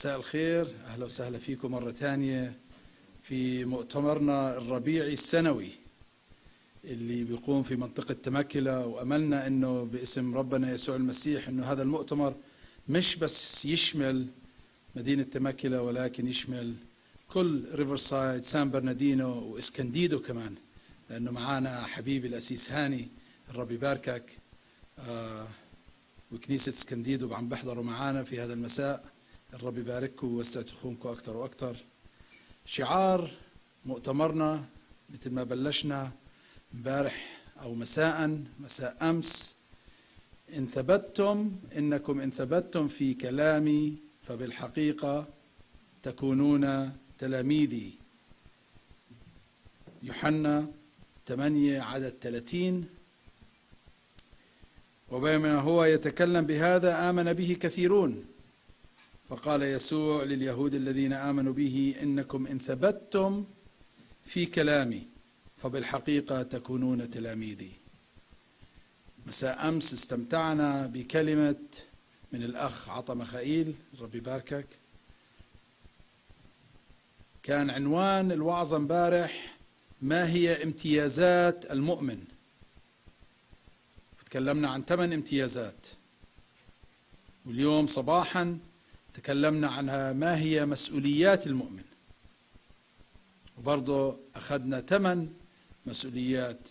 مساء الخير أهلا وسهلا فيكم مرة ثانية في مؤتمرنا الربيعي السنوي اللي بيقوم في منطقة تمكلة وأملنا أنه باسم ربنا يسوع المسيح أنه هذا المؤتمر مش بس يشمل مدينة تمكلة ولكن يشمل كل ريفرسايد سان برناردينو واسكنديدو كمان لأنه معانا حبيبي الأسيس هاني الرب يباركك آه وكنيسة اسكنديدو عم بيحضروا معانا في هذا المساء الرب يبارككم ويوسع تخومكم أكثر وأكثر شعار مؤتمرنا مثل ما بلشنا امبارح أو مساء مساء أمس إن ثبتتم إنكم إن ثبتتم في كلامي فبالحقيقة تكونون تلاميذي يوحنا 8 عدد 30 وبينما هو يتكلم بهذا آمن به كثيرون فقال يسوع لليهود الذين آمنوا به إنكم إن ثبتتم في كلامي فبالحقيقة تكونون تلاميذي مساء أمس استمتعنا بكلمة من الأخ عطا مخائيل ربي باركك كان عنوان الوعظة امبارح ما هي امتيازات المؤمن تكلمنا عن ثمان امتيازات واليوم صباحا تكلمنا عنها ما هي مسؤوليات المؤمن وبرضه أخذنا ثمان مسؤوليات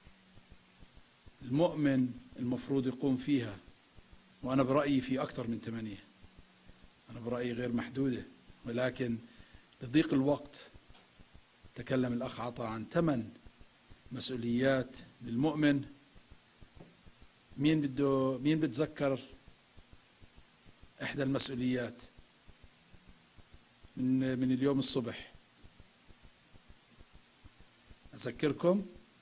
المؤمن المفروض يقوم فيها وأنا برأيي في أكثر من ثمانية أنا برأيي غير محدودة ولكن لضيق الوقت تكلم الأخ عطا عن ثمان مسؤوليات للمؤمن مين بده مين بتذكر إحدى المسؤوليات من من اليوم الصبح أذكركم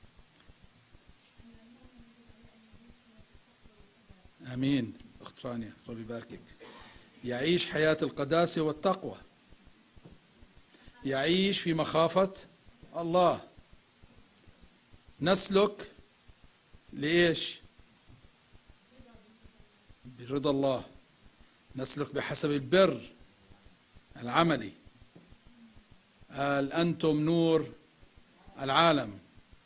امين اخت رانيا ربي يباركك يعيش حياه القداسه والتقوى يعيش في مخافه الله نسلك لايش برضا الله نسلك بحسب البر العملي قال انتم نور العالم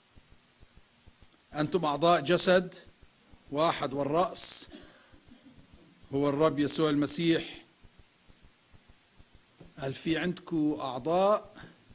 انتم اعضاء جسد واحد والرأس هو الرب يسوع المسيح هل في عندكم أعضاء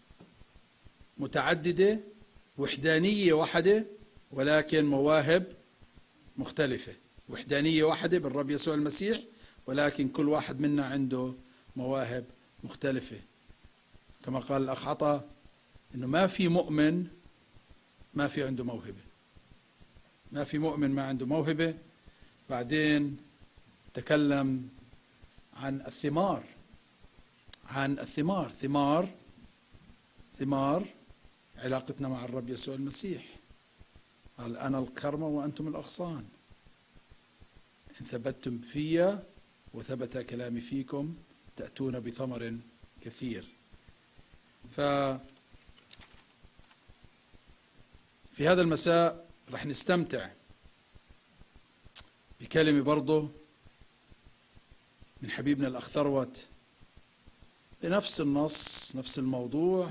متعددة وحدانية واحدة ولكن مواهب مختلفة وحدانية واحدة بالرب يسوع المسيح ولكن كل واحد منا عنده مواهب مختلفة كما قال الأخ عطا إنه ما في مؤمن ما في عنده موهبة ما في مؤمن ما عنده موهبة بعدين تكلم عن الثمار عن الثمار ثمار ثمار علاقتنا مع الرب يسوع المسيح قال أنا الكرمة وأنتم الأغصان إن ثبتتم في وثبت كلامي فيكم تأتون بثمر كثير ف في هذا المساء رح نستمتع بكلمة برضه من حبيبنا الأخ ثروت بنفس النص نفس الموضوع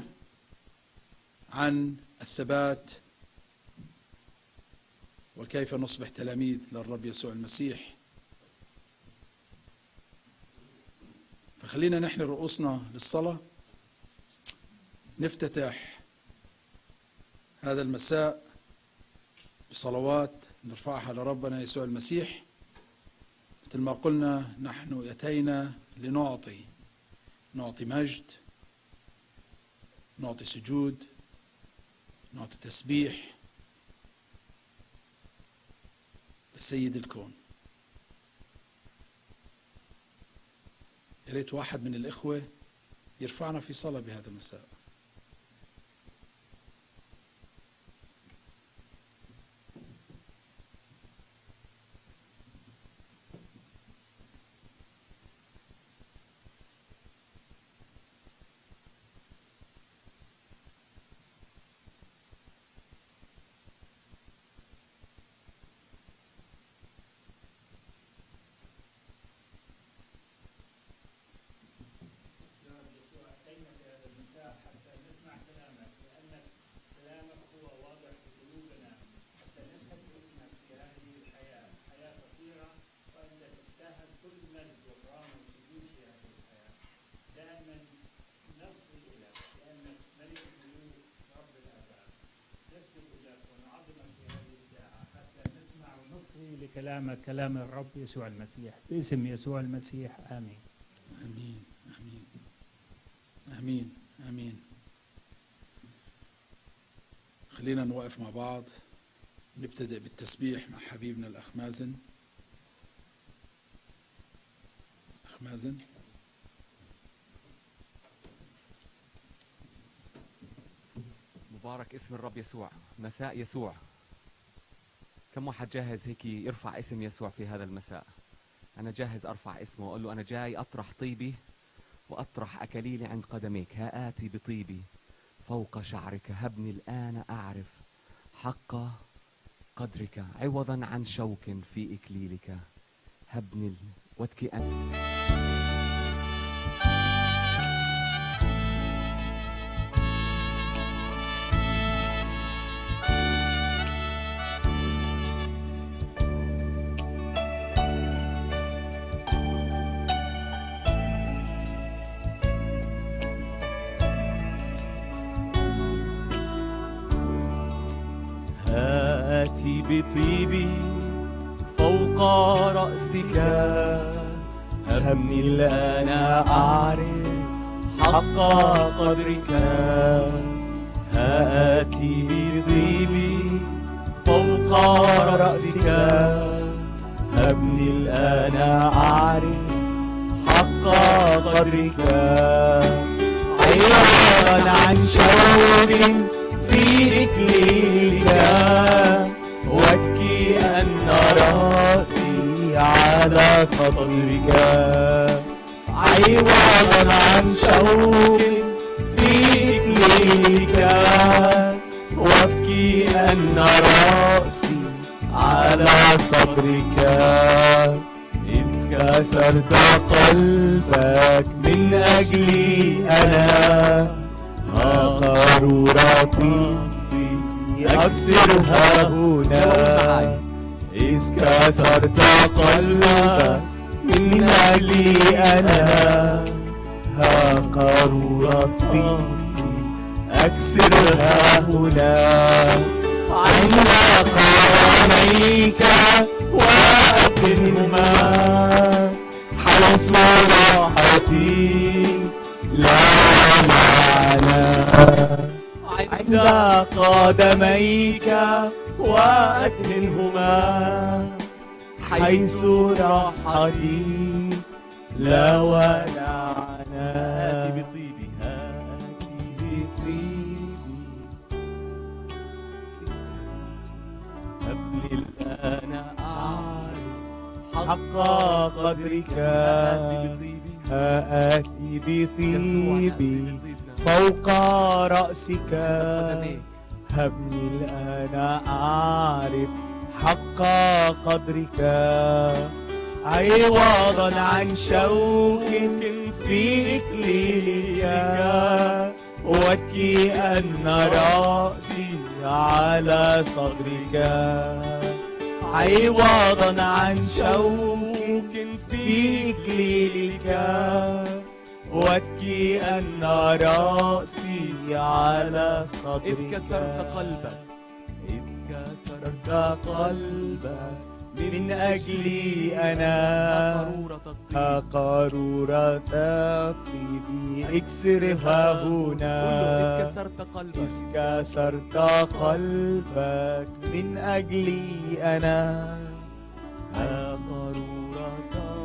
عن الثبات وكيف نصبح تلاميذ للرب يسوع المسيح فخلينا نحن رؤوسنا للصلاة نفتتح هذا المساء بصلوات نرفعها لربنا يسوع المسيح مثل ما قلنا نحن أتينا لنعطي نعطي مجد نعطي سجود نعطي تسبيح لسيد الكون يا ريت واحد من الإخوة يرفعنا في صلاة بهذا المساء كلامك كلام الرب يسوع المسيح باسم يسوع المسيح آمين امين امين امين امين خلينا نوقف مع بعض نبتدئ بالتسبيح مع حبيبنا الاخ مازن اخ مازن مبارك اسم الرب يسوع مساء يسوع كم واحد جاهز هيك يرفع اسم يسوع في هذا المساء أنا جاهز أرفع اسمه وأقول له أنا جاي أطرح طيبي وأطرح أكليلي عند قدميك ها آتي بطيبي فوق شعرك هبني الآن أعرف حق قدرك عوضا عن شوك في إكليلك هبني ال- واتكي أنت هاتي بطيبي فوق رأسك همني الآن أعرف حق قدرك هاتي بطيبي فوق رأسك همني الآن أعرف حق قدرك عوضا عن شوق في رجليك وابكي أن رأسي على صدرك عوضا عن شوق في رجليك وابكي أن رأسي على صدرك إذ كسرت قلبك من أجلي أنا ها قارورتي أكسرها هنا إذ كسرت قلبك من أجلي أنا ها قارورتي أكسرها هنا عند قدميك وأتمهما حيث راحتي لا معنى عند قدميك وأدهنهما حيث راحتي لا ولا هاتي بطيبي هاتي بطيبي قبل الآن أعرف حق قدرك هاتي بطيبي فوق رأسك هبني الآن أعرف حق قدرك عوضا عن شوك في إكليلك وابكي أن رأسي على صدرك عوضا عن شوك في إكليلك وابكي أن رأسي على صدرك إذ كسرت قلبك إذ كسرت قلبك من أجلي أنا قارورة ها الطيب قارورة الطيب اكسرها قل له إذ هنا كسرت قلبك إذ كسرت قلبك من أجلي أنا ها قارورة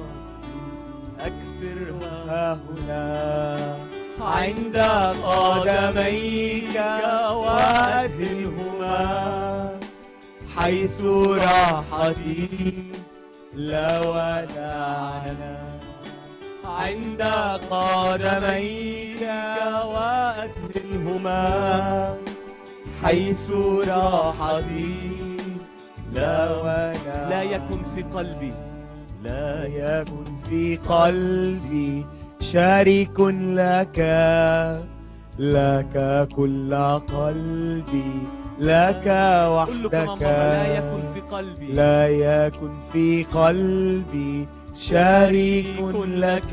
أكسرها هنا عند قدميك وأدهنهما حيث راحتي لا وداعنا عند قدميك وأدهنهما حيث راحتي لا وداعنا لا يكن في قلبي لا يكن في قلبي شريك لك لك كل قلبي لك قل له كمان وحدك مرة لا يكن في قلبي لا يكن في قلبي شريك لك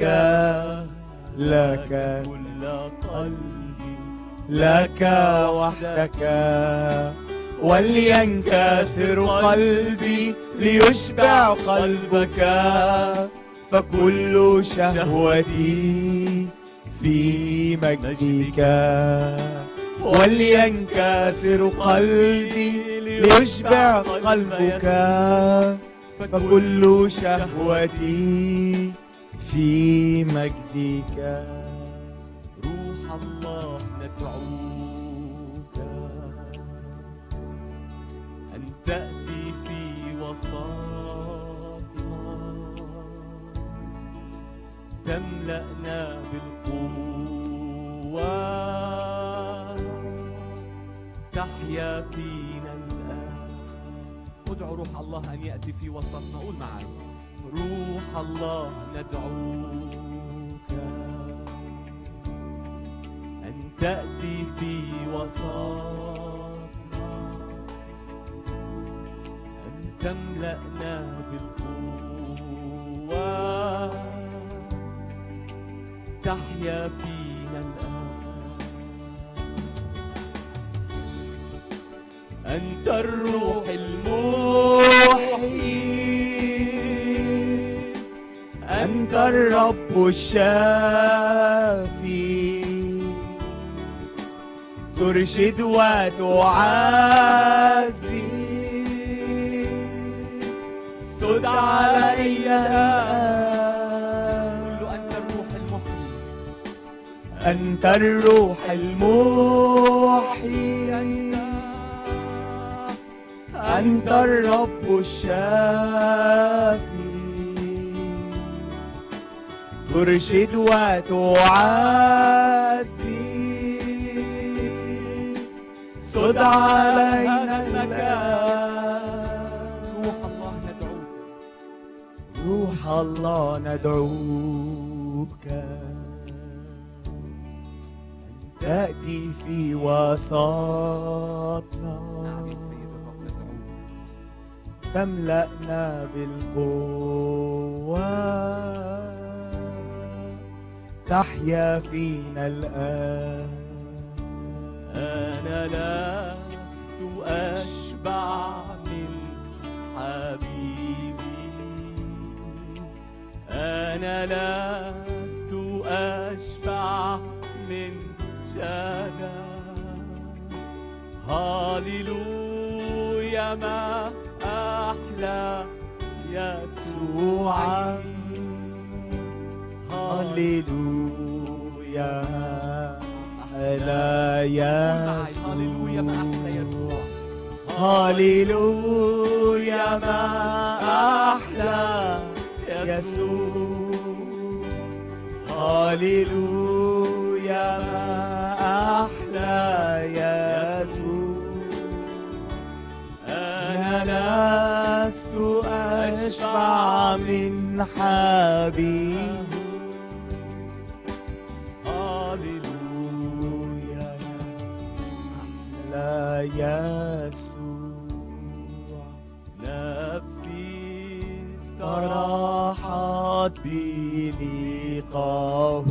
لك كل قلبي لك وحدك ولينكسر قلبي ليشبع قلبك فكل شهوتي في مجدك ولينكسر قلبي ليشبع قلبك فكل شهوتي في مجدك روح الله ندعوك أن تأتي في وسطنا تملأنا بالقوة تحيا فينا الآن ادعو روح الله أن يأتي في وسطنا قول معي روح الله ندعوك أن تأتي في وسطنا أن تملأنا بالقوة تحيا فينا الآن أنت الروح المحيي أنت الرب الشافي ترشد وتعزي سد علينا قل له أنت الروح المحيي أنت الروح المحيي أنت الرب الشافي ترشد وتعزي صد علينا روح الآن الله ندعوك روح الله ندعوك أن تأتي في وسطنا نعم يا سيد الرب ندعوك تملأنا بالقوة تحيا فينا الآن أنا لست أشبع من حبيبي أنا لست أشبع من شجر هاليلويا ما أحلى يسوع هللويا أحلى هاليلويا ما أحلى يسوع يسوع هللويا ما أحلى يسوع هللويا ما أحلى يسوع أنا لست أشبع من حبيب هللويا أحلى يسوع نفسي استراحت بلقاه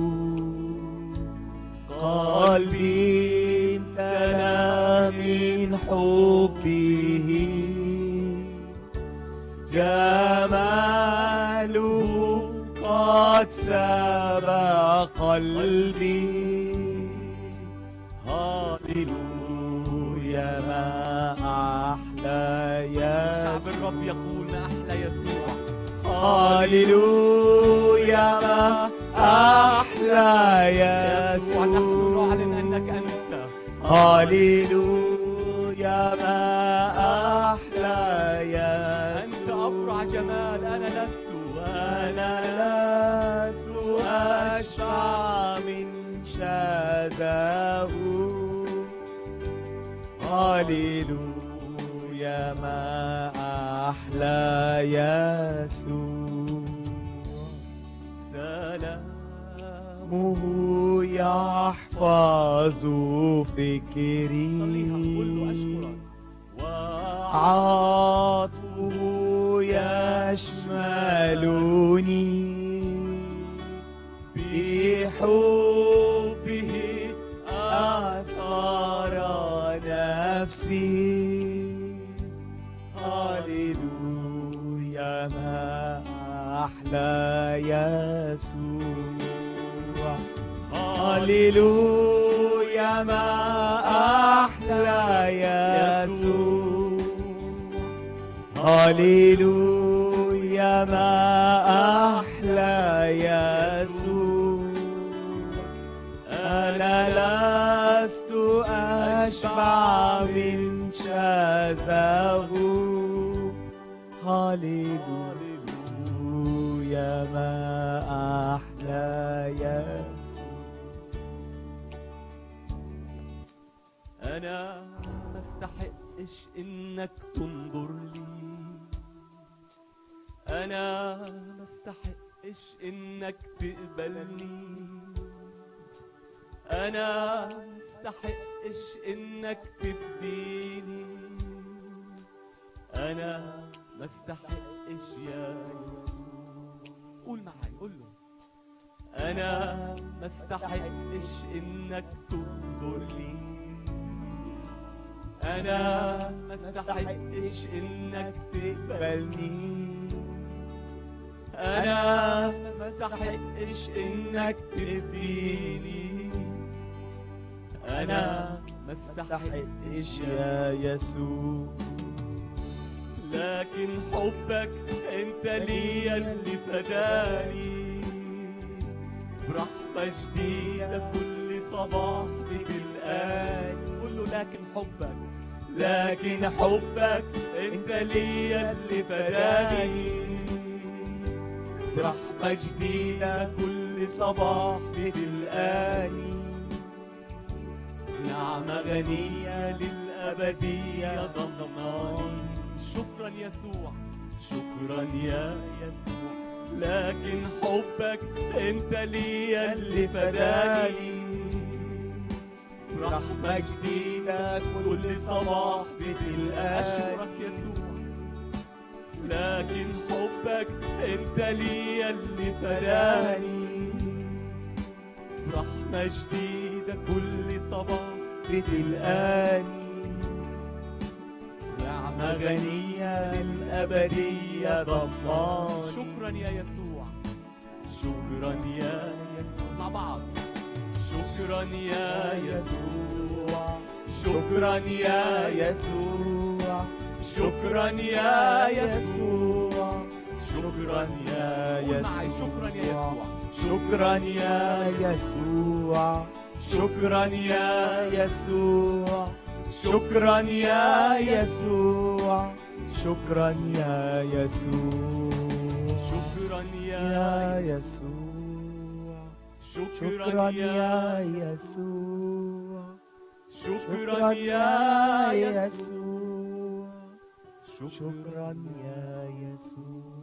قلبي امتلأ من حبه جماله قد سبق قلبي هللويا ما أحلى شعب يسوع الرب يقول ما أحلى يسوع هللويا ما أحلى يسوع نحن نعلن أنك يسوع أنت هللويا ما أحلى أنت أبرع يسوع جمال أنا لست أنا لست أشبع من شذاه هللويا ما أحلى يسوع سلامه يحفظ فكري عطفه يشملني بحبه أسار نفسي هللويا ما أحلى يسوع هللويا ما أحلى يسوع أنا لست أشبع من شذاه هللويا ما أحلى يسوع أنا ما استحقش إنك تنظر لي أنا ما استحقش إنك تقبلني أنا ما استحقش إنك تفديني أنا ما استحقش يا يسوع قول معاي قول له أنا ما استحقش إنك تنظر لي أنا ما استحقش إنك تقبلني أنا ما استحقش إنك تديني أنا ما استحقش يا يسوع لكن حبك انت ليا اللي فداني برحمة جديدة كل صباح بتلقاني قول له لكن حبك لكن حبك انت ليا اللي فداني برحمة جديدة كل صباح بتلقاني نعمة غنية للأبدية ضمناني شكرا يسوع شكرا يا يسوع لكن حبك انت ليا اللي فداني رحمة جديدة كل صباح بتلقاني أشكرك يسوع لكن حبك انت ليا اللي فداني رحمة جديدة كل صباح بتلقاني نعمة غنية للأبدية ضماني شكرا يا يسوع شكرا يا يسوع مع بعض شكرا يا يسوع شكرا يا يسوع شكرا يا يسوع شكرا يا قول معي شكرا يا يسوع يسوع شكرا يا يسوع شكرا يا يسوع شكرا يا يسوع شكرا يا يسوع شكرا يا يا يسوع شكرا شكرا يا يا يسوع شكرا يا يسوع يسوع شكرا يا يسوع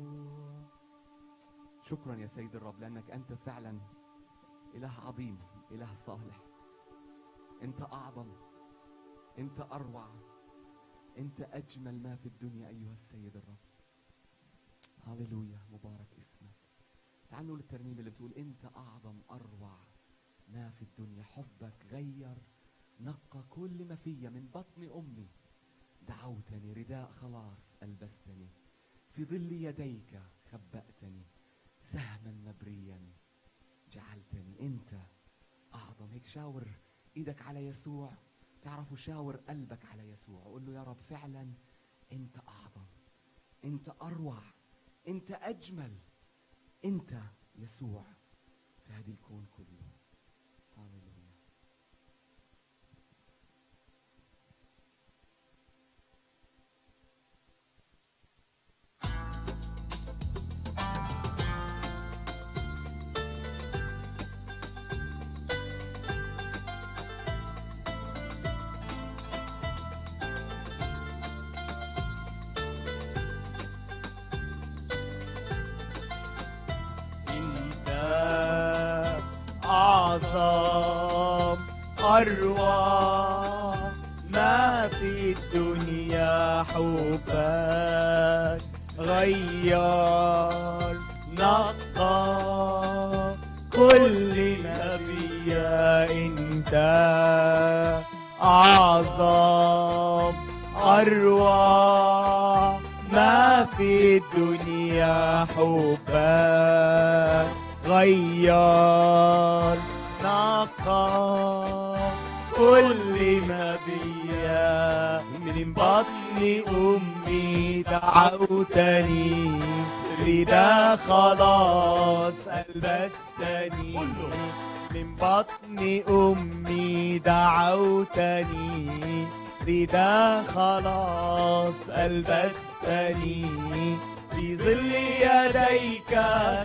شكرا يا سيد الرب لأنك أنت فعلا إله عظيم إله صالح أنت أعظم أنت أروع أنت أجمل ما في الدنيا أيها السيد الرب هللويا مبارك اسمك تعالوا نقول الترنيمة اللي بتقول أنت أعظم أروع ما في الدنيا حبك غير نقى كل ما فيا من بطن أمي دعوتني رداء خلاص ألبستني في ظل يديك خبأتني سهما مبريا جعلتني انت اعظم هيك شاور ايدك على يسوع تعرفوا شاور قلبك على يسوع وقول له يا رب فعلا انت اعظم انت اروع انت اجمل انت يسوع في هذه الكون كله هاليلويا انت اعظم اروع ما في الدنيا حبك غير نقى كل نبيا انت اعظم اروع ما في الدنيا حبك غير نقى دعوتني رداء خلاص ألبستني من بطن أمي دعوتني رداء خلاص ألبستني في ظل يديك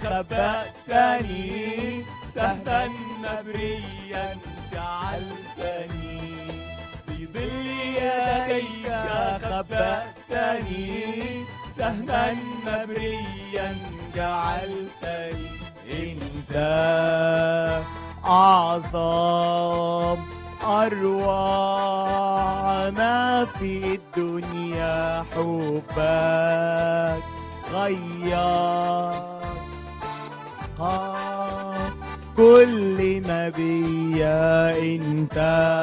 خبأتني سهما مبريا جعلتني في ظل يديك خبأتني سهما مبريا جعلتني انت اعظم اروع ما في الدنيا حبك غير قد كل ما بيا انت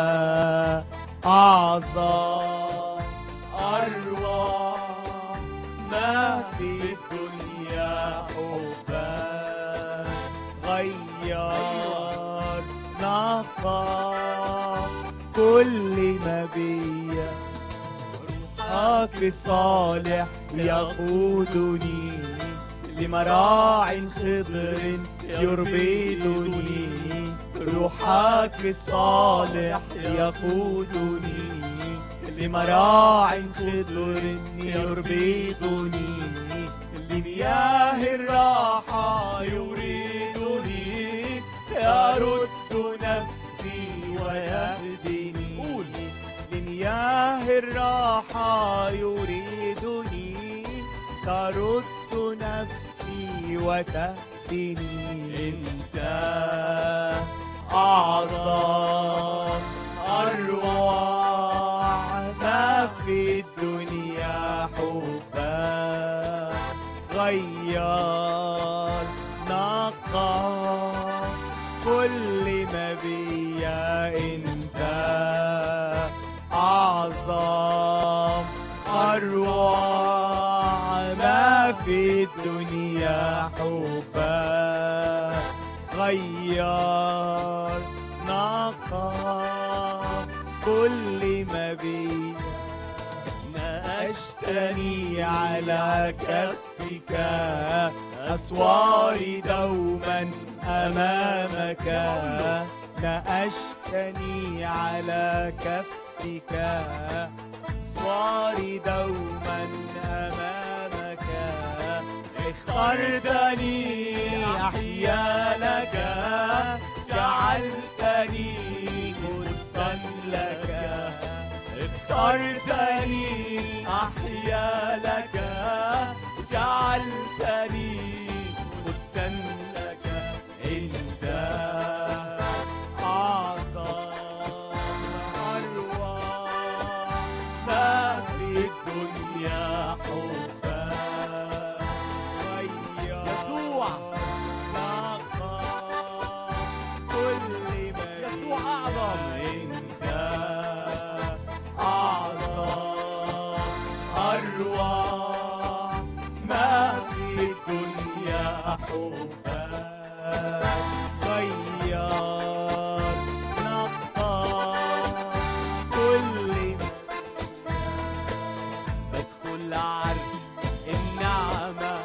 اعظم اروع ما في الدنيا حبك غير نقى كل ما بيا روحك الصالح يقودني لمراع خضر يربدني روحك الصالح يقودني لمراع خضر يربدني لمياه الراحة يريدني يرد نفسي ويهدني لمياه الراحة يريدني ترد نفسي وتهدني انت اعظم اروع ما في الدنيا حبك غير نقى كل ما بيا انت اعظم اروع ما في الدنيا حبك غير نقى كل ما بيا نأشتني على كفك أسواري دوما أمامك نأشتني على كفك أسواري دوما أمامك اخترتني أحيا لك جعلتني قدسا لك اخترتني أحيا لك جعلتني قدسا لك أنت أعظم أروع ما في الدنيا حبك يسوع. نقى كل ما يسوع أعظم. انت اعظم اروع ما في الدنيا حبك غير نقى كل ما بدخل عرش النعمة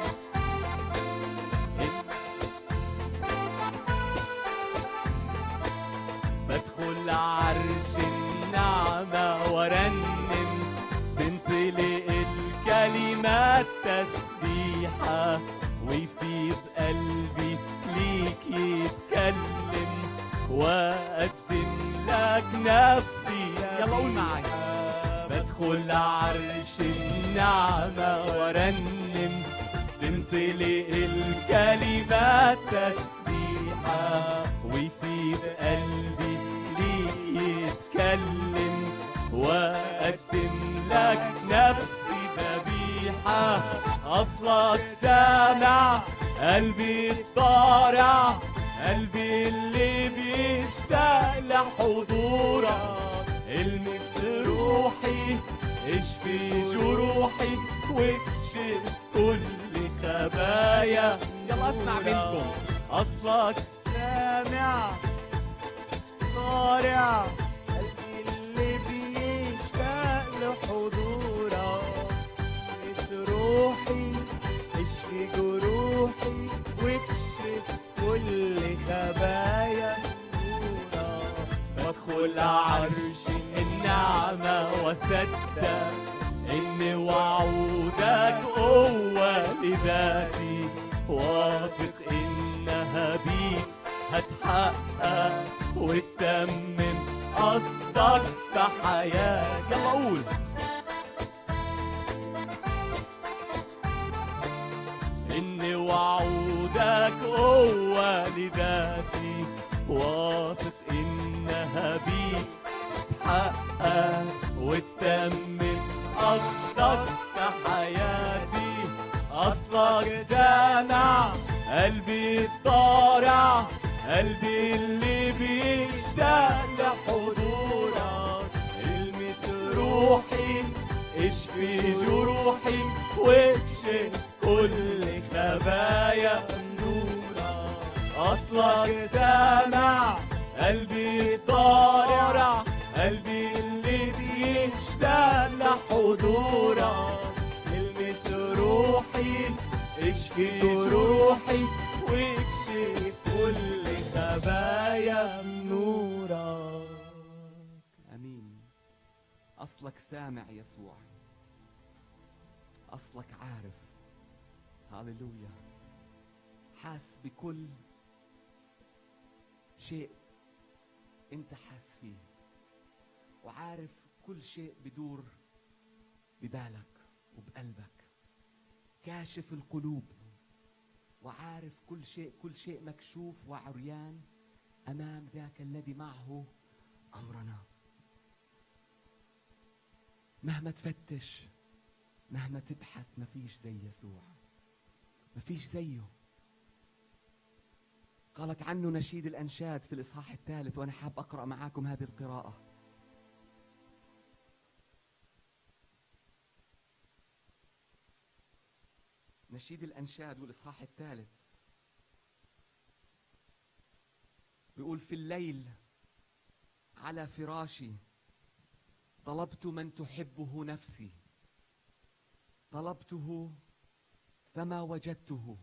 بدخل عرش النعمة وارنم تنطلق الكلمات تسبيحة ويفيض قلبي ليك يتكلم وأقدم لك نفسي يلا قول معايا بدخل عرش النعمة وارنم تنطلق الكلمات تسبيحة ويفيض قلبي ليك يتكلم وأقدم لك نفسي ذبيحة أصلك سامع قلبي الضارع قلبي اللي بيشتاق لحضورك المس روحي اشفي جروحي واكشف كل خبايا يلا اسمع منكم اصلك سامع طارع قلبي اللي بيشتاق لحضورك بس حول عرش النعمة وصدق إن وعودك قوة لذاتي واثق إنها بيك هتحقق وتتمم قصدك في حياتي يلا قول إن وعودك قوة لذاتي واثق إنها بيك تحقق وتتمم قصدك في حياتي أصلك سامع قلبي الضارع قلبي اللي بيشتاق لحضورك المس روحي اشفي جروحي واكشف كل خبايا نورك اصلك سامع قلبي ضارع قلبي اللي بيشتاق لحضورك المس روحي اشفي جروحي واكشف كل خبايا نورك امين اصلك سامع يسوع اصلك عارف هاليلويا حاس بكل شيء انت حاس فيه وعارف كل شيء بدور ببالك وبقلبك كاشف القلوب وعارف كل شيء كل شيء مكشوف وعريان امام ذاك الذي معه امرنا مهما تفتش مهما تبحث ما فيش زي يسوع ما فيش زيه قالت عنه نشيد الأنشاد في الإصحاح الثالث وأنا حاب أقرأ معاكم هذه القراءة نشيد الأنشاد والإصحاح الثالث بيقول في الليل على فراشي طلبت من تحبه نفسي طلبته فما وجدته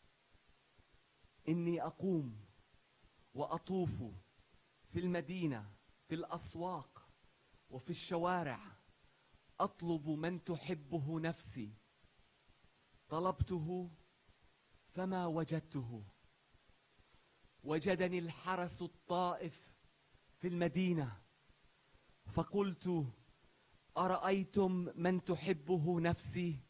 اني اقوم واطوف في المدينه في الاسواق وفي الشوارع اطلب من تحبه نفسي طلبته فما وجدته وجدني الحرس الطائف في المدينه فقلت ارايتم من تحبه نفسي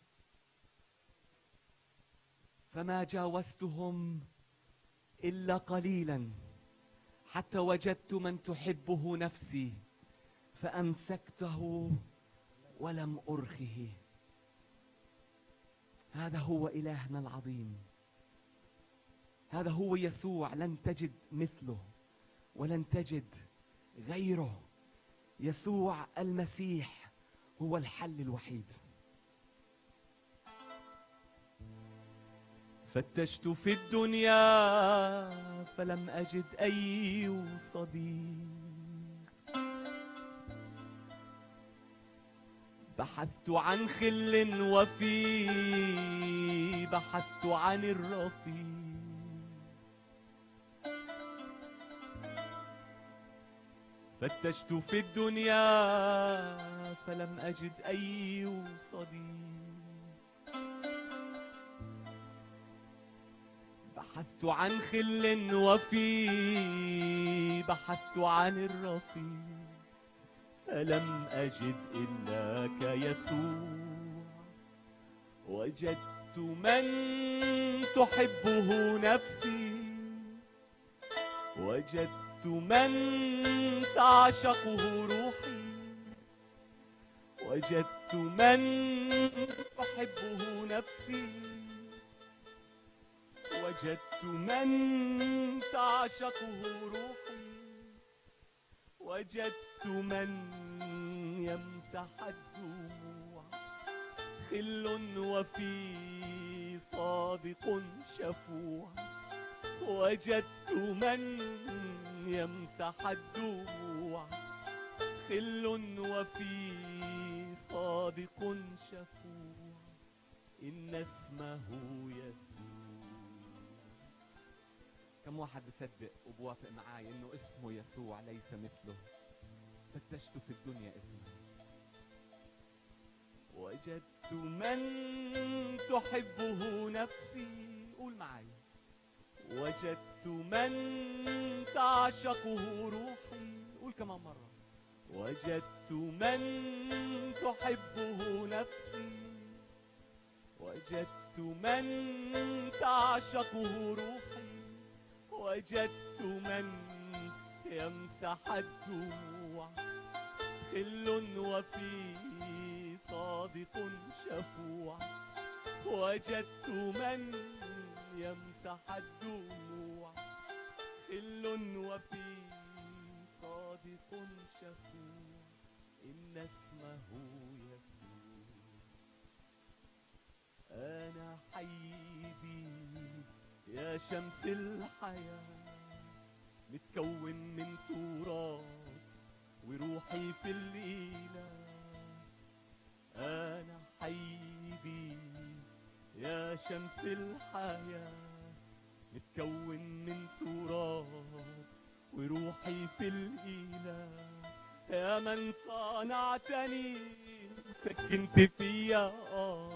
فما جاوزتهم الا قليلا حتى وجدت من تحبه نفسي فامسكته ولم ارخه هذا هو الهنا العظيم هذا هو يسوع لن تجد مثله ولن تجد غيره يسوع المسيح هو الحل الوحيد فتشت في الدنيا فلم أجد أي صديق بحثت عن خل وفي بحثت عن الرفيق فتشت في الدنيا فلم أجد أي صديق بحثت عن خل وفي بحثت عن الرفيق فلم أجد إلاك يسوع وجدت من تحبه نفسي وجدت من تعشقه روحي وجدت من تحبه نفسي وجدت من تعشقه روحي وجدت من يمسح الدموع خل وفي صادق شفوع وجدت من يمسح الدموع خل وفي صادق شفوع إن اسمه يسوع كم واحد بصدق وبوافق معاي انه اسمه يسوع ليس مثله فتشت في الدنيا اسمه وجدت من تحبه نفسي قول معايا وجدت من تعشقه روحي قول كمان مرة وجدت من تحبه نفسي وجدت من تعشقه روحي وجدت من يمسح الدموع خل وفي صادق شفوع وجدت من يمسح الدموع خل وفي صادق شفوع إن اسمه يسوع أنا حبيبي يا شمس الحياة متكون من تراب وروحي في الإله أنا حبيبي يا شمس الحياة متكون من تراب وروحي في الإله يا من صنعتني سكنت فيا آه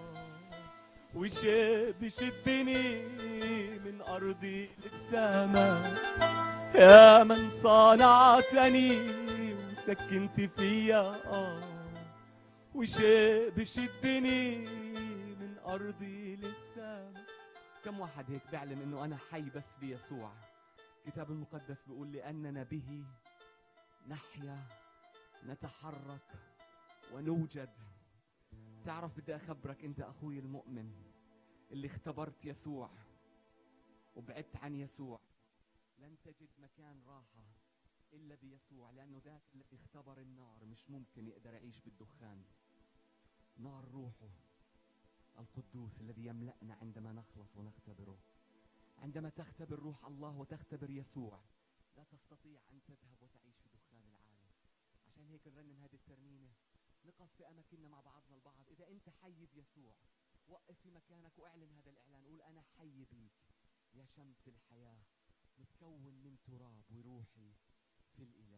وشاب شدني من أرضي للسماء يا من صنعتني وسكنت فيا آه وشاب شدني من أرضي للسماء كم واحد هيك بيعلن انه انا حي بس بيسوع الكتاب المقدس بيقول لاننا به نحيا نتحرك ونوجد تعرف بدي اخبرك انت اخوي المؤمن اللي اختبرت يسوع وبعدت عن يسوع لن تجد مكان راحة إلا بيسوع لأنه ذاك الذي اختبر النار مش ممكن يقدر يعيش بالدخان نار روحه القدوس الذي يملأنا عندما نخلص ونختبره عندما تختبر روح الله وتختبر يسوع لا تستطيع أن تذهب وتعيش في دخان العالم عشان هيك نرنم هذه الترنيمة نقف في أماكننا مع بعضنا البعض إذا أنت حي بيسوع وقف في مكانك واعلن هذا الإعلان قول أنا حي بيك يا شمس الحياة متكون من تراب وروحي في الإله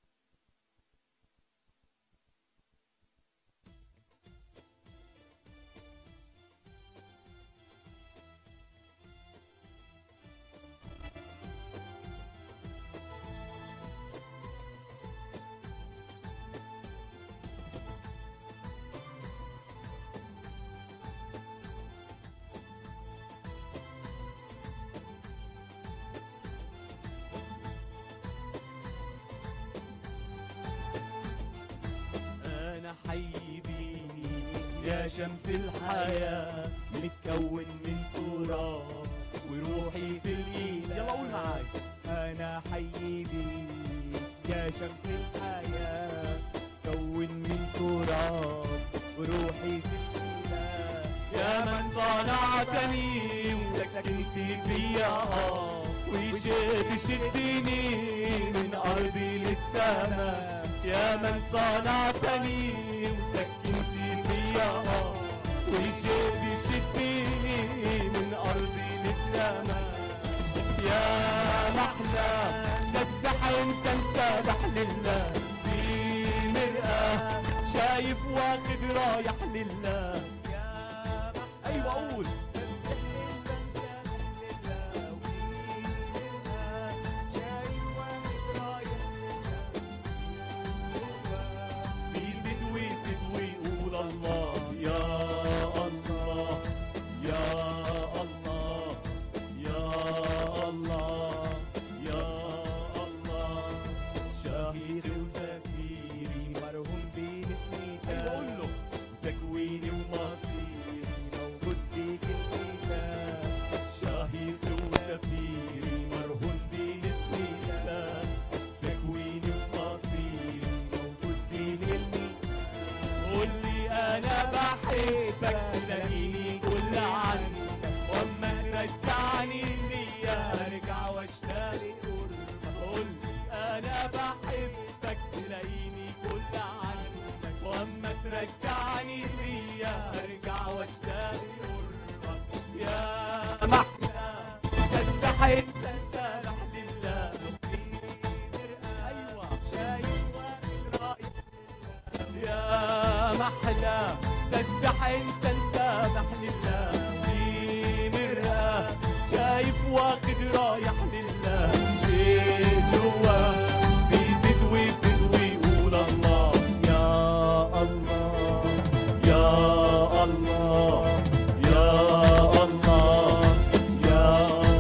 أنا حبيبي يا شمس الحياة متكون من تراب وروحي في الإيد يلا قول معاي أنا حبيبي يا شمس الحياة كون من تراب وروحي في الإله يا من صنعتني وسكنت فيا آه وشد شدني من أرضي للسماء يا من صنعتني وسكنت فيا آه وشد شدني من أرضي للسماء يا محلى نسبح انسان سابح لله في مرآة شايف واخد رايح لله ايوه قول بيزيد ويزيد ويقول الله يا الله يا الله يا الله يا الله شهيد وزفيري مرهون باسمك ايوه قول له تكويني ومصيري موجود بيك الكتاب شهيد وزفيري مرهون باسمك تكويني ومصيري موجود بين الميت قول لي انا بحبك تلاقيني كل عنك واما ترجعني ليا ارجع واشتاق قربك قول لي انا بحبك تلاقيني كل عنك واما ترجعني ليا ارجع واشتاق قربك يا محلى تسبح انسان سامح لله ايوه شايف واخد محلى تسبح انسان سامح لله في مرآة شايف واخد رايح لله شيء جوا بيزيد ويفيد ويقول الله يا الله يا الله يا الله يا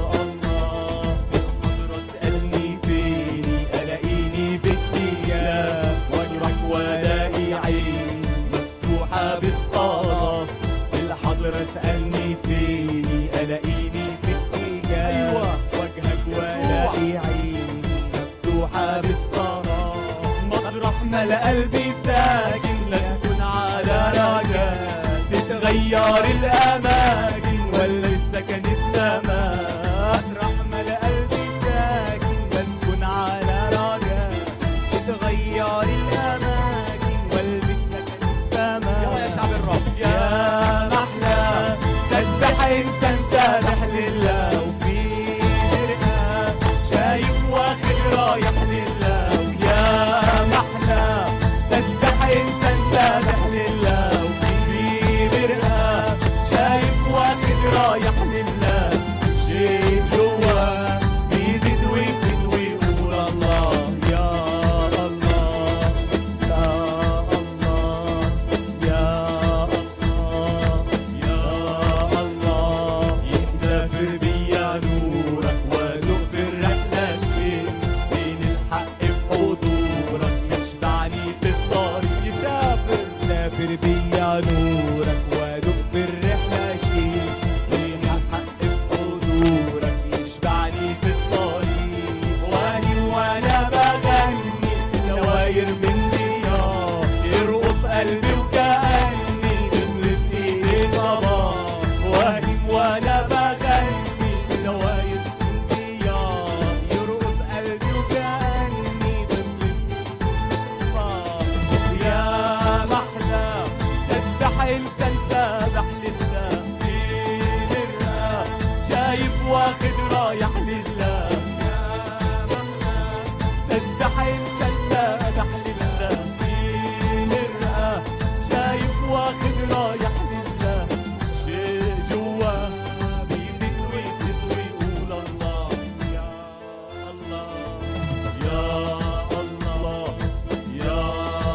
الله الحضرة اسألني فيني ألاقيني باتجاه وجهك ولاقي عين مفتوحة بالصلاة الحضرة اسألني فيني ألاقيني باتجاه أيوة وجهك ولاقي عين مفتوحة بالصلاة مطرح ملا قلبي ساكن لسكن على رجاء تتغير الأماكن ولا السكن السماء مطرح ملا قلبي ساكن بسكن على رجاء تتغير الأماكن ولا السكن السماء يلا يا شعب الرب يا محلى تسبح انسان سابح لله وفي مرآة شايف واخد رايح لله يا محلى تسبح انسان سابح لله وفي مرآة شايف واخد رايح لله شيء جوا بيزيد ويفيد ويقول الله يا الله يا الله يا الله يا الله يسافر بيا نورك وادوق في الرحلة شيء بين الحق بحضورك يشبعني في الطريق يسافر سافر بيا نورك وادوق في الرحلة شيء بين الحق بحضورك يشبعني في الطريق واني وانا بغني دواير من ضياء يرقص قلبي وكأني دخلت ايدي صباح واهم وانا بغني دواير من ضياء يرقص قلبي وكأني دخلت صباح يا محلى تسبح انسان سابح لله في مرآة شايف واخد رايح لله يا محلى تسبح انسان سابح لله في مرآة شايف واخد رايح لله شيء جوا بيزيد ويزيد ويقول الله يا الله يا الله يا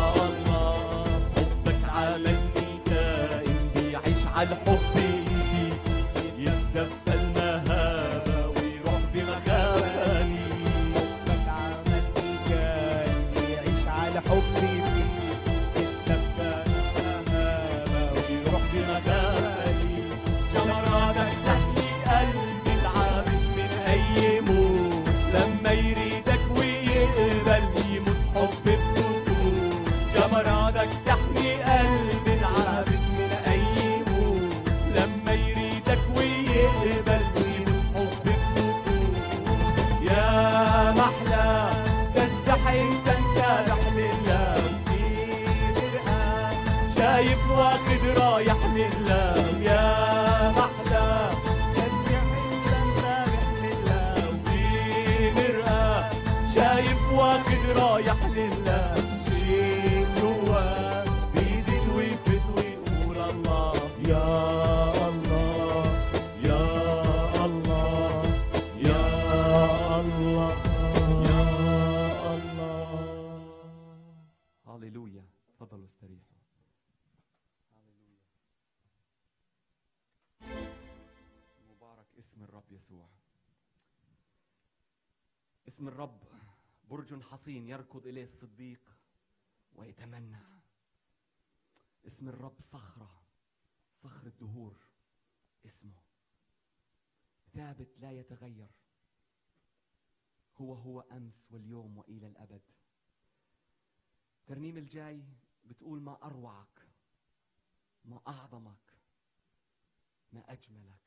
الله حبك عملني كائن بيعيش على الحب فيك يتدفى المهابة ويروح بمخافني حبك عملني كائن بيعيش على حبي فيك يتدفى المهابة ويروح بمخافني جمراتك تحمي قلبي العابد من أي موت لما يريدك ويقبل يموت حب بسكون جمراتك تحمي قلبي العابد من أي موت لما يريدك ويقبل يموت حب بسكون يا محلى تسبح انسان سابح لله في مرآة شايف واخد رايح لله يا محلى تسبح انسان سابح لله في مرآة شايف واخد رايح لله شيء جوا بيزيد ويفيد ويقول الله يا الله يا الله يا الله يا الله هاليلويا تفضلوا استريحوا هاليلويا مبارك اسم الرب يسوع اسم الرب برج حصين يركض اليه الصديق ويتمنى اسم الرب صخره صخر الدهور اسمه ثابت لا يتغير هو هو امس واليوم والى الابد الترنيم الجاي بتقول ما اروعك ما اعظمك ما اجملك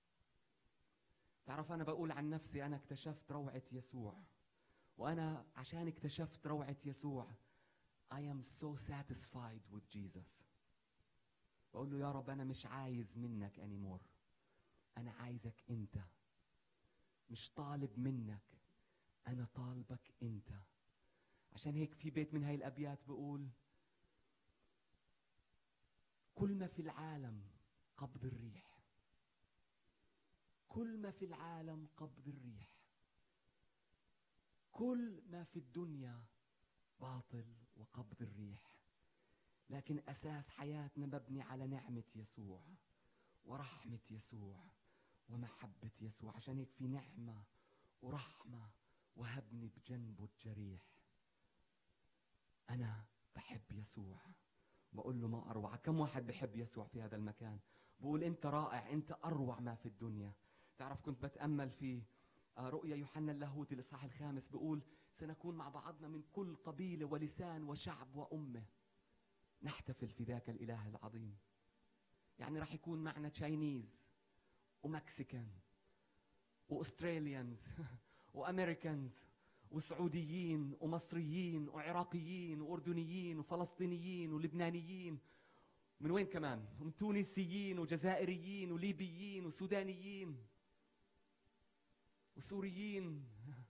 تعرف انا بقول عن نفسي انا اكتشفت روعه يسوع وانا عشان اكتشفت روعه يسوع I am so satisfied with Jesus بقول له يا رب انا مش عايز منك anymore انا عايزك انت مش طالب منك انا طالبك انت عشان هيك في بيت من هاي الابيات بقول كل ما في العالم قبض الريح كل ما في العالم قبض الريح كل ما في الدنيا باطل وقبض الريح لكن اساس حياتنا مبني على نعمه يسوع ورحمه يسوع ومحبه يسوع عشان هيك في نعمه ورحمه وهبني بجنبه الجريح انا بحب يسوع بقول له ما اروع كم واحد بحب يسوع في هذا المكان بقول انت رائع انت اروع ما في الدنيا تعرف كنت بتامل في آه، رؤيا يوحنا اللاهوتي الاصحاح الخامس بيقول سنكون مع بعضنا من كل قبيله ولسان وشعب وامه نحتفل في ذاك الاله العظيم يعني راح يكون معنا تشاينيز ومكسيكان واستراليانز وامريكانز وسعوديين ومصريين وعراقيين واردنيين وفلسطينيين ولبنانيين من وين كمان؟ من تونسيين وجزائريين وليبيين وسودانيين وسوريين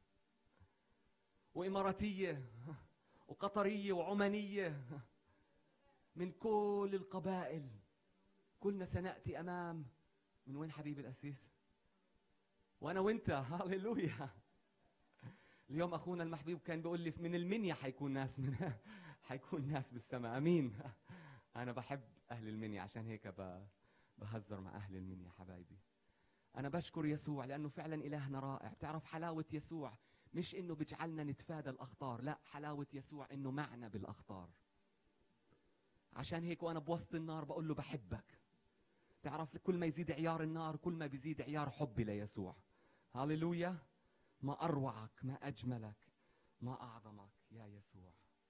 وإماراتية وقطرية وعمانية من كل القبائل كلنا سنأتي أمام من وين حبيبي الأسيس؟ وأنا وأنت هاليلويا اليوم أخونا المحبوب كان بيقول لي من المنيا حيكون ناس من حيكون ناس بالسماء أمين أنا بحب أهل المنيا عشان هيك ب... بهزر مع أهل المنيا حبايبي أنا بشكر يسوع لأنه فعلا إلهنا رائع بتعرف حلاوة يسوع مش إنه بيجعلنا نتفادى الأخطار لا حلاوة يسوع إنه معنا بالأخطار عشان هيك وأنا بوسط النار بقول له بحبك تعرف كل ما يزيد عيار النار كل ما بيزيد عيار حبي ليسوع هاليلويا ما أروعك ما أجملك ما أعظمك يا يسوع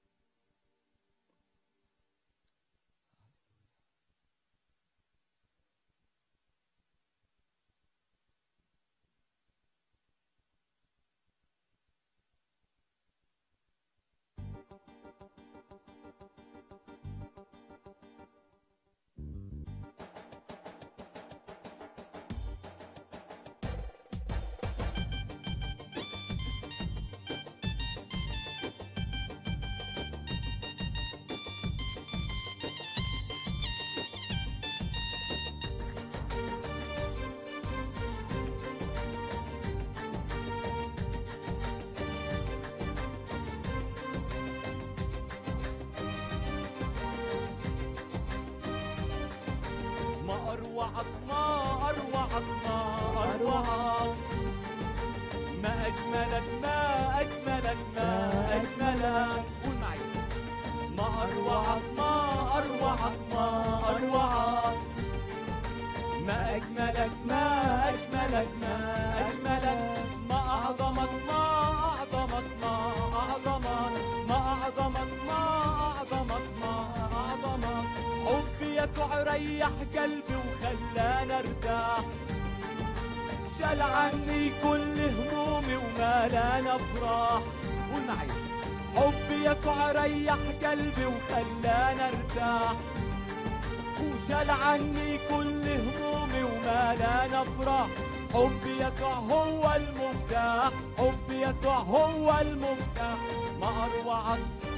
ما أروعك ما أروعك ما أروعك ما أجملك ما أجملك ما أجملك قول معي ما أروعك ما أروعك ما أروعك ما أجملك ما أجملك ما أجملك ما أعظمك ما أعظمك ما أعظمك ما أعظمك ما أعظمك ما أعظمك حب يسوع ريح قلبي وخلاني ارتاح شال عني كل همومي ومالان افراح قول معي حب يسوع ريح قلبي وخلاني ارتاح وشال عني كل همومي ومالان افراح حب يسوع هو المفتاح حب يسوع هو المفتاح ما اروعك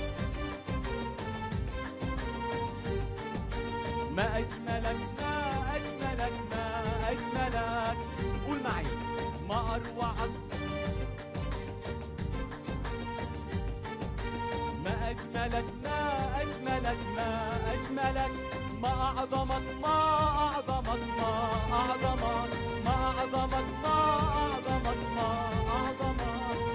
ما أجملك ما أجملك ما أجملك قول معي ما أروعك ما أجملك ما أجملك ما أجملك ما أعظمك ما أعظمك ما أعظمك ما أعظمك ما أعظمك ما أعظمك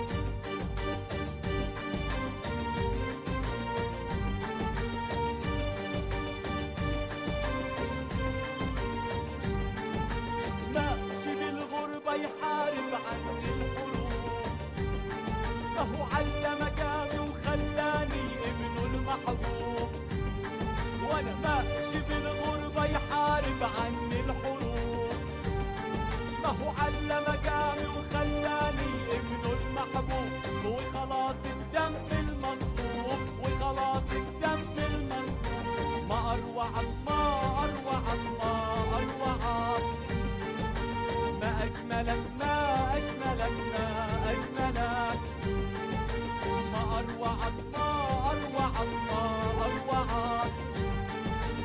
ماشي بالغربة يحارب عن الحروب ما هو علم مكاني وخلاني ابنه المحبوب وانا ماشي بالغربة يحارب عني الحروب ما هو علم مكاني وخلاني ابنه المحبوب وخلاص الدم المصلوب وخلاص الدم المصلوب ما اروعك ما اروعك ما اروعك ما أجملك ما أجملك ما أجملك ما أروعك ما أروعك ما أروعك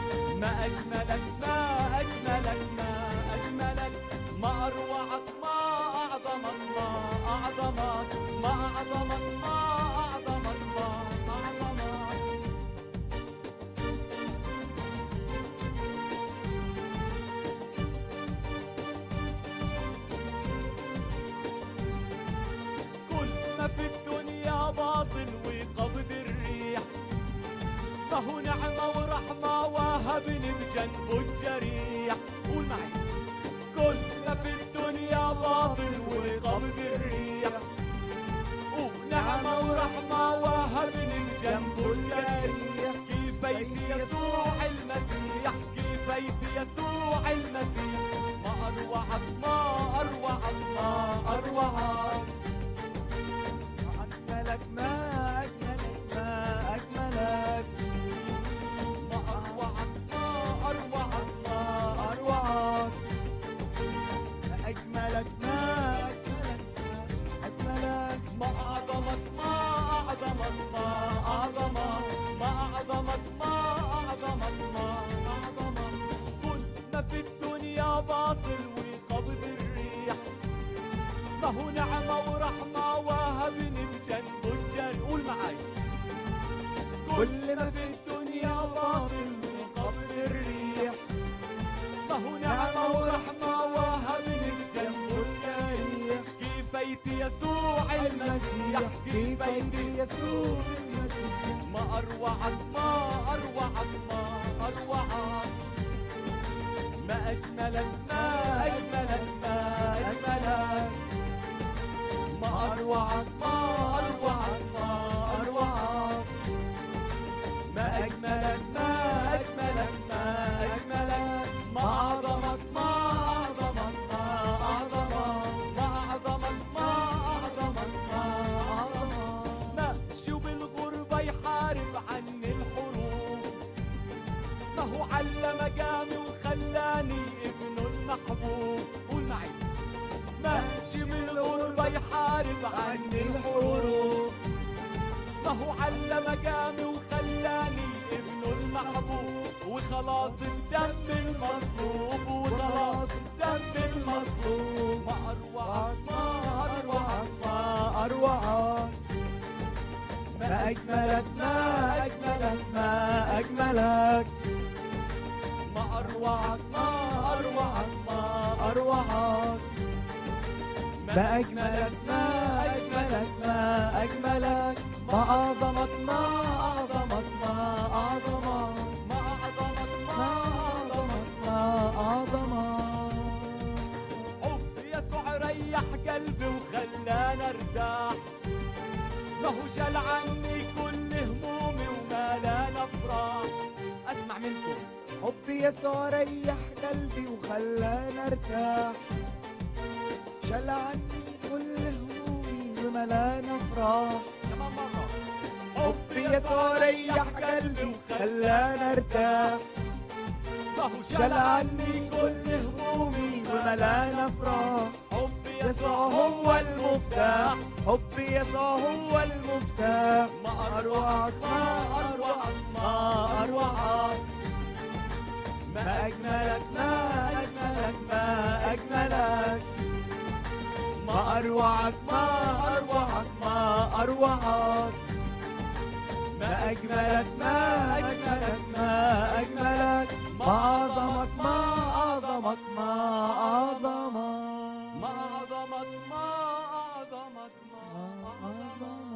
أجملك ما أجملك ما أجملك ما أروعك ما أعظمك ما أعظمك ما أعظمك ما أعظمك ما أعظمك كل ما في الدنيا باطل وقبض الريح ما هو نعمة ورحمة وهبني بجنبه الجريح قول معي كل ما في الدنيا باطل وقبض الريح ونعمة ورحمة وهبني بجنبه الجريح كيفيت يسوع المسيح كيفيت يسوع المسيح ما أروعك ما أروعك ما أروعك أجملك ما أجملك ما أجملك ما أروعك ما أروعك ما أروعك ما أجملك ما أجملك ما أجملك ما أعظمك ما أعظمك ما أعظمك ما أعظمك ما أعظمك ما أعظمك كل ما في الدنيا باطل وقبض الريح ما هو نعمة ورحمة وهبني بجنبه الجن قول معي كل ما في الدنيا باطل وقبض الريح ما هو نعمة ورحمة وهبني بجنبه الجن كيفيت يسوع المسيح كيف كيفيت يسوع المسيح ما أروعك ما أروعك ما أروعك ما أجملك ما أجملك ما أجملك ما أروعك ما أروعك ما أروعك ما أجملك ما أجملك ما أجملك ما أعظمك ما أعظمك ما أعظمك ما أعظمك ما أعظمك ما أعظمك ماشي بالغربة يحارب عني الحروب ما هو علم مقامي وخلاني ابنه المحبوب قول معي ماشي بالغربة يحارب عني الحروب ما هو علم مقامي وخلاني ابنه المحبوب وخلاص الدم المصلوب وخلاص الدم المصلوب ما أروعك ما أروعك ما أروعك ما أجملك ما أجملك ما أجملك ما أروعك ما أروعك ما أروعك ما أجملك ما أجملك ما أجملك ما أعظمك ما أعظمك ما أعظمك ما أعظمك ما ما أعظمك أعظمك ما أعظمك حب يسوع ريح قلبي وخلاني ارتاح ما هو شال عني كل همومي وملان افراح اسمع منكم حب يسوع ريح قلبي وخلاني ارتاح شال عني كل همومي وملان افراح كمان مرة حب يسوع ريح قلبي وخلاني ارتاح ما هو شال عني كل همومي وملان افراح حب يسوع هو المفتاح حب يسوع هو المفتاح ما أروعك ما أروعك ما أروعك ما أجملك ما أجملك ما أجملك ما أروعك ما أروعك ما أروعك ما أجملك ما أجملك ما أجملك ما أعظمك ما أعظمك ما أعظمك ما أعظمك ما أعظمك ما أعظمك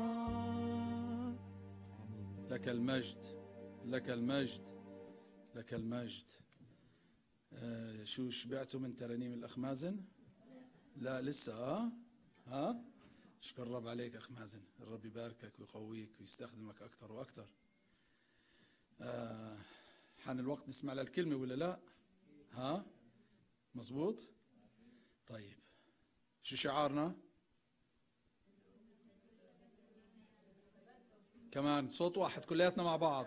لك المجد لك المجد لك المجد آه شو شبعتوا من ترانيم الأخ مازن لا لسه اه ها اشكر الرب عليك أخ مازن الرب يباركك ويقويك ويستخدمك أكثر وأكثر آه حان الوقت نسمع للكلمة ولا لا ها مزبوط طيب شو شعارنا كمان صوت واحد كلياتنا مع بعض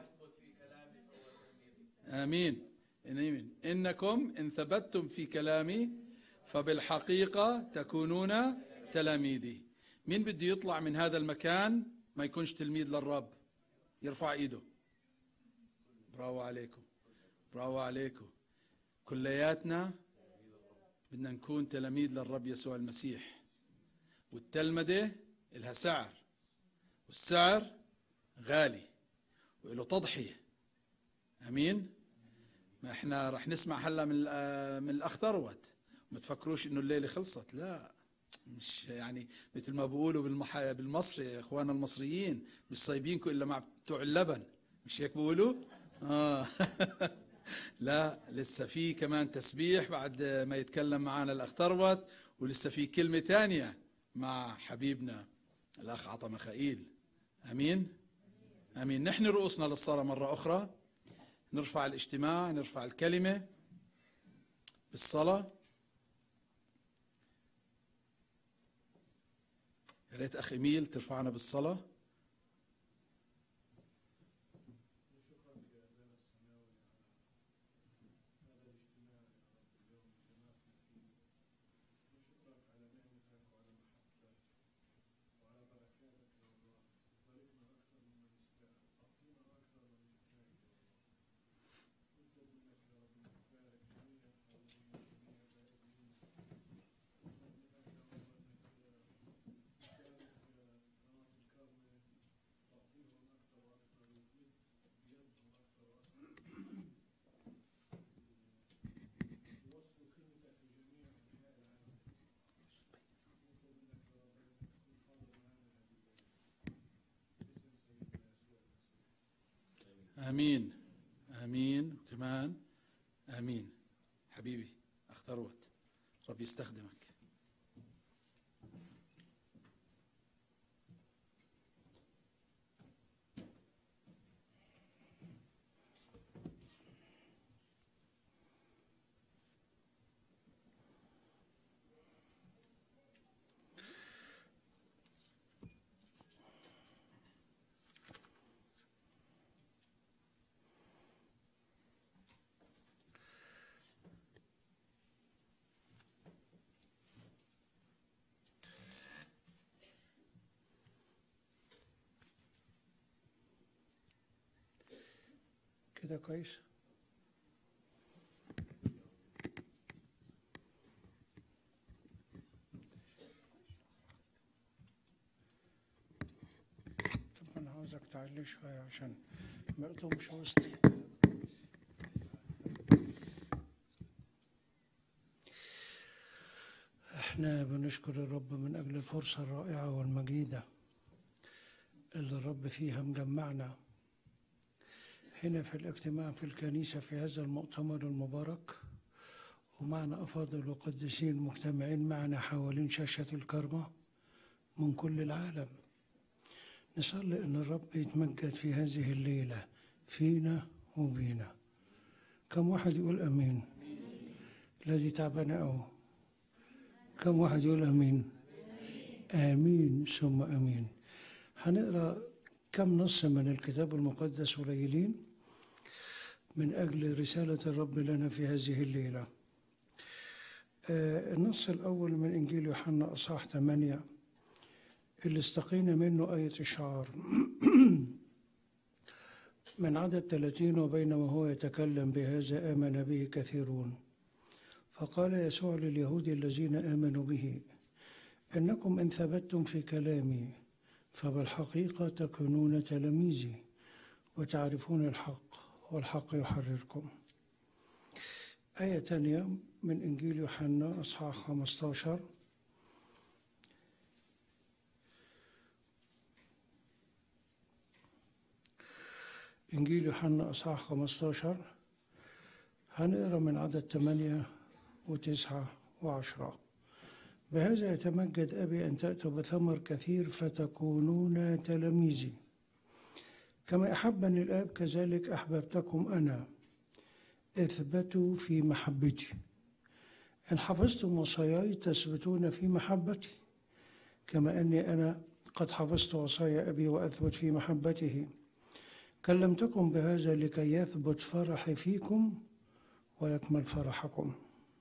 آمين آمين إنكم إن ثبتتم في كلامي فبالحقيقة تكونون تلاميذي مين بده يطلع من هذا المكان ما يكونش تلميذ للرب يرفع ايده برافو عليكم برافو عليكم كلياتنا بدنا نكون تلاميذ للرب يسوع المسيح والتلمذة لها سعر والسعر غالي وله تضحية أمين ما احنا رح نسمع هلا من الأ- من الاخ ثروت ما تفكروش انه الليله خلصت لا مش يعني مثل ما بيقولوا بالمح... بالمصري يا اخوانا المصريين مش صايبينكم الا مع بتوع اللبن مش هيك بيقولوا اه لا لسه في كمان تسبيح بعد ما يتكلم معنا الاخ ثروت ولسه في كلمه تانية مع حبيبنا الاخ عطا مخائيل امين امين نحن رؤوسنا للصلاه مره اخرى نرفع الاجتماع نرفع الكلمة بالصلاة يا ريت أخ إيميل ترفعنا بالصلاة آمين آمين وكمان آمين حبيبي أخ ثروت رب يستخدمك كده كويس طب انا عاوزك تعلي شويه عشان ما يقطمش وسطي احنا بنشكر الرب من اجل الفرصه الرائعه والمجيده اللي الرب فيها مجمعنا هنا في الاجتماع في الكنيسة في هذا المؤتمر المبارك ومعنا أفاضل وقديسين مجتمعين معنا حوالين شاشة الكرمة من كل العالم نصلي أن الرب يتمجد في هذه الليلة فينا وبينا كم واحد يقول أمين الذي تعبان أو كم واحد يقول أمين آمين ثم أمين هنقرأ كم نص من الكتاب المقدس قليلين من أجل رسالة الرب لنا في هذه الليلة آه، النص الأول من إنجيل يوحنا أصحاح 8 اللي استقينا منه آية الشعار من عدد 30 وبينما هو يتكلم بهذا آمن به كثيرون فقال يسوع لليهود الذين آمنوا به إنكم إن ثبتتم في كلامي فبالحقيقة تكونون تلاميذي وتعرفون الحق والحق يحرركم آية تانية من إنجيل يوحنا أصحاح 15 إنجيل يوحنا أصحاح 15 هنقرا من عدد 8 وتسعة وعشرة بهذا يتمجد أبي أن تأتوا بثمر كثير فتكونون تلاميذي كما أحبني الآب كذلك أحببتكم أنا اثبتوا في محبتي إن حفظتم وصاياي تثبتون في محبتي كما أني أنا قد حفظت وصايا أبي وأثبت في محبته كلمتكم بهذا لكي يثبت فرحي فيكم ويكمل فرحكم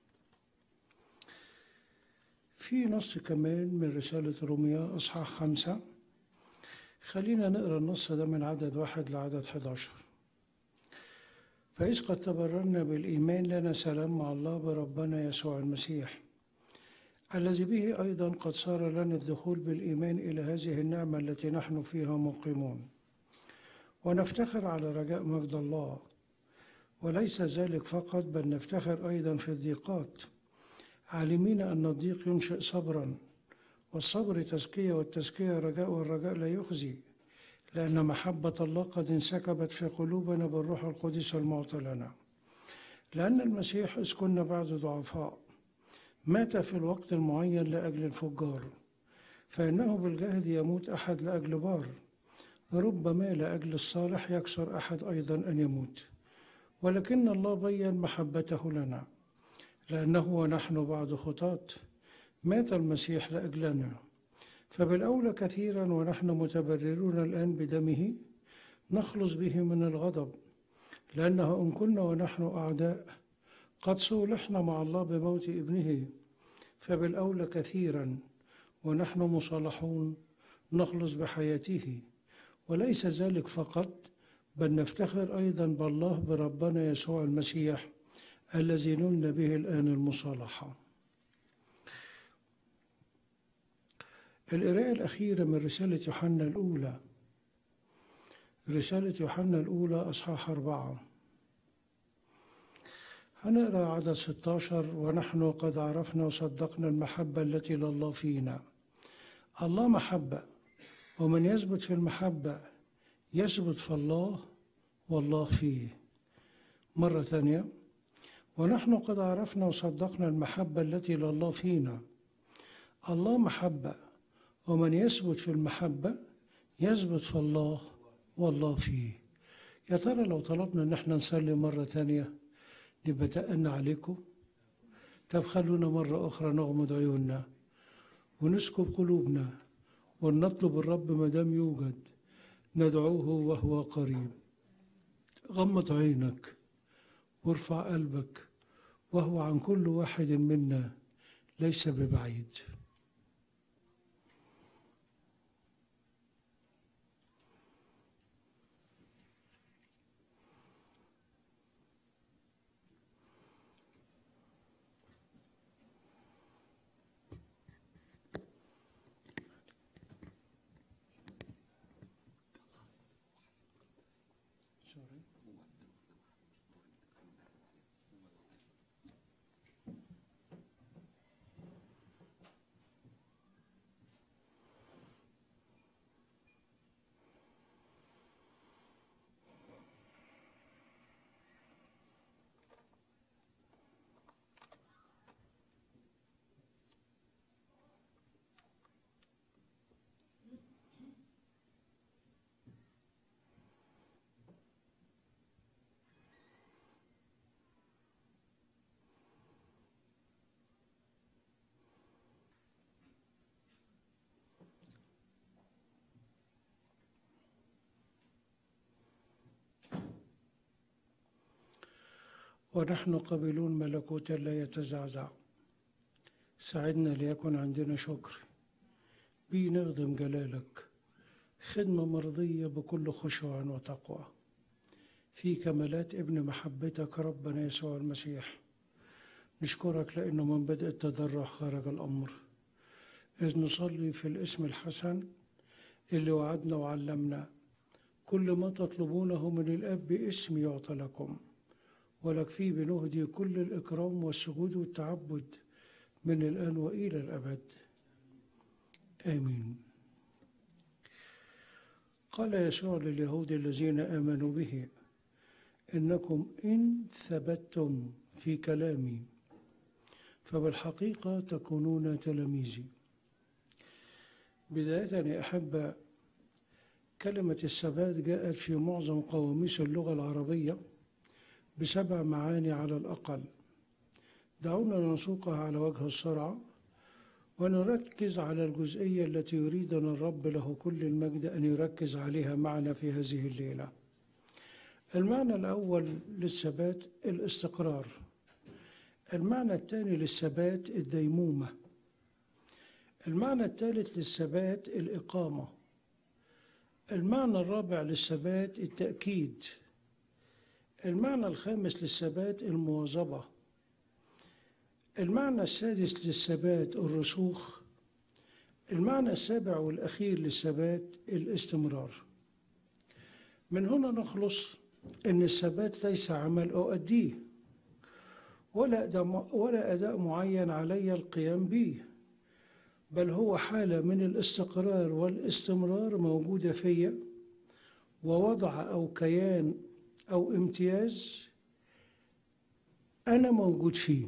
في نص كمان من رسالة روميا أصحاح خمسة خلينا نقرأ النص ده من عدد واحد لعدد 11 فإذ قد تبررنا بالإيمان لنا سلام مع الله بربنا يسوع المسيح الذي به أيضا قد صار لنا الدخول بالإيمان إلى هذه النعمة التي نحن فيها مقيمون ونفتخر على رجاء مجد الله وليس ذلك فقط بل نفتخر أيضا في الضيقات عالمين أن الضيق ينشئ صبرا والصبر تزكية والتزكية رجاء والرجاء لا يخزي لأن محبة الله قد انسكبت في قلوبنا بالروح القدس المعطى لنا لأن المسيح إذ كنا بعد ضعفاء مات في الوقت المعين لأجل الفجار فإنه بالجهد يموت أحد لأجل بار ربما لأجل الصالح يكسر أحد أيضا أن يموت ولكن الله بين محبته لنا لأنه ونحن بعد خطاة مات المسيح لأجلنا فبالأولى كثيرا ونحن متبررون الآن بدمه نخلص به من الغضب لأنه إن كنا ونحن أعداء قد صولحنا مع الله بموت ابنه فبالأولى كثيرا ونحن مصالحون نخلص بحياته وليس ذلك فقط بل نفتخر أيضا بالله بربنا يسوع المسيح الذي نلنا به الآن المصالحة القراءة الأخيرة من رسالة يوحنا الأولى رسالة يوحنا الأولى أصحاح أربعة هنقرأ عدد 16 ونحن قد عرفنا وصدقنا المحبة التي لله فينا الله محبة ومن يثبت في المحبة يثبت في الله والله فيه مرة ثانية ونحن قد عرفنا وصدقنا المحبة التي لله فينا الله محبة ومن يثبت في المحبة يثبت في الله والله فيه يا ترى لو طلبنا ان احنا نصلي مرة تانية نبقى تقلنا عليكم طب خلونا مرة أخرى نغمض عيوننا ونسكب قلوبنا ونطلب الرب ما دام يوجد ندعوه وهو قريب غمض عينك وارفع قلبك وهو عن كل واحد منا ليس ببعيد ونحن قابلون ملكوتا لا يتزعزع ساعدنا ليكن عندنا شكر بي نخدم جلالك خدمة مرضية بكل خشوع وتقوى في كمالات ابن محبتك ربنا يسوع المسيح نشكرك لأنه من بدء التضرع خرج الأمر إذ نصلي في الاسم الحسن اللي وعدنا وعلمنا كل ما تطلبونه من الأب باسم يعطى لكم ولك فيه بنهدي كل الإكرام والسجود والتعبد من الآن وإلى الأبد آمين قال يسوع لليهود الذين آمنوا به إنكم إن ثبتتم في كلامي فبالحقيقة تكونون تلاميذي بداية يا أحبة كلمة الثبات جاءت في معظم قواميس اللغة العربية بسبع معاني على الأقل دعونا نسوقها على وجه السرعة ونركز على الجزئية التي يريدنا الرب له كل المجد أن يركز عليها معنا في هذه الليلة المعنى الأول للثبات الاستقرار المعنى الثاني للثبات الديمومة المعنى الثالث للثبات الإقامة المعنى الرابع للثبات التأكيد المعنى الخامس للثبات المواظبة المعنى السادس للثبات الرسوخ المعنى السابع والأخير للثبات الاستمرار من هنا نخلص أن الثبات ليس عمل أؤديه ولا أداء, ولا أداء معين علي القيام به بل هو حالة من الاستقرار والاستمرار موجودة فيا ووضع أو كيان أو امتياز أنا موجود فيه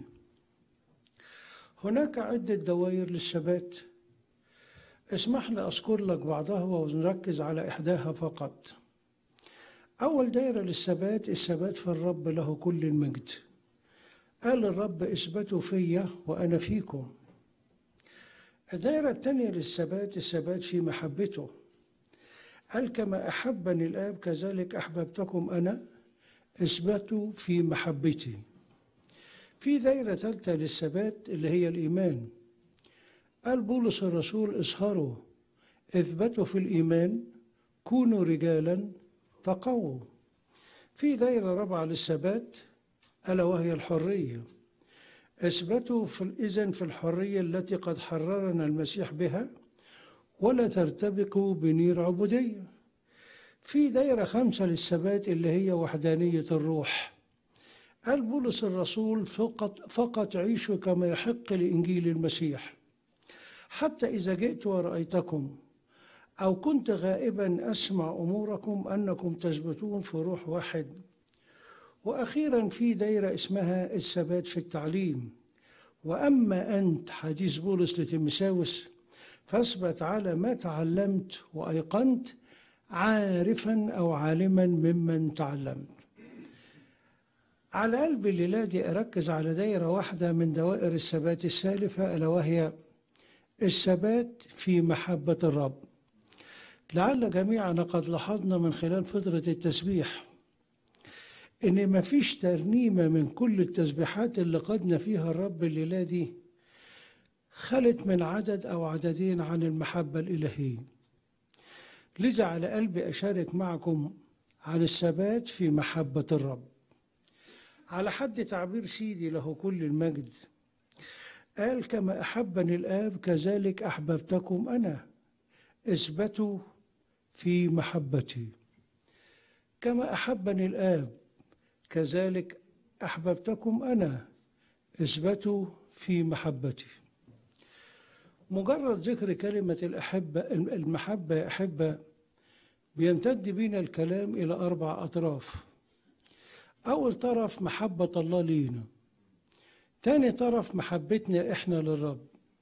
هناك عدة دوائر للثبات اسمح لي أذكر لك بعضها ونركز على إحداها فقط أول دائرة للثبات الثبات في الرب له كل المجد قال الرب اثبتوا فيا وأنا فيكم الدائرة الثانية للثبات الثبات في محبته قال كما أحبني الآب كذلك أحببتكم أنا اثبتوا في محبتي في دائرة ثالثة للثبات اللي هي الإيمان قال بولس الرسول اظهروا اثبتوا في الإيمان كونوا رجالا تقووا في دائرة رابعة للثبات ألا وهي الحرية اثبتوا في إذن في الحرية التي قد حررنا المسيح بها ولا ترتبكوا بنير عبودية في دائرة خمسة للثبات اللي هي وحدانية الروح قال بولس الرسول فقط, فقط عيشوا كما يحق لإنجيل المسيح حتى إذا جئت ورأيتكم أو كنت غائبا أسمع أموركم أنكم تثبتون في روح واحد وأخيرا في دائرة اسمها الثبات في التعليم وأما أنت حديث بولس لتيمساوس فاثبت على ما تعلمت وأيقنت عارفا أو عالما ممن تعلمت على قلبي الليلة دي أركز على دائرة واحدة من دوائر الثبات السالفة ألا وهي الثبات في محبة الرب لعل جميعنا قد لاحظنا من خلال فترة التسبيح إن مفيش ترنيمة من كل التسبيحات اللي قدنا فيها الرب الليلة دي خلت من عدد أو عددين عن المحبة الإلهية لذا على قلبي أشارك معكم عن الثبات في محبة الرب على حد تعبير سيدي له كل المجد قال كما أحبني الآب كذلك أحببتكم أنا اثبتوا في محبتي كما أحبني الآب كذلك أحببتكم أنا اثبتوا في محبتي مجرد ذكر كلمة الأحبة المحبة يا أحبة بيمتد بينا الكلام إلى أربع أطراف أول طرف محبة الله لينا تاني طرف محبتنا إحنا للرب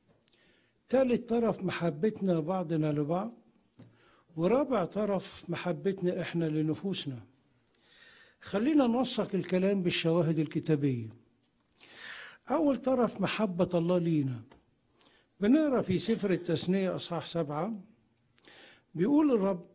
تالت طرف محبتنا بعضنا لبعض ورابع طرف محبتنا إحنا لنفوسنا خلينا نوثق الكلام بالشواهد الكتابية أول طرف محبة الله لينا بنقرا في سفر التثنية أصحاح سبعة بيقول الرب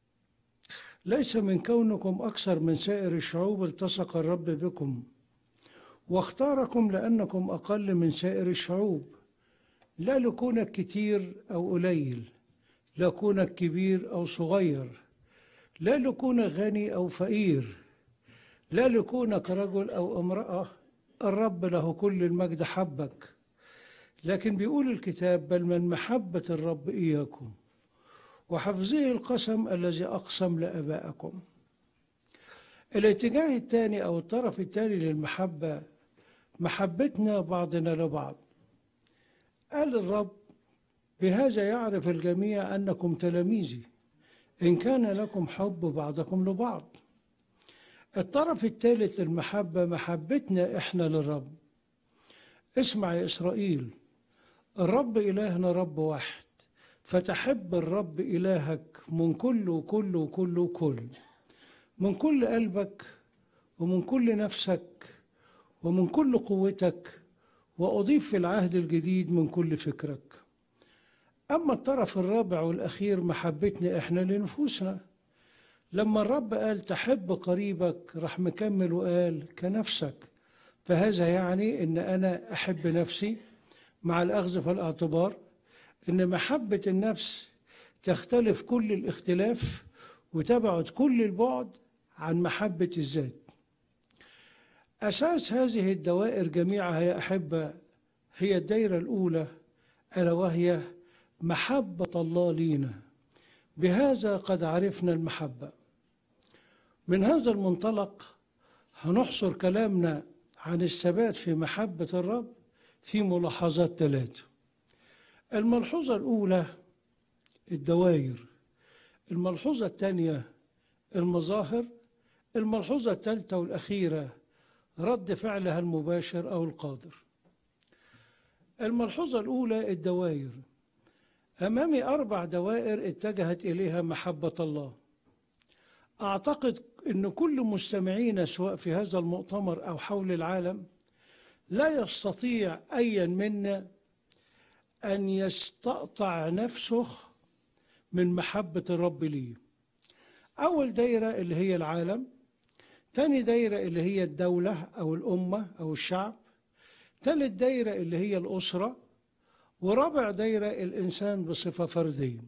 ليس من كونكم أكثر من سائر الشعوب التصق الرب بكم واختاركم لأنكم أقل من سائر الشعوب لا لكونك كتير أو قليل لا كونك كبير أو صغير لا لكونك غني أو فقير لا لكونك رجل أو امرأة الرب له كل المجد حبك لكن بيقول الكتاب بل من محبة الرب إياكم وحفظه القسم الذي أقسم لآبائكم الاتجاه الثاني أو الطرف الثاني للمحبة محبتنا بعضنا لبعض قال الرب بهذا يعرف الجميع أنكم تلاميذي إن كان لكم حب بعضكم لبعض الطرف الثالث للمحبة محبتنا إحنا للرب اسمع يا إسرائيل الرب إلهنا رب واحد فتحب الرب إلهك من كل وكل وكل وكل من كل قلبك ومن كل نفسك ومن كل قوتك وأضيف في العهد الجديد من كل فكرك أما الطرف الرابع والأخير محبتنا إحنا لنفوسنا لما الرب قال تحب قريبك راح مكمل وقال كنفسك فهذا يعني ان انا احب نفسي مع الاخذ في الاعتبار ان محبه النفس تختلف كل الاختلاف وتبعد كل البعد عن محبه الذات أساس هذه الدوائر جميعها يا أحبة هي الدائرة الأولى ألا وهي محبة الله لينا بهذا قد عرفنا المحبة من هذا المنطلق هنحصر كلامنا عن الثبات في محبة الرب في ملاحظات ثلاثة الملحوظة الأولى الدوائر الملحوظة الثانية المظاهر الملحوظة الثالثة والأخيرة رد فعلها المباشر أو القادر الملحوظة الأولى الدوائر أمامي أربع دوائر اتجهت إليها محبة الله أعتقد أن كل مستمعين سواء في هذا المؤتمر أو حول العالم لا يستطيع أيا منا أن يستقطع نفسه من محبة الرب ليه أول دايرة اللي هي العالم تاني دايرة اللي هي الدولة أو الأمة أو الشعب تالت دايرة اللي هي الأسرة ورابع دايرة الإنسان بصفة فردية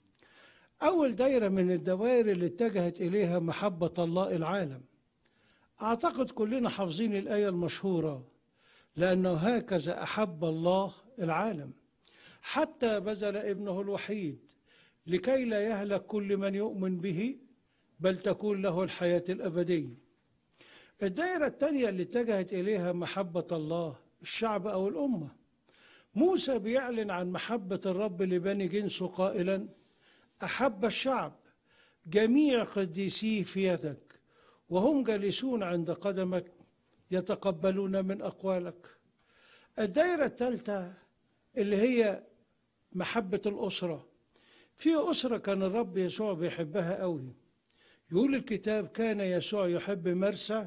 أول دايرة من الدوائر اللي اتجهت إليها محبة الله العالم أعتقد كلنا حافظين الآية المشهورة لأنه هكذا أحب الله العالم حتى بذل ابنه الوحيد لكي لا يهلك كل من يؤمن به بل تكون له الحياة الأبدية الدائرة الثانية اللي اتجهت إليها محبة الله الشعب أو الأمة موسى بيعلن عن محبة الرب لبني جنسه قائلا أحب الشعب جميع قديسيه في يدك وهم جالسون عند قدمك يتقبلون من أقوالك الدائرة الثالثة اللي هي محبة الأسرة في أسرة كان الرب يسوع بيحبها قوي يقول الكتاب كان يسوع يحب مرسى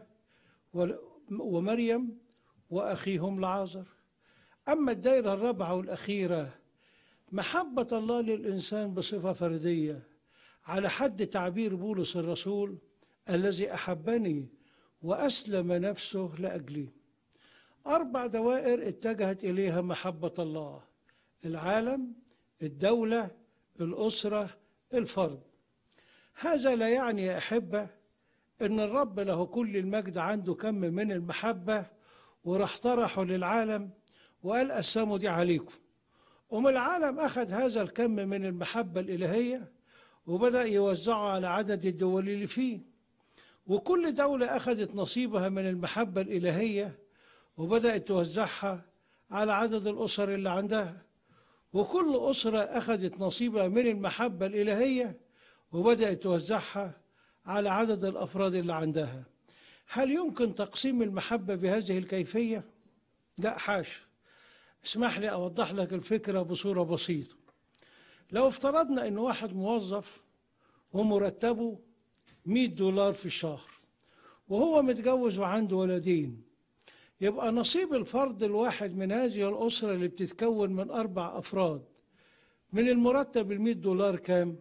ومريم وأخيهم لعازر أما الدائرة الرابعة والأخيرة محبة الله للإنسان بصفة فردية على حد تعبير بولس الرسول الذي أحبني وأسلم نفسه لأجلي أربع دوائر اتجهت إليها محبة الله العالم الدولة الأسرة الفرد هذا لا يعني يا أحبة إن الرب له كل المجد عنده كم من المحبة وراح طرحه للعالم وقال قسموا دي عليكم ومن العالم أخذ هذا الكم من المحبة الإلهية وبدأ يوزعه على عدد الدول اللي فيه وكل دولة أخذت نصيبها من المحبة الإلهية وبدأت توزعها على عدد الأسر اللي عندها وكل أسرة أخذت نصيبها من المحبة الإلهية وبدأت توزعها على عدد الأفراد اللي عندها هل يمكن تقسيم المحبة بهذه الكيفية؟ لا حاشا اسمح لي أوضح لك الفكرة بصورة بسيطة لو افترضنا أن واحد موظف ومرتبه 100 دولار في الشهر وهو متجوز وعنده ولدين يبقى نصيب الفرد الواحد من هذه الأسرة اللي بتتكون من أربع أفراد من المرتب ال 100 دولار كام؟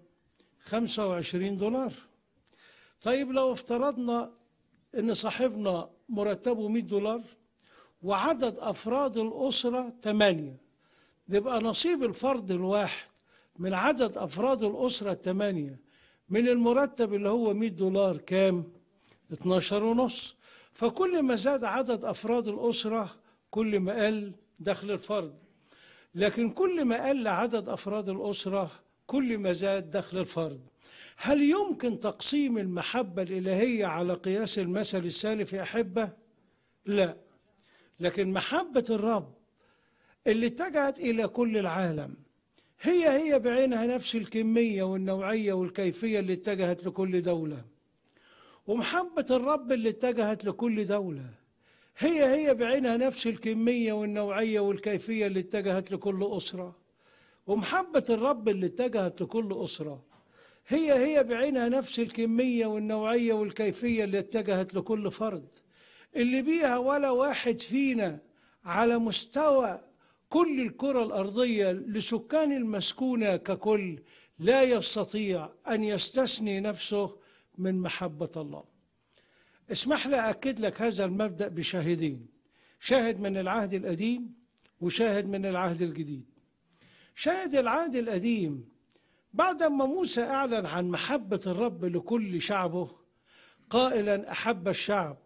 25 دولار طيب لو افترضنا ان صاحبنا مرتبه 100 دولار وعدد افراد الاسره 8 يبقى نصيب الفرد الواحد من عدد افراد الاسره الثمانيه من المرتب اللي هو 100 دولار كام 12 ونص فكل ما زاد عدد افراد الاسره كل ما قل دخل الفرد لكن كل ما قل عدد افراد الاسره كل ما زاد دخل الفرد هل يمكن تقسيم المحبة الإلهية على قياس المثل السالف يا أحبة؟ لا لكن محبة الرب اللي اتجهت إلى كل العالم هي هي بعينها نفس الكمية والنوعية والكيفية اللي اتجهت لكل دولة ومحبة الرب اللي اتجهت لكل دولة هي هي بعينها نفس الكمية والنوعية والكيفية اللي اتجهت لكل أسرة ومحبة الرب اللي اتجهت لكل أسرة هي هي بعينها نفس الكمية والنوعية والكيفية اللي اتجهت لكل فرد اللي بيها ولا واحد فينا على مستوى كل الكرة الأرضية لسكان المسكونة ككل لا يستطيع أن يستثني نفسه من محبة الله اسمح لي أكد لك هذا المبدأ بشاهدين شاهد من العهد القديم وشاهد من العهد الجديد شاهد العهد القديم بعد ما موسى أعلن عن محبة الرب لكل شعبه قائلا أحب الشعب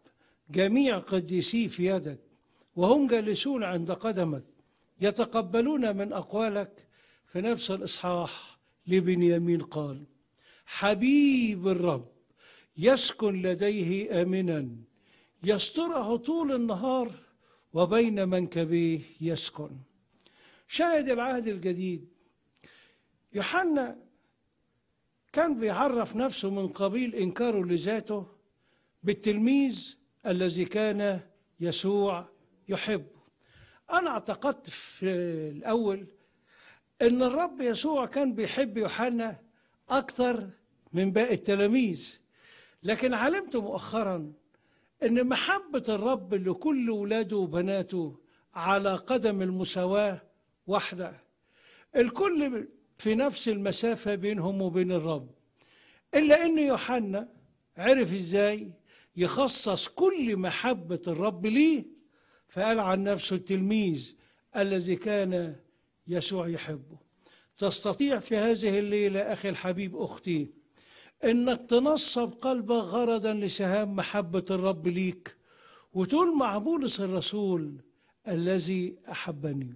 جميع قديسي في يدك وهم جالسون عند قدمك يتقبلون من أقوالك في نفس الإصحاح لبنيامين قال حبيب الرب يسكن لديه آمنا يستره طول النهار وبين منكبيه يسكن شاهد العهد الجديد يوحنا كان بيعرف نفسه من قبيل إنكاره لذاته بالتلميذ الذي كان يسوع يحبه أنا اعتقدت في الأول إن الرب يسوع كان بيحب يوحنا أكثر من باقي التلاميذ لكن علمت مؤخرا إن محبة الرب لكل ولاده وبناته على قدم المساواة واحدة الكل في نفس المسافة بينهم وبين الرب إلا إن يوحنا عرف إزاي يخصص كل محبة الرب ليه فقال عن نفسه التلميذ الذي كان يسوع يحبه تستطيع في هذه الليلة أخي الحبيب أختي إنك تنصب قلبك غرضا لسهام محبة الرب ليك وتقول مع بولس الرسول الذي أحبني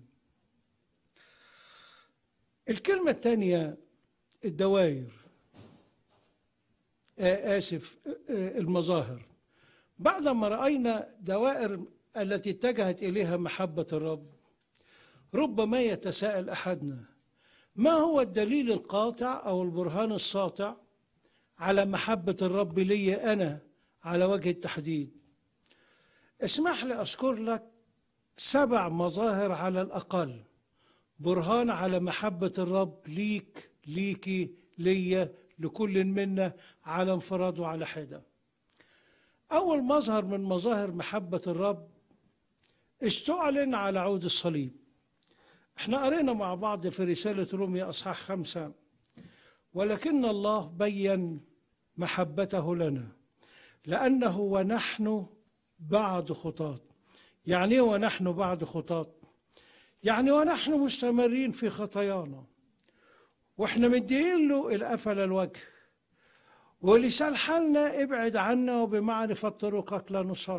الكلمة الثانية الدوائر آه آسف آه المظاهر بعدما رأينا دوائر التي اتجهت إليها محبة الرب ربما يتساءل أحدنا ما هو الدليل القاطع أو البرهان الساطع على محبة الرب لي أنا على وجه التحديد اسمح لي أذكر لك سبع مظاهر على الأقل برهان على محبة الرب ليك ليكي ليا لكل منا على انفراد وعلى حدة أول مظهر من مظاهر محبة الرب استعلن على عود الصليب احنا قرينا مع بعض في رسالة روميا أصحاح خمسة ولكن الله بين محبته لنا لأنه ونحن بعد خطاة يعني ونحن بعد خطاة يعني ونحن مستمرين في خطايانا واحنا مدين له القفل الوجه ولسان حالنا ابعد عنا وبمعرفة طرقك لا نصر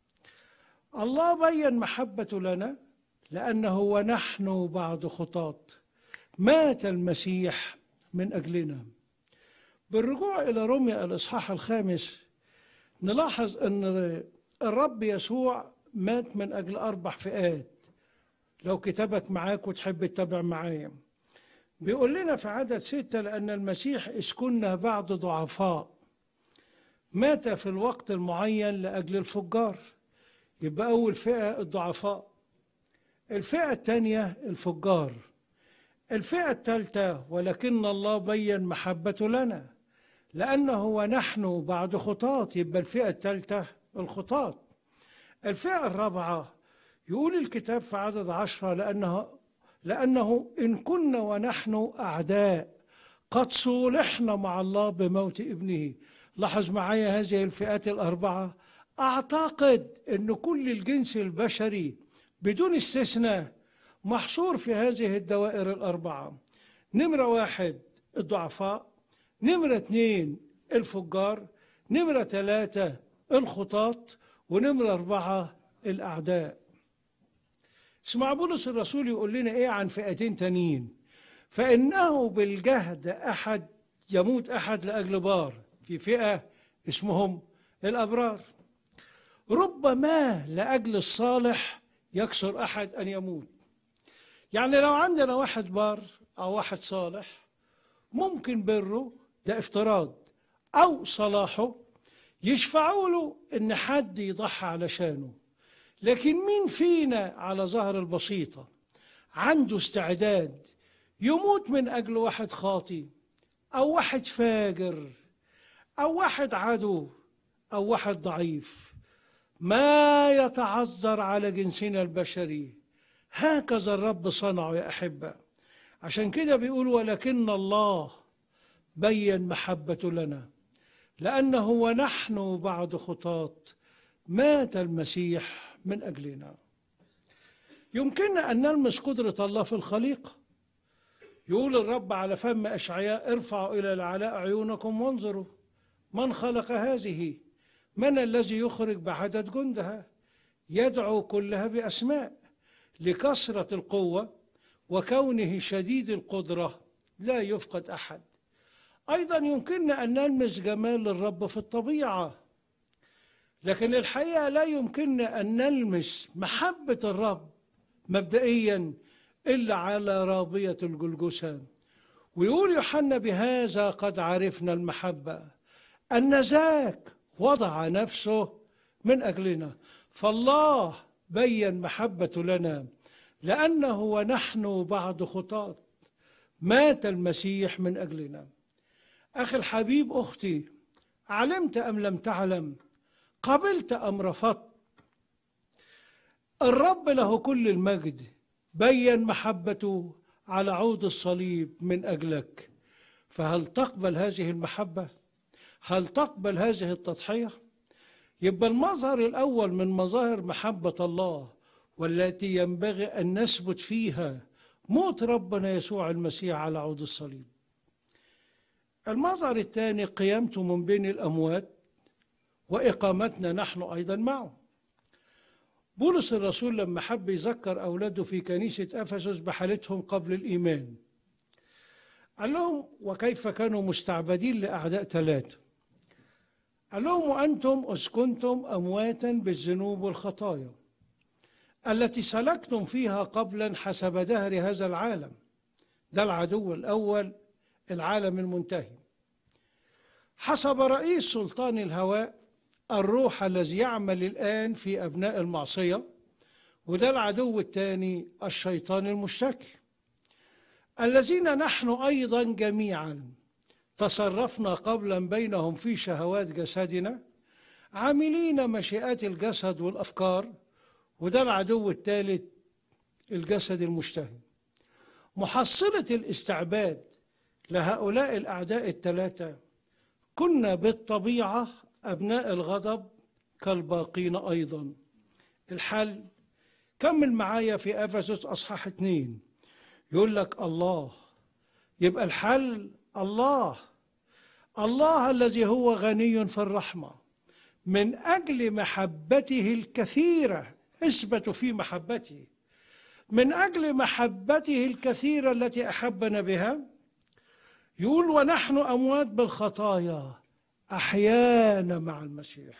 الله بين محبته لنا لأنه ونحن بعد خطاة مات المسيح من أجلنا بالرجوع إلى روميا الإصحاح الخامس نلاحظ أن الرب يسوع مات من أجل أربع فئات لو كتابك معاك وتحب تتابع معايا بيقول لنا في عدد ستة لأن المسيح إذ كنا بعد ضعفاء مات في الوقت المعين لأجل الفجار يبقى أول فئة الضعفاء الفئة الثانية الفجار الفئة الثالثة ولكن الله بين محبته لنا لأنه ونحن بعد خطاة يبقى الفئة الثالثة الخطاة الفئة الرابعة يقول الكتاب في عدد عشرة لأنه لأنه إن كنا ونحن أعداء قد صولحنا مع الله بموت ابنه لاحظ معايا هذه الفئات الأربعة أعتقد أن كل الجنس البشري بدون استثناء محصور في هذه الدوائر الأربعة نمرة واحد الضعفاء نمرة اثنين الفجار نمرة ثلاثة الخطاط ونمرة أربعة الأعداء اسمع بولس الرسول يقول لنا إيه عن فئتين تانيين فإنه بالجهد أحد يموت أحد لأجل بار في فئة اسمهم الأبرار ربما لأجل الصالح يكسر أحد أن يموت يعني لو عندنا واحد بار أو واحد صالح ممكن بره ده افتراض أو صلاحه يشفعوا له إن حد يضحي علشانه لكن مين فينا على ظهر البسيطة عنده استعداد يموت من أجل واحد خاطي أو واحد فاجر أو واحد عدو أو واحد ضعيف ما يتعذر على جنسنا البشري هكذا الرب صنعه يا أحبة عشان كده بيقول ولكن الله بين محبته لنا لأنه ونحن بعد خطاة مات المسيح من أجلنا يمكننا أن نلمس قدرة الله في الخليقة يقول الرب على فم أشعياء ارفعوا إلى العلاء عيونكم وانظروا من خلق هذه من الذي يخرج بعدد جندها يدعو كلها بأسماء لكثرة القوة وكونه شديد القدرة لا يفقد أحد أيضا يمكننا أن نلمس جمال الرب في الطبيعة لكن الحقيقة لا يمكننا أن نلمس محبة الرب مبدئيا إلا على رابية الجلجسة ويقول يوحنا بهذا قد عرفنا المحبة أن ذاك وضع نفسه من أجلنا فالله بين محبته لنا لأنه ونحن بعد خطاة مات المسيح من أجلنا أخي الحبيب أختي علمت أم لم تعلم قبلت أم رفضت الرب له كل المجد بين محبته على عود الصليب من أجلك فهل تقبل هذه المحبة؟ هل تقبل هذه التضحية؟ يبقى المظهر الأول من مظاهر محبة الله والتي ينبغي أن نثبت فيها موت ربنا يسوع المسيح على عود الصليب المظهر الثاني قيامته من بين الأموات وإقامتنا نحن أيضا معه بولس الرسول لما حب يذكر أولاده في كنيسة أفسس بحالتهم قبل الإيمان قال لهم وكيف كانوا مستعبدين لأعداء ثلاثة قال لهم وأنتم أسكنتم أمواتا بالذنوب والخطايا التي سلكتم فيها قبلا حسب دهر هذا العالم ده العدو الأول العالم المنتهي حسب رئيس سلطان الهواء الروح الذي يعمل الآن في أبناء المعصية وده العدو الثاني الشيطان المشتكي الذين نحن أيضا جميعا تصرفنا قبلا بينهم في شهوات جسدنا عاملين مشيئات الجسد والأفكار وده العدو الثالث الجسد المشتهي محصلة الاستعباد لهؤلاء الأعداء الثلاثة كنا بالطبيعة أبناء الغضب كالباقين أيضا الحل كمل معايا في أفسس أصحاح اتنين يقول لك الله يبقى الحل الله الله الذي هو غني في الرحمة من أجل محبته الكثيرة اثبتوا في محبته من أجل محبته الكثيرة التي أحبنا بها يقول ونحن أموات بالخطايا أحيانا مع المسيح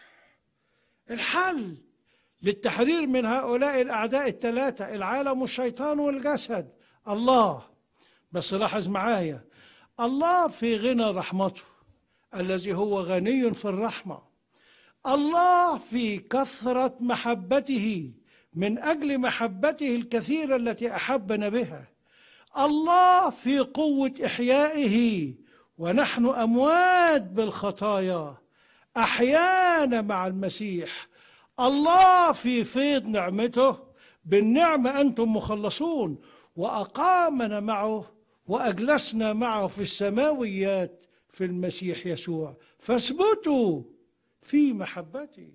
الحل للتحرير من هؤلاء الأعداء الثلاثة العالم والشيطان والجسد الله بس لاحظ معايا الله في غنى رحمته الذي هو غني في الرحمة الله في كثرة محبته من أجل محبته الكثيرة التي أحبنا بها الله في قوة إحيائه ونحن أموات بالخطايا أحيانا مع المسيح الله في فيض نعمته بالنعمة أنتم مخلصون وأقامنا معه وأجلسنا معه في السماويات في المسيح يسوع فاثبتوا في محبتي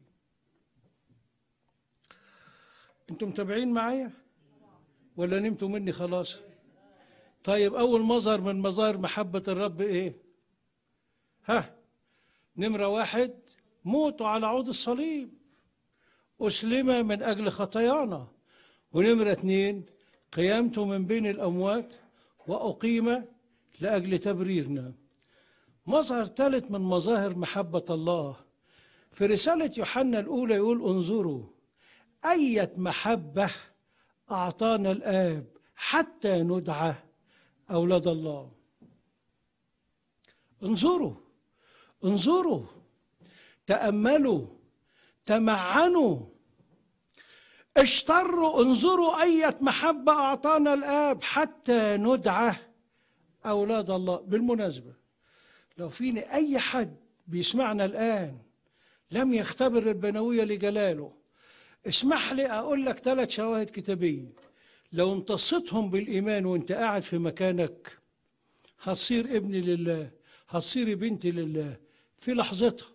انتم متابعين معايا ولا نمتوا مني خلاص طيب اول مظهر من مظاهر محبه الرب ايه ها نمره واحد موته على عود الصليب اسلم من اجل خطايانا ونمره اتنين قيامته من بين الاموات واقيم لاجل تبريرنا مظهر ثالث من مظاهر محبه الله في رساله يوحنا الاولى يقول انظروا أية محبة أعطانا الآب حتى ندعى أولاد الله انظروا انظروا تأملوا تمعنوا اشتروا انظروا أية محبة أعطانا الآب حتى ندعى أولاد الله بالمناسبة لو فيني أي حد بيسمعنا الآن لم يختبر البنوية لجلاله اسمح لي أقول لك ثلاث شواهد كتابية لو امتصتهم بالإيمان وانت قاعد في مكانك هتصير ابني لله هتصيري بنتي لله في لحظتها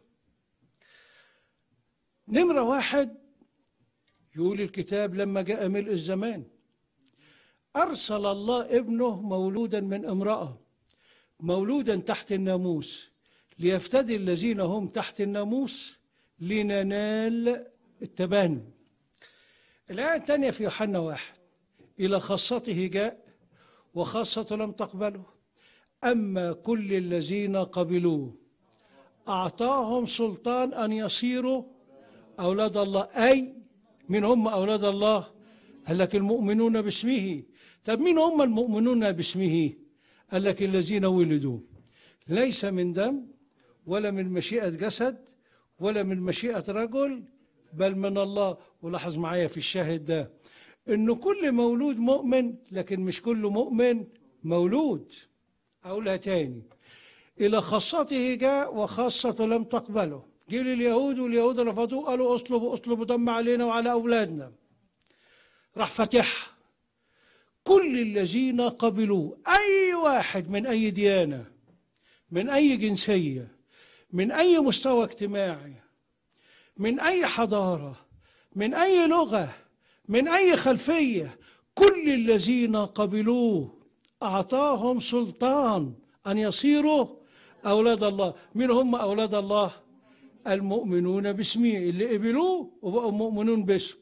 نمرة واحد يقول الكتاب لما جاء ملء الزمان أرسل الله ابنه مولودا من امرأة مولودا تحت الناموس ليفتدي الذين هم تحت الناموس لننال التبني الآية الثانية في يوحنا واحد إلى خاصته جاء وخاصة لم تقبله أما كل الذين قبلوه أعطاهم سلطان أن يصيروا أولاد الله أي من هم أولاد الله قال لك المؤمنون باسمه طب مين هم المؤمنون باسمه قال لك الذين ولدوا ليس من دم ولا من مشيئة جسد ولا من مشيئة رجل بل من الله ولاحظ معايا في الشاهد ده إنه كل مولود مؤمن لكن مش كل مؤمن مولود أقولها تاني إلى خاصته جاء وخاصة لم تقبله جيل اليهود واليهود رفضوه قالوا اصلبوا اصلبوا دم علينا وعلى أولادنا راح فتح كل الذين قبلوا أي واحد من أي ديانة من أي جنسية من أي مستوى اجتماعي من أي حضارة من أي لغة من أي خلفية كل الذين قبلوه أعطاهم سلطان أن يصيروا أولاد الله من هم أولاد الله المؤمنون باسمه اللي قبلوه وبقوا مؤمنون باسمه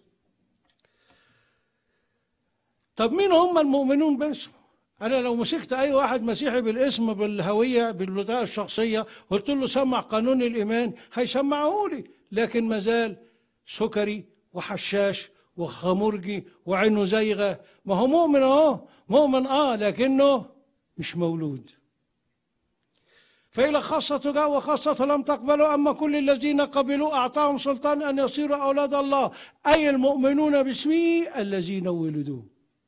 طب مين هم المؤمنون باسمه أنا لو مسكت أي واحد مسيحي بالاسم بالهوية بالبطاقة الشخصية قلت له سمع قانون الإيمان هيسمعه لي لكن مازال سكري وحشاش وخمرجي وعينه زيغة ما هو مؤمن أهو مؤمن آه لكنه مش مولود فإلى خاصة جاء وخاصة لم تقبلوا أما كل الذين قبلوا أعطاهم سلطان أن يصيروا أولاد الله أي المؤمنون باسمه الذين ولدوا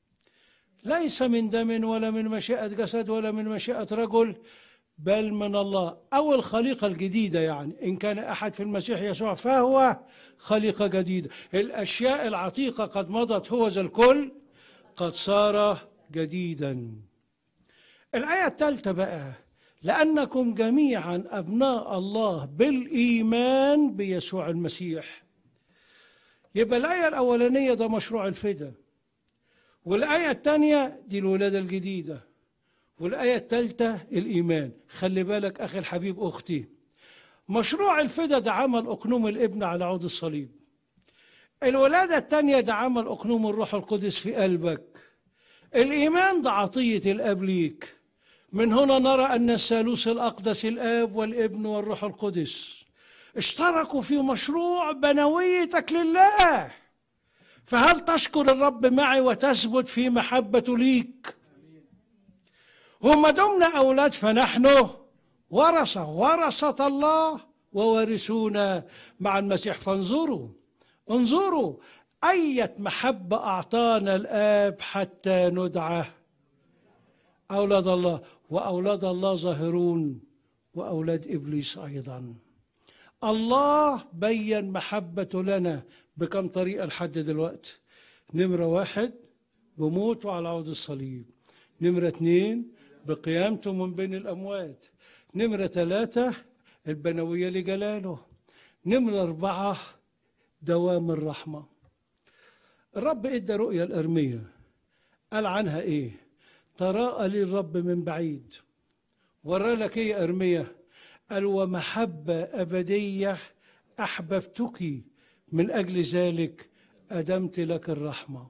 ليس من دم ولا من مشيئة جسد ولا من مشيئة رجل بل من الله أو الخليقة الجديدة يعني إن كان أحد في المسيح يسوع فهو خليقة جديدة الأشياء العتيقة قد مضت هو ذا الكل قد صار جديدا الآية الثالثة بقى لأنكم جميعا أبناء الله بالإيمان بيسوع المسيح يبقى الآية الأولانية ده مشروع الفدا والآية الثانية دي الولادة الجديدة والآية الثالثة الإيمان خلي بالك أخي الحبيب أختي مشروع الفدا ده عمل أقنوم الابن على عود الصليب الولادة الثانية ده عمل أقنوم الروح القدس في قلبك الإيمان ده عطية الأب ليك من هنا نرى أن الثالوث الأقدس الآب والابن والروح القدس اشتركوا في مشروع بنويتك لله فهل تشكر الرب معي وتثبت في محبته ليك وما دمنا أولاد فنحن ورثة ورثة الله ووارثون مع المسيح فانظروا انظروا أية محبة أعطانا الآب حتى ندعى أولاد الله وأولاد الله ظاهرون وأولاد إبليس أيضا الله بين محبته لنا بكم طريقة لحد دلوقتي نمرة واحد بموته على عود الصليب نمرة اتنين بقيامته من بين الأموات نمرة ثلاثة البنوية لجلاله نمرة أربعة دوام الرحمة الرب ادى رؤية الأرمية قال عنها ايه تراءى لي الرب من بعيد ورى لك ايه يا أرمية قال ومحبة أبدية أحببتك من أجل ذلك أدمت لك الرحمة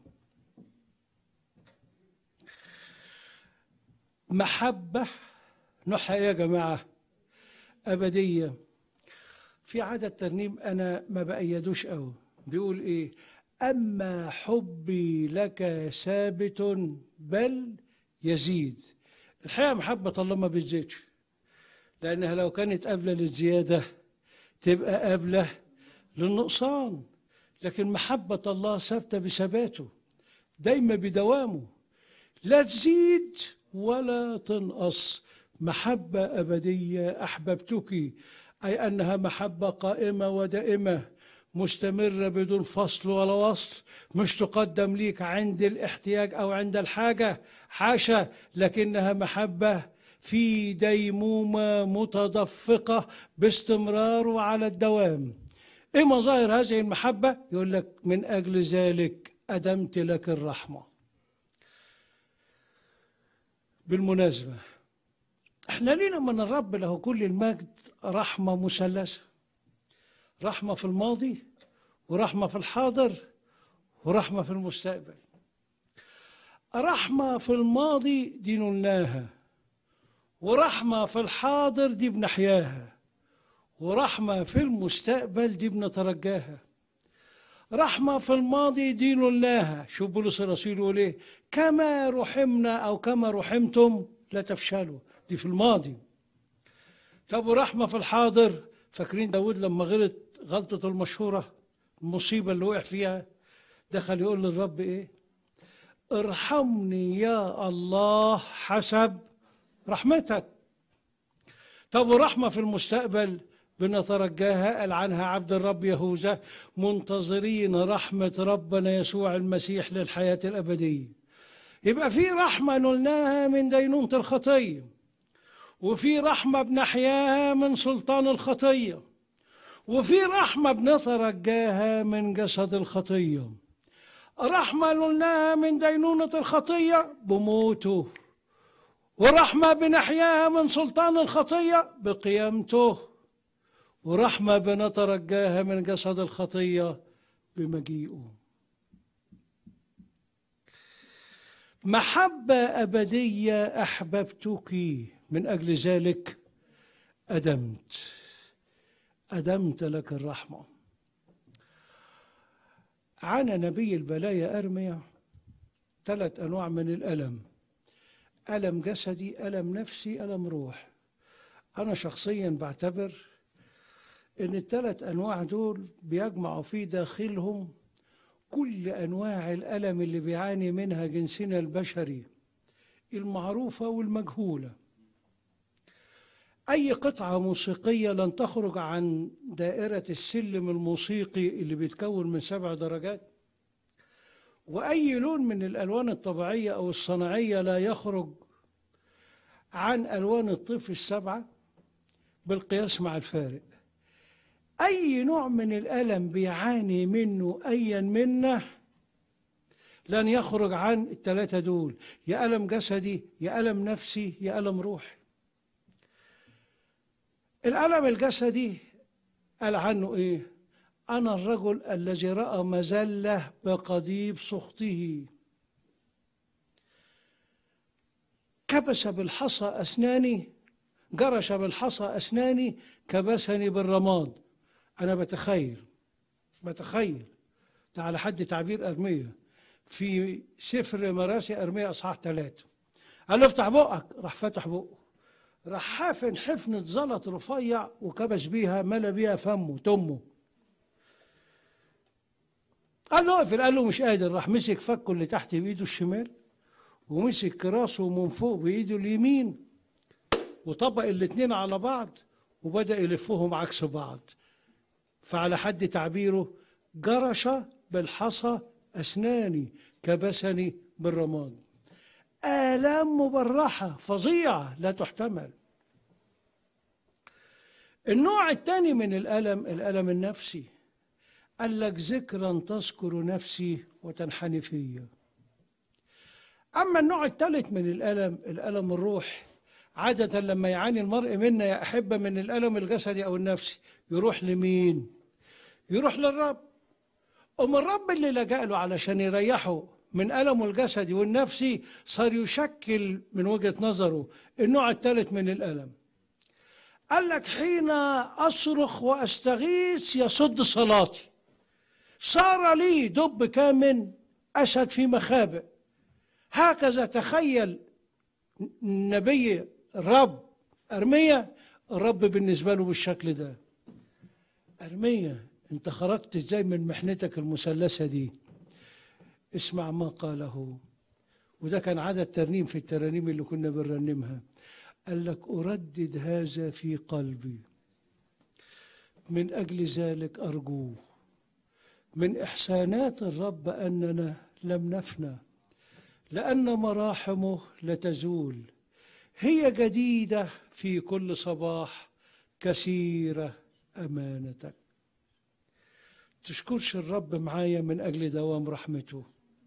محبة نوعها إيه يا جماعة أبدية في عدد ترنيم أنا ما بأيدوش قوي بيقول إيه أما حبي لك ثابت بل يزيد الحقيقة محبة الله ما بتزيدش لأنها لو كانت قابلة للزيادة تبقى قابلة للنقصان لكن محبة الله ثابتة بثباته دايما بدوامه لا تزيد ولا تنقص محبة أبدية أحببتك أي أنها محبة قائمة ودائمة مستمرة بدون فصل ولا وصل مش تقدم ليك عند الاحتياج أو عند الحاجة حاشا لكنها محبة في ديمومة متدفقة باستمرار وعلى الدوام إيه مظاهر هذه المحبة؟ يقول لك من أجل ذلك أدمت لك الرحمة بالمناسبة احنا لينا من الرب له كل المجد رحمة مثلثة رحمة في الماضي ورحمة في الحاضر ورحمة في المستقبل رحمة في الماضي دي نلناها ورحمة في الحاضر دي بنحياها ورحمة في المستقبل دي بنترجاها رحمة في الماضي دي نلناها شوف بولس الرسول يقول ايه كما رحمنا أو كما رحمتم لا تفشلوا دي في الماضي طب ورحمة في الحاضر فاكرين داود لما غلط غلطته المشهورة المصيبة اللي وقع فيها دخل يقول للرب ايه ارحمني يا الله حسب رحمتك طب ورحمة في المستقبل بنترجاها قال عنها عبد الرب يهوذا منتظرين رحمة ربنا يسوع المسيح للحياة الأبدية يبقى في رحمة نلناها من دينونة الخطية وفي رحمة بنحياها من سلطان الخطية وفي رحمة بنترجاها من جسد الخطية رحمة نلناها من دينونة الخطية بموته ورحمة بنحياها من سلطان الخطية بقيامته ورحمة بنترجاها من جسد الخطية بمجيئه محبة أبدية أحببتك من أجل ذلك أدمت أدمت لك الرحمة عانى نبي البلايا أرميا ثلاث أنواع من الألم ألم جسدي ألم نفسي ألم روح أنا شخصيا بعتبر إن الثلاث أنواع دول بيجمعوا في داخلهم كل أنواع الألم اللي بيعاني منها جنسنا البشري المعروفة والمجهولة أي قطعة موسيقية لن تخرج عن دائرة السلم الموسيقي اللي بيتكون من سبع درجات وأي لون من الألوان الطبيعية أو الصناعية لا يخرج عن ألوان الطيف السبعة بالقياس مع الفارق أي نوع من الألم بيعاني منه أيا منا لن يخرج عن الثلاثة دول يا ألم جسدي يا ألم نفسي يا ألم روحي الألم الجسدي قال عنه إيه أنا الرجل الذي رأى مزلة بقضيب سخطه كبس بالحصى أسناني جرش بالحصى أسناني كبسني بالرماد أنا بتخيل بتخيل ده على حد تعبير أرمية في سفر مراسي أرمية أصحاح ثلاثة قال له افتح بقك راح فتح بقه راح حافن حفنة زلط رفيع وكبس بيها ملا بيها فمه تمه قال له اقفل قال له مش قادر راح مسك فكه اللي تحت بايده الشمال ومسك راسه من فوق بايده اليمين وطبق الاتنين على بعض وبدأ يلفهم عكس بعض فعلى حد تعبيره جرش بالحصى أسناني كبسني بالرماد آلام مبرحة فظيعة لا تحتمل النوع الثاني من الألم الألم النفسي قال لك ذكرا تذكر نفسي وتنحني فيا أما النوع الثالث من الألم الألم الروح عادة لما يعاني المرء منا يا أحبة من الألم الجسدي أو النفسي يروح لمين؟ يروح للرب أم الرب اللي لجأ له علشان يريحه من ألمه الجسدي والنفسي صار يشكل من وجهة نظره النوع الثالث من الألم قال لك حين أصرخ وأستغيث يصد صلاتي صار لي دب كامن أسد في مخابئ هكذا تخيل نبي الرب أرميا الرب بالنسبة له بالشكل ده أرميا أنت خرجت إزاي من محنتك المثلثة دي اسمع ما قاله وده كان عدد ترنيم في الترانيم اللي كنا بنرنمها قال لك أردد هذا في قلبي من أجل ذلك أرجوه من إحسانات الرب أننا لم نفنى لأن مراحمه لتزول هي جديدة في كل صباح كثيرة أمانتك تشكرش الرب معايا من أجل دوام رحمته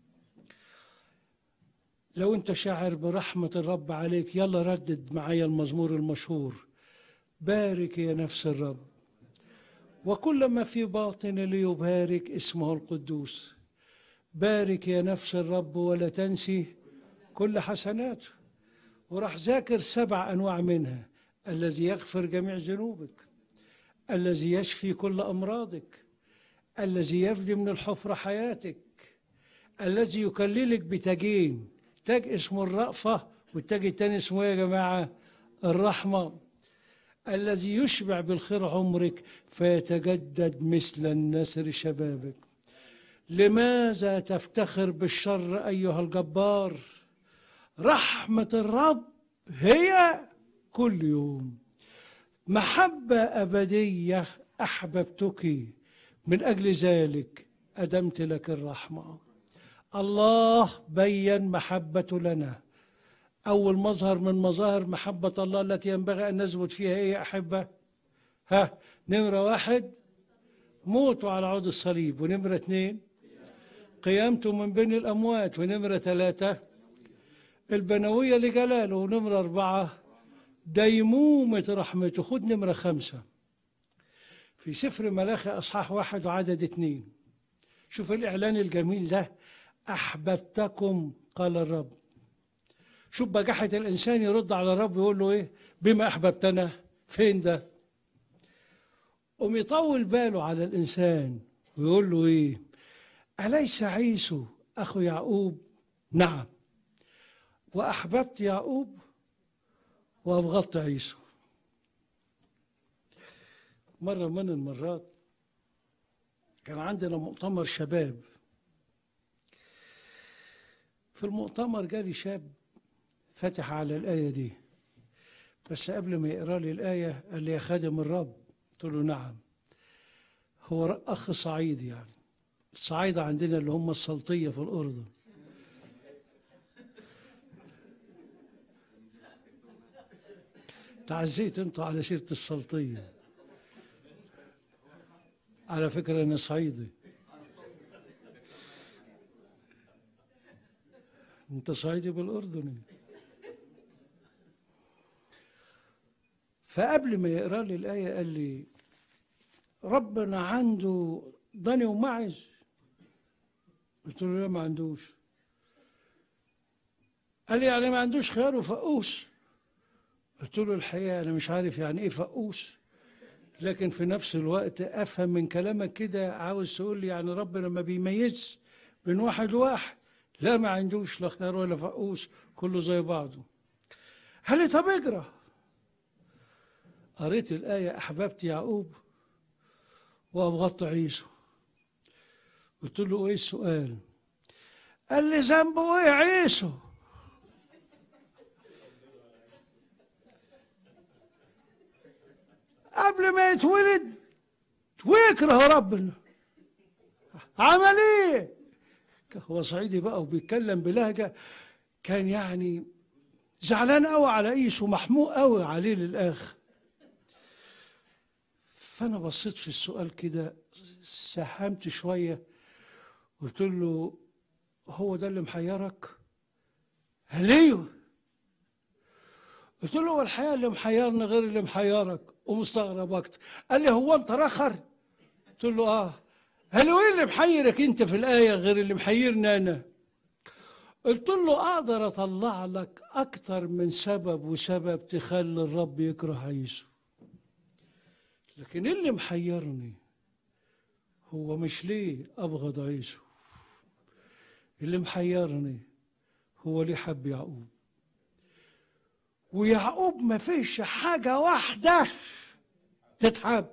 لو أنت شاعر برحمة الرب عليك يلا ردد معايا المزمور المشهور بارك يا نفس الرب وكل ما في باطن ليبارك اسمه القدوس بارك يا نفس الرب ولا تنسي كل حسناته وراح ذاكر سبع انواع منها الذي يغفر جميع ذنوبك الذي يشفي كل امراضك الذي يفدي من الحفره حياتك الذي يكللك بتاجين تاج اسمه الرأفة والتاج التاني اسمه ايه يا جماعة الرحمة الذي يشبع بالخير عمرك فيتجدد مثل النسر شبابك لماذا تفتخر بالشر أيها الجبار رحمة الرب هي كل يوم محبة أبدية أحببتك من أجل ذلك أدمت لك الرحمة الله بين محبته لنا أول مظهر من مظاهر محبة الله التي ينبغي أن نثبت فيها إيه يا أحبة ها نمرة واحد موته على عود الصليب ونمرة اثنين قيامته من بين الأموات ونمرة ثلاثة البنوية لجلاله ونمرة أربعة ديمومة رحمته خد نمرة خمسة في سفر ملاخي أصحاح واحد وعدد اثنين شوف الإعلان الجميل ده أحببتكم قال الرب شوف بجاحة الإنسان يرد على الرب يقول له إيه بما أحببتنا فين ده قوم يطول باله على الإنسان ويقول له إيه أليس عيسو أخو يعقوب نعم وأحببت يعقوب وأبغضت عيسو مرة من المرات كان عندنا مؤتمر شباب في المؤتمر جالي شاب فتح على الآية دي بس قبل ما يقرأ لي الآية قال لي يا خادم الرب قلت له نعم هو أخ صعيدي يعني الصعايدة عندنا اللي هم السلطية في الأردن تعزيت انتوا على سيرة السلطية على فكرة أنا صعيدي أنت صعيدي بالأردني فقبل ما يقرأ لي الآية قال لي ربنا عنده ضني ومعز قلت له لا ما عندوش قال لي يعني ما عندوش خيار وفقوس قلت له الحقيقة أنا مش عارف يعني إيه فقوس لكن في نفس الوقت أفهم من كلامك كده عاوز تقول لي يعني ربنا ما بيميزش بين واحد وواحد لا ما عندوش لا خيار ولا فقوس كله زي بعضه قال لي طب اجرى قريت الآية أحببت يعقوب وأبغضت عيسو قلت له إيه السؤال قال لي ذنبه إيه عيسو قبل ما يتولد ويكره ربنا عمل ايه هو صعيدي بقى وبيتكلم بلهجة كان يعني زعلان قوي على عيسو محموق قوي عليه للآخر فأنا بصيت في السؤال كده ساهمت شوية قلت له هو ده اللي محيرك؟ قال ايوه قلت له هو الحقيقة اللي محيرنا غير اللي محيرك ومستغرب أكتر قال لي هو أنت رخر؟ قلت له آه قال له إيه اللي محيرك أنت في الآية غير اللي محيرني أنا؟ قلت له أقدر أطلع لك أكتر من سبب وسبب تخلي الرب يكره عيسو لكن اللي محيرني هو مش ليه أبغض عيسو اللي محيرني هو ليه حب يعقوب ويعقوب ما فيش حاجة واحدة تتحب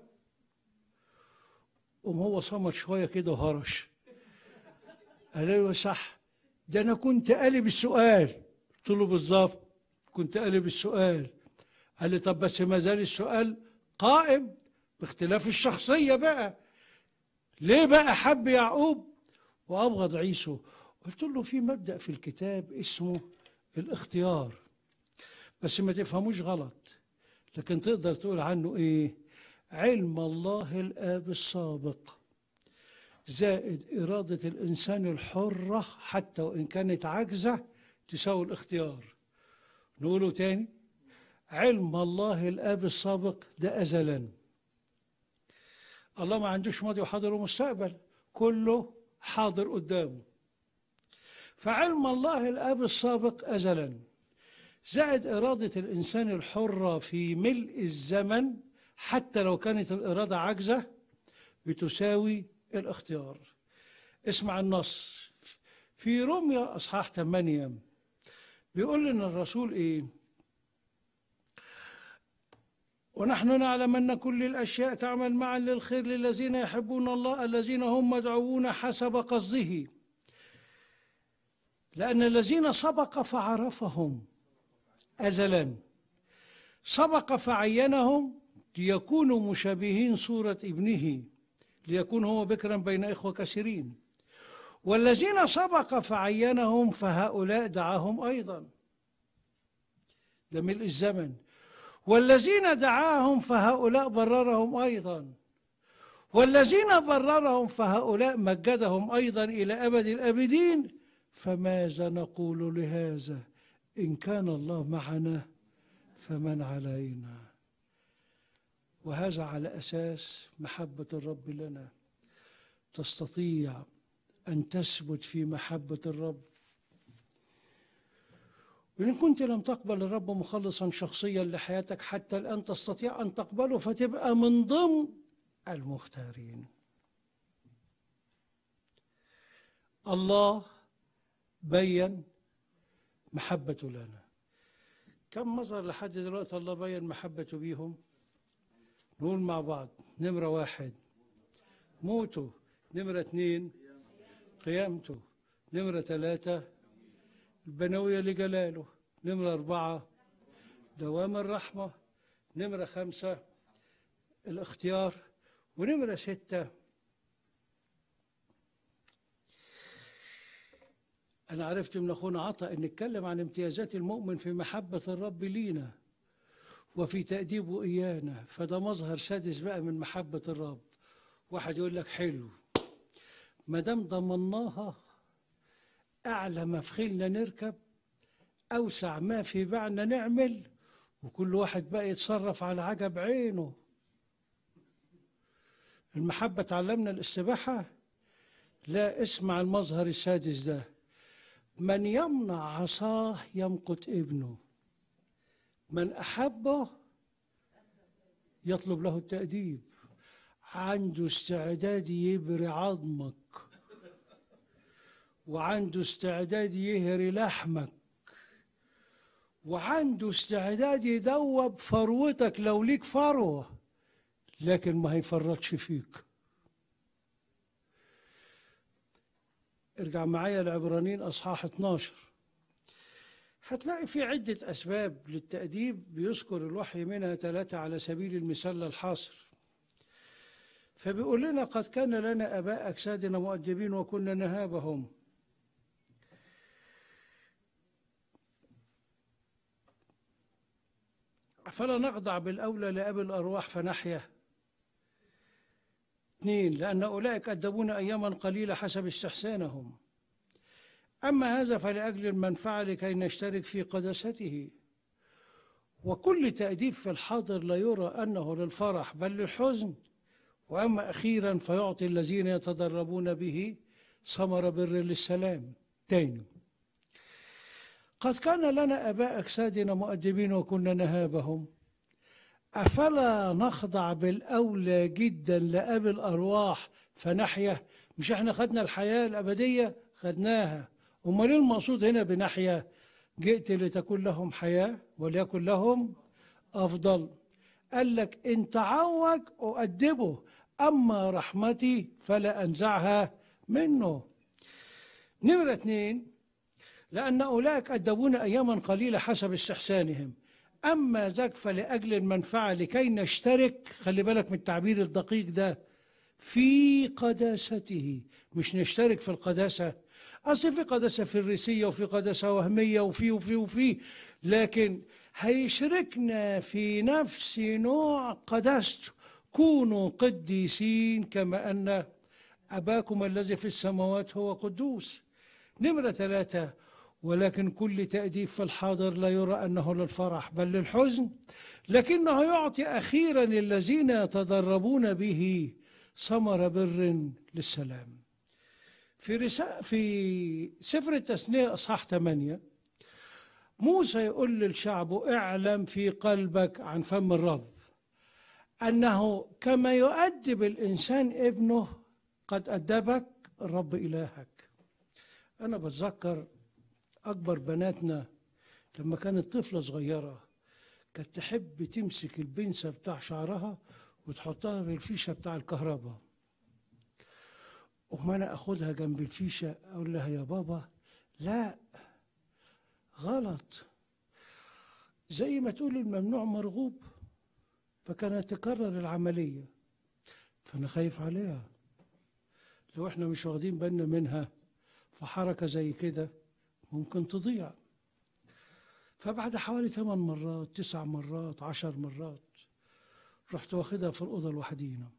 قوم هو صمت شوية كده وهرش قال له صح ده أنا كنت قالب السؤال قلت له بالظبط كنت قالب السؤال قال لي طب بس ما زال السؤال قائم باختلاف الشخصية بقى ليه بقى حب يعقوب وأبغض عيسو قلت له في مبدأ في الكتاب اسمه الاختيار بس ما تفهموش غلط لكن تقدر تقول عنه ايه علم الله الآب السابق زائد إرادة الإنسان الحرة حتى وإن كانت عاجزة تساوي الاختيار نقوله تاني علم الله الآب السابق ده أزلا الله ما عندوش ماضي وحاضر ومستقبل كله حاضر قدامه فعلم الله الآب السابق أزلا زائد إرادة الإنسان الحرة في ملء الزمن حتى لو كانت الإرادة عاجزة بتساوي الاختيار اسمع النص في روميا أصحاح 8 بيقول لنا الرسول إيه ونحن نعلم أن كل الأشياء تعمل معا للخير للذين يحبون الله الذين هم مدعوون حسب قصده لأن الذين سبق فعرفهم أزلا سبق فعينهم ليكونوا مشابهين صورة ابنه ليكون هو بكرا بين إخوة كثيرين والذين سبق فعينهم فهؤلاء دعاهم أيضا ده ملء الزمن والذين دعاهم فهؤلاء بررهم أيضا والذين بررهم فهؤلاء مجدهم أيضا إلى أبد الآبدين فماذا نقول لهذا إن كان الله معنا فمن علينا وهذا على أساس محبة الرب لنا تستطيع أن تثبت في محبة الرب وإن كنت لم تقبل الرب مخلصا شخصيا لحياتك حتى الآن تستطيع أن تقبله فتبقى من ضمن المختارين الله بين محبته لنا كم مظهر لحد دلوقتي الله بين محبته بيهم نقول مع بعض نمرة واحد موته نمرة اثنين قيامته نمرة ثلاثة البنوية لجلاله نمرة أربعة دوام الرحمة نمرة خمسة الاختيار ونمرة ستة أنا عرفت من أخونا عطا أن نتكلم عن امتيازات المؤمن في محبة الرب لينا وفي تأديبه إيانا فده مظهر سادس بقى من محبة الرب واحد يقول لك حلو ما دام ضمناها أعلى ما في خيلنا نركب أوسع ما في بعنا نعمل وكل واحد بقى يتصرف على عجب عينه المحبة تعلمنا الاستباحة لا اسمع المظهر السادس ده من يمنع عصاه يمقت ابنه من أحبه يطلب له التأديب عنده استعداد يبري عظمك وعنده استعداد يهري لحمك وعنده استعداد يدوب فروتك لو ليك فروة لكن ما هيفرطش فيك ارجع معايا العبرانيين أصحاح 12 هتلاقي في عدة أسباب للتأديب بيذكر الوحي منها ثلاثة على سبيل المثال الحاصر فبيقول لنا قد كان لنا آباء أجسادنا مؤدبين وكنا نهابهم فلا نخضع بالأولى لأبي الأرواح فنحيا اثنين لأن أولئك أدبونا أياما قليلة حسب استحسانهم أما هذا فلأجل المنفعة لكي نشترك في قداسته وكل تأديب في الحاضر لا يرى أنه للفرح بل للحزن وأما أخيرا فيعطي الذين يتدربون به ثمر بر للسلام تاني قد كان لنا آباء أجسادنا مؤدبين وكنا نهابهم أفلا نخضع بالأولى جدا لأبي الأرواح فنحيا مش احنا خدنا الحياة الأبدية خدناها أمال إيه المقصود هنا بنحيا جئت لتكون لهم حياة وليكن لهم أفضل قال لك إن تعوج أؤدبه أما رحمتي فلا أنزعها منه نمرة اثنين لأن أولئك أدبونا أياما قليلة حسب استحسانهم أما ذاك فلأجل المنفعة لكي نشترك خلي بالك من التعبير الدقيق ده في قداسته مش نشترك في القداسة أصل في قداسة فريسية وفي قداسة وهمية وفي وفي وفي لكن هيشركنا في نفس نوع قداسته كونوا قديسين كما أن أباكم الذي في السماوات هو قدوس نمرة ثلاثة ولكن كل تأديب في الحاضر لا يرى أنه للفرح بل للحزن لكنه يعطي أخيرا الذين يتدربون به ثمر بر للسلام في رسا في سفر التثنية أصحاح 8 موسى يقول للشعب اعلم في قلبك عن فم الرب أنه كما يؤدب الإنسان ابنه قد أدبك الرب إلهك أنا بتذكر أكبر بناتنا لما كانت طفلة صغيرة كانت تحب تمسك البنسة بتاع شعرها وتحطها في الفيشة بتاع الكهرباء وما أنا أخدها جنب الفيشة أقول لها يا بابا لا غلط زي ما تقول الممنوع مرغوب فكانت تكرر العملية فأنا خايف عليها لو احنا مش واخدين بالنا منها فحركة زي كده ممكن تضيع فبعد حوالي ثمان مرات تسع مرات عشر مرات رحت واخدها في الأوضة لوحدينا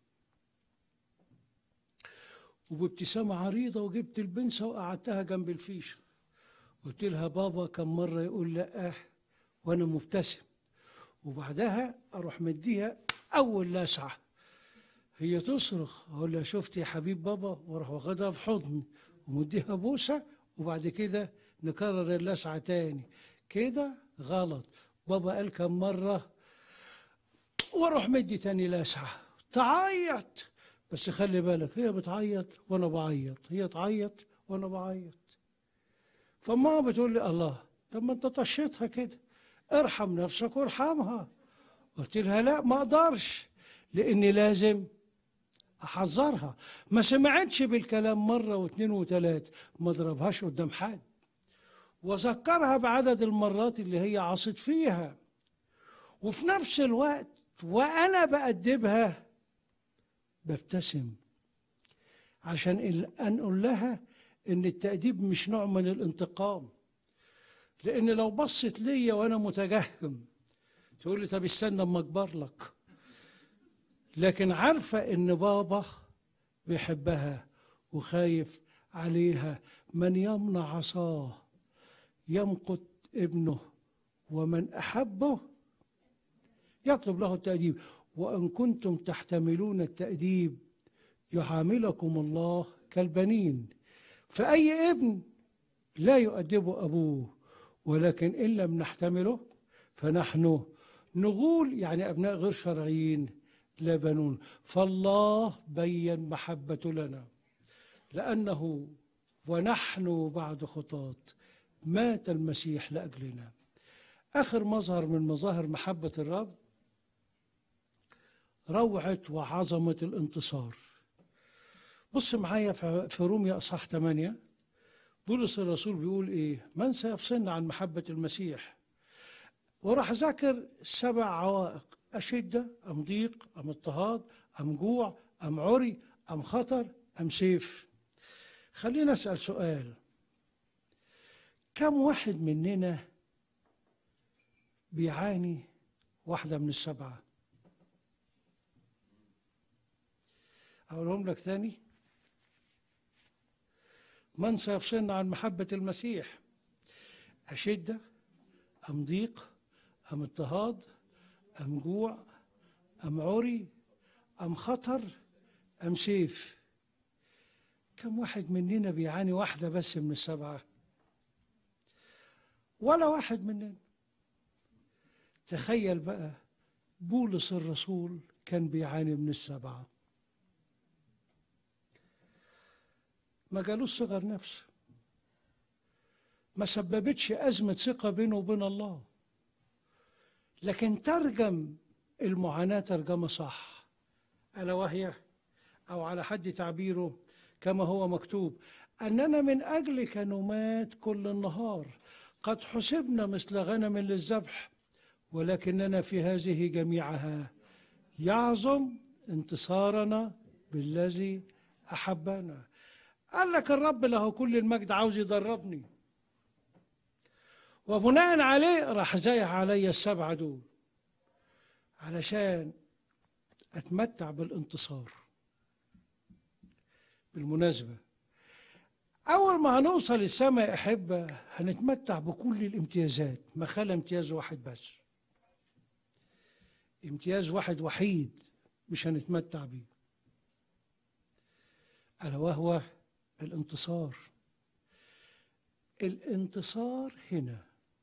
وبابتسامة عريضة وجبت البنسة وقعدتها جنب الفيشة قلت لها بابا كم مرة يقول لا وأنا مبتسم وبعدها أروح مديها أول لسعة هي تصرخ أقول لها شفت يا حبيب بابا وأروح واخدها في حضني ومديها بوسة وبعد كده نكرر اللسعة تاني كده غلط بابا قال كم مرة واروح مدي تاني لسعة تعيط بس خلي بالك هي بتعيط وانا بعيط هي تعيط وانا بعيط فماما بتقول لي الله طب ما انت طشيتها كده ارحم نفسك وارحمها قلت لها لا ما اقدرش لاني لازم احذرها ما سمعتش بالكلام مره واثنين وثلاث ما اضربهاش قدام حد وذكرها بعدد المرات اللي هي عصت فيها وفي نفس الوقت وانا بأدبها ببتسم عشان ال- انقل لها ان التأديب مش نوع من الانتقام لان لو بصت ليا وانا متجهم تقول لي طب استنى اما اكبر لك لكن عارفه ان بابا بيحبها وخايف عليها من يمنع عصاه يمقت ابنه ومن احبه يطلب له التأديب وإن كنتم تحتملون التأديب يعاملكم الله كالبنين فأي ابن لا يؤدب أبوه ولكن إن لم نحتمله فنحن نغول يعني أبناء غير شرعيين لا بنون فالله بين محبته لنا لأنه ونحن بعد خطاط مات المسيح لأجلنا آخر مظهر من مظاهر محبة الرب روعة وعظمة الانتصار بص معايا في في روميا أصحاح 8 بولس الرسول بيقول إيه من سيفصلنا عن محبة المسيح وراح ذاكر سبع عوائق أشدة أم ضيق أم اضطهاد أم جوع أم عري أم خطر أم سيف خلينا أسأل سؤال كم واحد مننا بيعاني واحدة من السبعة أقولهم لك ثاني من سيفصلنا عن محبة المسيح أشدة أم ضيق أم اضطهاد أم جوع أم عري أم خطر أم سيف كم واحد مننا بيعاني واحدة بس من السبعة ولا واحد مننا تخيل بقى بولس الرسول كان بيعاني من السبعه ما جالوش صغر نفس ما سببتش أزمة ثقة بينه وبين الله لكن ترجم المعاناة ترجمة صح ألا وهي أو على حد تعبيره كما هو مكتوب أننا من أجلك نمات كل النهار قد حسبنا مثل غنم للذبح ولكننا في هذه جميعها يعظم انتصارنا بالذي أحبنا قال لك الرب له كل المجد عاوز يدربني وبناء عليه راح زايح عليا السبعة دول علشان أتمتع بالانتصار بالمناسبة أول ما هنوصل السماء يا أحبة هنتمتع بكل الامتيازات ما خلا امتياز واحد بس امتياز واحد وحيد مش هنتمتع بيه ألا وهو الانتصار الانتصار هنا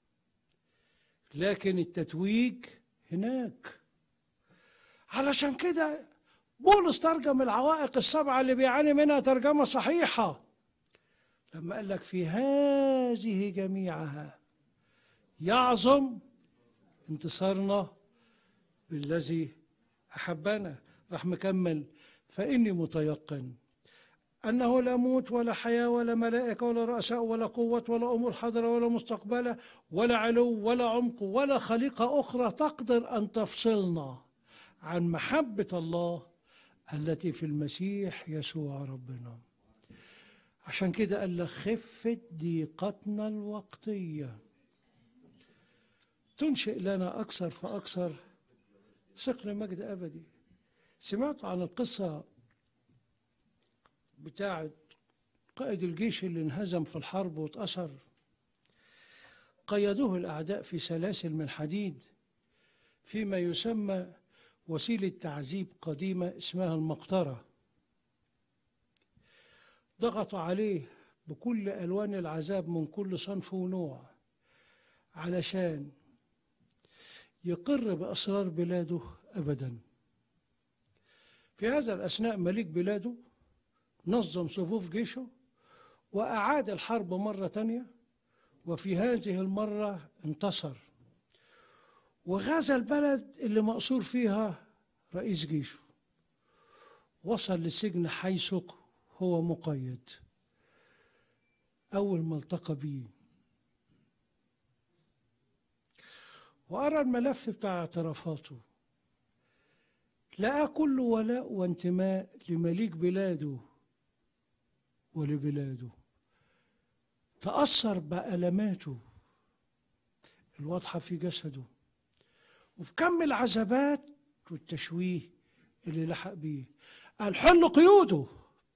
لكن التتويج هناك علشان كده بولس ترجم العوائق السبعة اللي بيعاني منها ترجمة صحيحة لما قال لك في هذه جميعها يعظم انتصارنا بالذي أحبنا راح مكمل فإني متيقن أنه لا موت ولا حياة ولا ملائكة ولا رؤساء ولا قوة ولا أمور حاضرة ولا مستقبلة ولا علو ولا عمق ولا خليقة أخرى تقدر أن تفصلنا عن محبة الله التي في المسيح يسوع ربنا عشان كده قال لك خفة ضيقتنا الوقتية تنشئ لنا أكثر فأكثر ثقل مجد أبدي سمعت عن القصة بتاعة قائد الجيش اللي انهزم في الحرب واتأثر قيدوه الأعداء في سلاسل من حديد فيما يسمى وسيلة تعذيب قديمة اسمها المقطرة ضغطوا عليه بكل ألوان العذاب من كل صنف ونوع علشان يقر بأسرار بلاده أبدا في هذا الأثناء ملك بلاده نظم صفوف جيشه وأعاد الحرب مرة تانية وفي هذه المرة انتصر وغزا البلد اللي مقصور فيها رئيس جيشه وصل للسجن حيث هو مقيد أول ما التقى بيه وأرى الملف بتاع اعترافاته لقى كله ولاء وانتماء لمليك بلاده ولبلاده تأثر بألماته الواضحة في جسده وبكم العذابات والتشويه اللي لحق بيه قال حل قيوده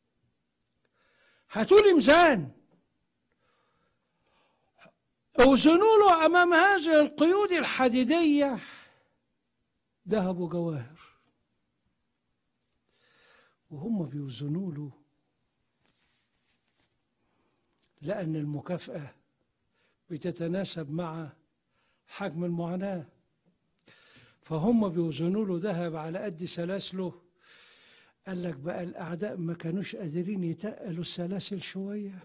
هاتوا لي ميزان اوزنوا له امام هذه القيود الحديديه ذهب وجواهر وهم بيوزنوا له لأن المكافأة بتتناسب مع حجم المعاناة فهم بيوزنوا له ذهب على قد سلاسله قال لك بقى الأعداء ما كانوش قادرين يتقلوا السلاسل شوية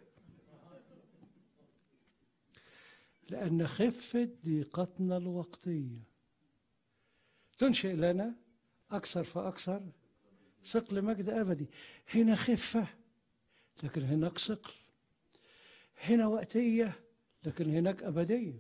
لأن خفة ضيقتنا الوقتية تنشئ لنا أكثر فأكثر ثقل مجد أبدي هنا خفة لكن هناك ثقل هنا وقتية لكن هناك أبدية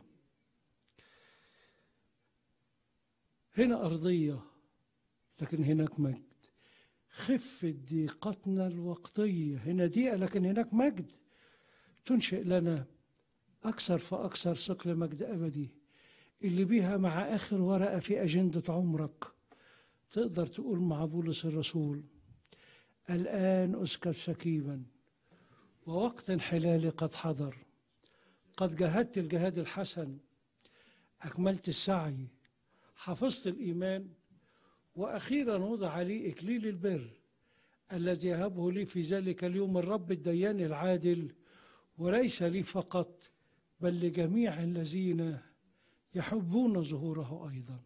هنا أرضية لكن هناك مجد خفة ضيقتنا الوقتية هنا ضيقة لكن هناك مجد تنشئ لنا أكثر فأكثر ثقل مجد أبدي اللي بيها مع آخر ورقة في أجندة عمرك تقدر تقول مع بولس الرسول الآن أسكب سكيبا ووقت انحلالي قد حضر قد جاهدت الجهاد الحسن أكملت السعي حفظت الإيمان وأخيرا وضع لي إكليل البر الذي يهبه لي في ذلك اليوم الرب الديان العادل وليس لي فقط بل لجميع الذين يحبون ظهوره أيضا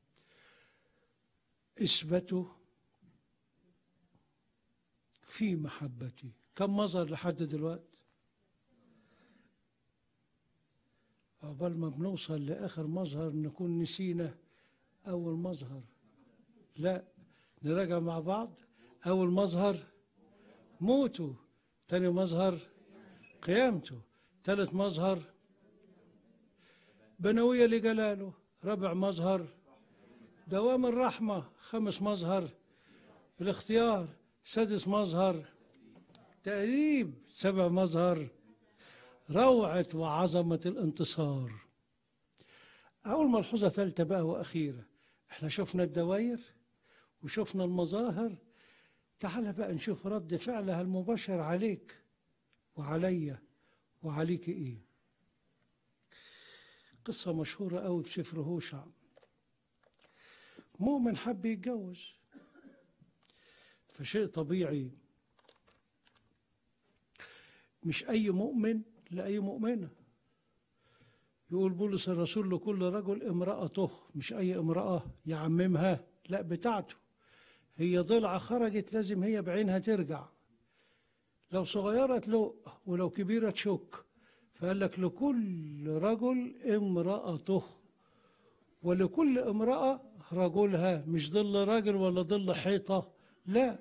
اثبتوا في محبتي كم مظهر لحد دلوقتي عقبال ما بنوصل لآخر مظهر نكون نسينا أول مظهر لا نراجع مع بعض أول مظهر موته تاني مظهر قيامته ثالث مظهر بنوية لجلاله رابع مظهر دوام الرحمة خامس مظهر الاختيار سادس مظهر تأديب سبع مظهر روعة وعظمة الانتصار أول ملحوظة ثالثة بقى وأخيرة احنا شفنا الدوائر وشفنا المظاهر تعال بقى نشوف رد فعلها المباشر عليك وعليا وعليك ايه قصة مشهورة قوي في سفر هوشع مؤمن حب يتجوز فشيء طبيعي مش أي مؤمن لأي مؤمنة يقول بولس الرسول لكل رجل امرأته مش أي امرأة يعممها لا بتاعته هي ضلعة خرجت لازم هي بعينها ترجع لو صغيرة تلق ولو كبيرة تشك فقال لك لكل رجل امرأته ولكل امرأة رجلها مش ظل راجل ولا ظل حيطة لا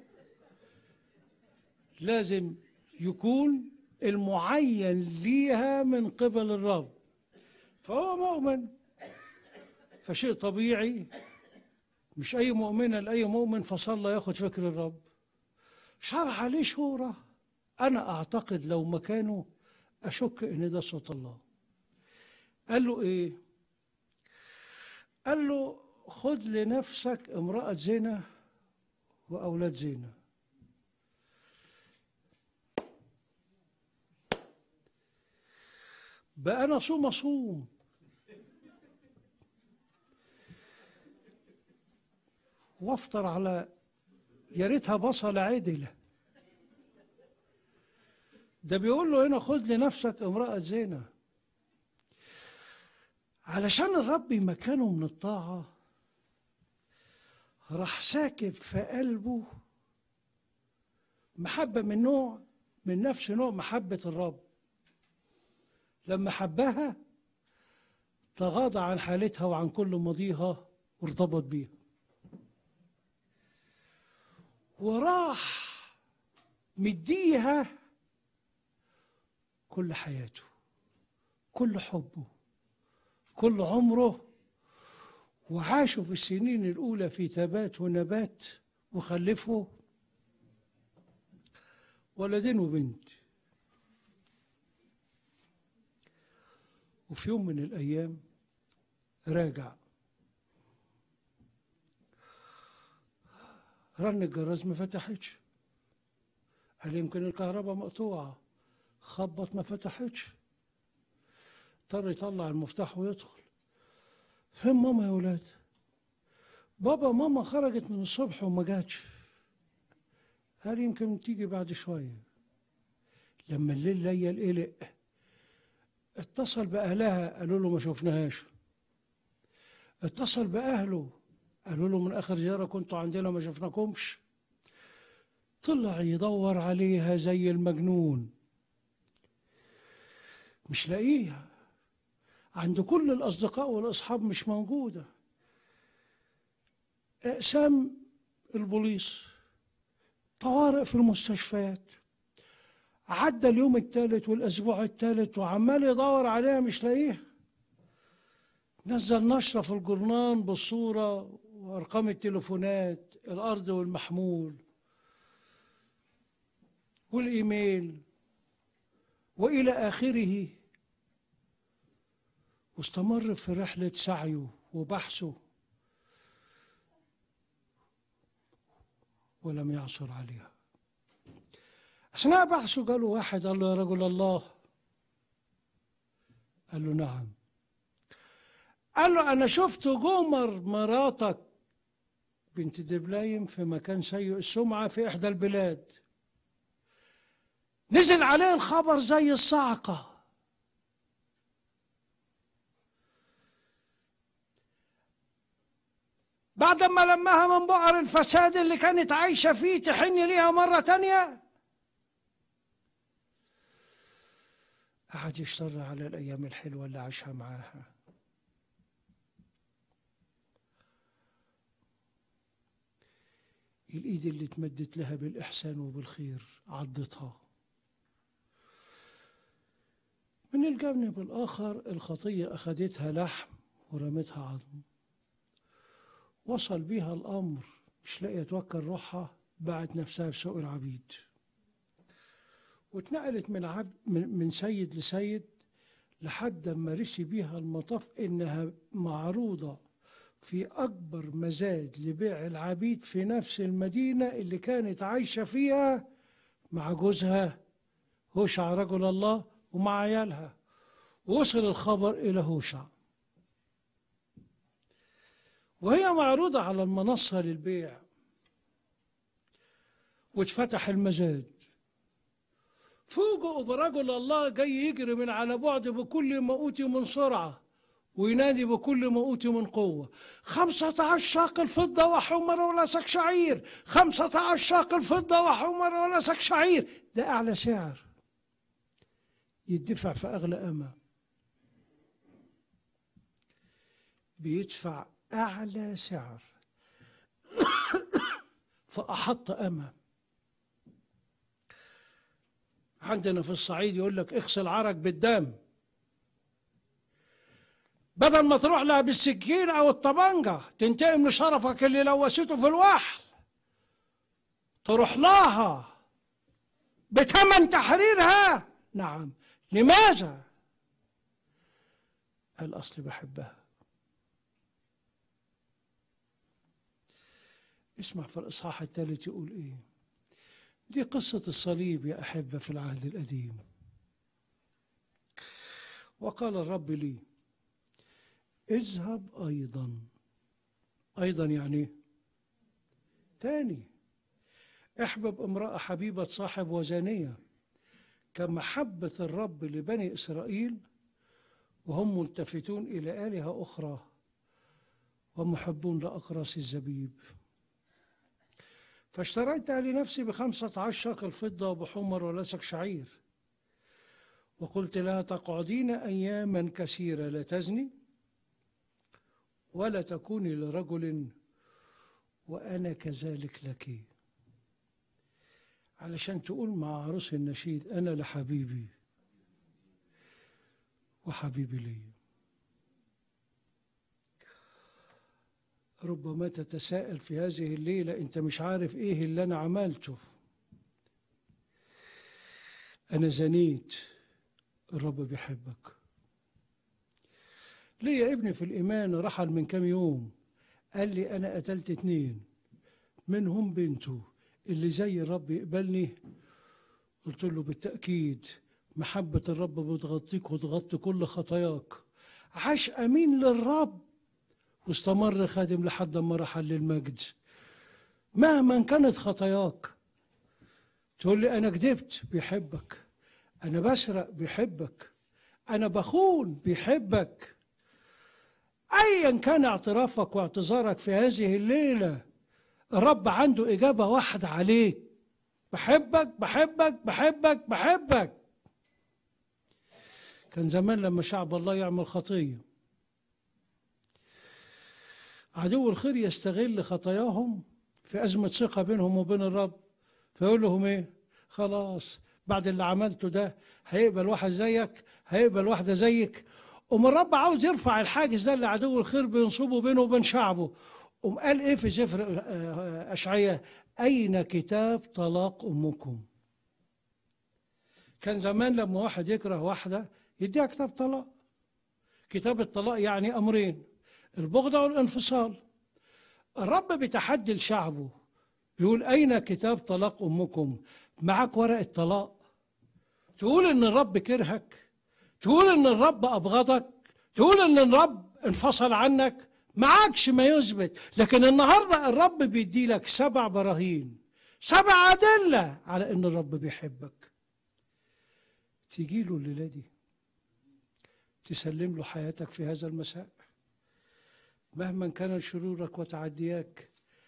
لازم يكون المعين ليها من قبل الرب فهو مؤمن فشيء طبيعي مش أي مؤمنة لأي مؤمن فصلى ياخد فكر الرب شرح عليه شورى أنا أعتقد لو مكانه أشك إن ده صوت الله قال له إيه قال له خد لنفسك امرأة زنا وأولاد زنا بقى أنا صوم أصوم وافطر على يا ريتها بصلة عدلة ده بيقول له هنا خد لنفسك امرأة زنا علشان الرب يمكنه من الطاعة راح ساكب في قلبه محبة من نوع من نفس نوع محبة الرب لما حبها تغاضى عن حالتها وعن كل ماضيها وارتبط بيها وراح مديها كل حياته كل حبه كل عمره وعاشوا في السنين الأولى في تبات ونبات وخلفوا ولدين وبنت وفي يوم من الأيام راجع رن الجرس ما فتحتش قال يمكن الكهرباء مقطوعة خبط ما فتحتش اضطر يطلع المفتاح ويدخل فين ماما يا ولاد بابا ماما خرجت من الصبح وما جاتش قال يمكن تيجي بعد شوية لما الليل ليل قلق اتصل بأهلها قالوا له ما شفناهاش اتصل بأهله قالوا له من آخر زيارة كنتوا عندنا ما شفناكمش طلع يدور عليها زي المجنون مش لاقيها عند كل الأصدقاء والأصحاب مش موجودة أقسام البوليس طوارئ في المستشفيات عدى اليوم الثالث والأسبوع الثالث وعمال يدور عليها مش لاقيها نزل نشرة في الجرنان بالصورة وأرقام التليفونات الأرض والمحمول والإيميل وإلى آخره واستمر في رحلة سعيه وبحثه ولم يعثر عليها أثناء بحثه قالوا واحد قال له يا رجل الله قال له نعم قال له أنا شفت جمر مراتك بنت دبلايم في مكان سيء السمعة في إحدى البلاد نزل عليه الخبر زي الصعقة بعد ما لمها من بؤر الفساد اللي كانت عايشة فيه تحن ليها مرة تانية قعد يشتر على الأيام الحلوة اللي عاشها معاها الإيد اللي اتمدت لها بالإحسان وبالخير عضتها من الجانب الآخر الخطية أخذتها لحم ورمتها عظم وصل بيها الأمر مش لاقية توكل روحها باعت نفسها في سوق العبيد واتنقلت من عبد من, من سيد لسيد لحد ما رسي بيها المطاف انها معروضه في اكبر مزاد لبيع العبيد في نفس المدينه اللي كانت عايشه فيها مع جوزها هوشع رجل الله ومع عيالها وصل الخبر الى هوشع وهي معروضه على المنصه للبيع واتفتح المزاد فوجئوا برجل الله جاي يجري من على بعد بكل ما أوتي من سرعة وينادي بكل ما أوتي من قوة خمسة عشر شاقل فضة وحمر ولسك شعير خمسة عشر شاقل فضة وحمر ولسك شعير ده أعلى سعر يدفع في أغلى أمة بيدفع أعلى سعر فأحط أمة عندنا في الصعيد يقول لك اغسل عرق بالدم بدل ما تروح لها بالسكين او الطبنجة تنتقم لشرفك اللي لوثته في الوحل تروح لها بثمن تحريرها نعم لماذا الأصل بحبها اسمع في الإصحاح الثالث يقول إيه دي قصة الصليب يا أحبة في العهد القديم وقال الرب لي اذهب أيضا أيضا يعني إيه؟ تاني احبب امرأة حبيبة صاحب وزانية كمحبة الرب لبني إسرائيل وهم ملتفتون إلى آلهة أخرى ومحبون لأقراص الزبيب فاشتريتها لنفسي بخمسة عشر شقل فضة وبحمر ولسك شعير وقلت لها تقعدين أياما كثيرة لا تزني ولا تكوني لرجل وأنا كذلك لك علشان تقول مع عروس النشيد أنا لحبيبي وحبيبي لي ربما تتساءل في هذه الليلة أنت مش عارف إيه اللي أنا عملته أنا زنيت الرب بيحبك ليا ابني في الإيمان رحل من كام يوم قال لي أنا قتلت اتنين منهم بنته اللي زي الرب يقبلني قلت له بالتأكيد محبة الرب بتغطيك وتغطي كل خطاياك عاش أمين للرب واستمر خادم لحد ما رحل للمجد مهما كانت خطاياك تقول لي أنا كذبت بيحبك أنا بسرق بيحبك أنا بخون بيحبك أيا كان اعترافك واعتذارك في هذه الليلة الرب عنده إجابة واحدة عليك بحبك بحبك بحبك بحبك كان زمان لما شعب الله يعمل خطية عدو الخير يستغل خطاياهم في أزمة ثقة بينهم وبين الرب فيقول لهم إيه خلاص بعد اللي عملته ده هيقبل واحد زيك هيقبل واحدة زيك ومن الرب عاوز يرفع الحاجز ده اللي عدو الخير بينصبه بينه وبين شعبه قام قال ايه في سفر اشعياء اين كتاب طلاق امكم كان زمان لما واحد يكره واحده يديها كتاب طلاق كتاب الطلاق يعني امرين البغضه والانفصال الرب بيتحدي لشعبه بيقول اين كتاب طلاق امكم معك ورقه طلاق تقول ان الرب كرهك تقول ان الرب ابغضك تقول ان الرب انفصل عنك معكش ما يثبت لكن النهارده الرب بيدي لك سبع براهين سبع أدلة على إن الرب بيحبك تيجي له الليلة دي تسلم له حياتك في هذا المساء مهما كانت شرورك وتعدياك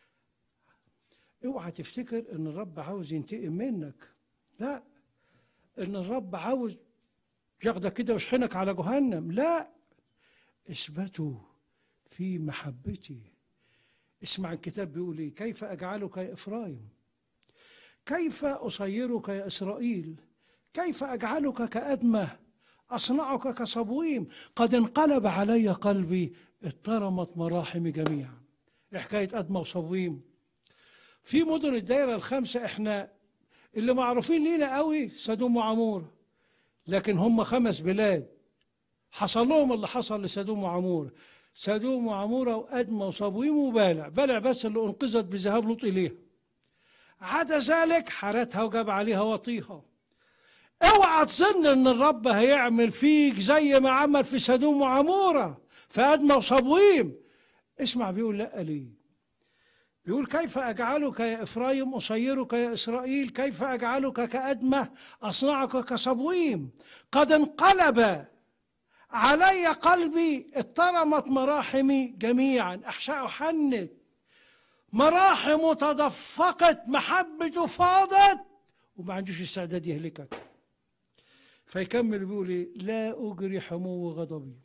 اوعى تفتكر ان الرب عاوز ينتقم منك لا ان الرب عاوز ياخدك كده ويشحنك على جهنم لا اثبتوا في محبتي اسمع الكتاب بيقول ايه كيف اجعلك يا افرايم كيف اصيرك يا اسرائيل كيف اجعلك كادمه اصنعك كصبويم قد انقلب علي قلبي اضطرمت مراحمي جميعا إيه حكايه ادمه وصبويم في مدن الدائره الخمسه احنا اللي معروفين لينا قوي سدوم وعمور لكن هم خمس بلاد حصل لهم اللي حصل لسدوم وعمور سدوم وعمورة وأدمى وصبويم وبالع بالع بس اللي أنقذت بذهاب لوط إليها عدا ذلك حرتها وجاب عليها وطيها اوعى تظن ان الرب هيعمل فيك زي ما عمل في سدوم وعمورة في أدمى وصبويم اسمع بيقول لا ليه بيقول كيف أجعلك يا إفرايم أصيرك يا إسرائيل كيف أجعلك كأدمة أصنعك كصبويم قد انقلب علي قلبي اضطرمت مراحمي جميعا أحشاء حنت مراحم تدفقت محبته فاضت وما عندوش استعداد يهلكك فيكمل بيقول إيه؟ لا أجري حمو غضبي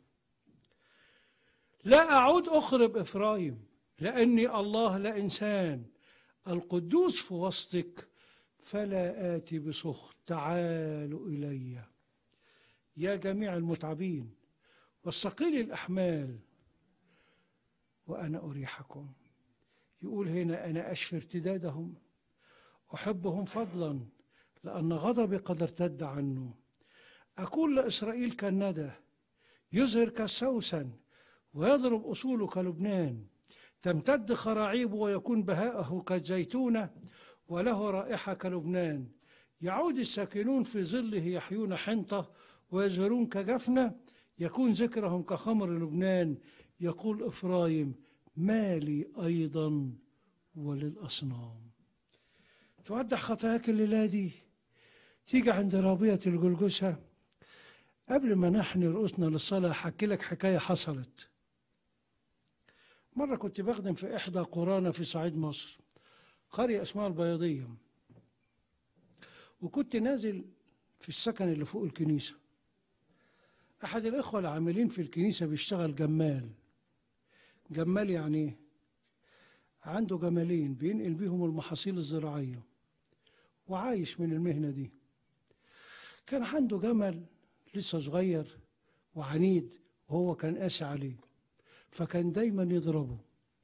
لا أعود أخرب إفرايم لأني الله لا إنسان القدوس في وسطك فلا آتي بسخط تعالوا إلي يا جميع المتعبين والثقيل الأحمال وأنا أريحكم يقول هنا أنا أشفي ارتدادهم أحبهم فضلا لأن غضبي قد ارتد عنه أقول لإسرائيل كالندى يزهر كالسوسن ويضرب أصوله كلبنان تمتد خراعيبه ويكون بهاءه كالزيتونة وله رائحة كلبنان يعود الساكنون في ظله يحيون حنطة ويزهرون كجفنة يكون ذكرهم كخمر لبنان يقول إفرايم مالي أيضا وللأصنام تودع خطاياك الليلة دي تيجي عند رابية الجلجسة قبل ما نحني رؤوسنا للصلاة أحكي لك حكاية حصلت مرة كنت بخدم في إحدى قرانا في صعيد مصر قرية اسمها البياضية وكنت نازل في السكن اللي فوق الكنيسة أحد الإخوة العاملين في الكنيسة بيشتغل جمال جمال يعني إيه؟ عنده جمالين بينقل بيهم المحاصيل الزراعية وعايش من المهنة دي كان عنده جمل لسه صغير وعنيد وهو كان قاسي عليه فكان دايما يضربه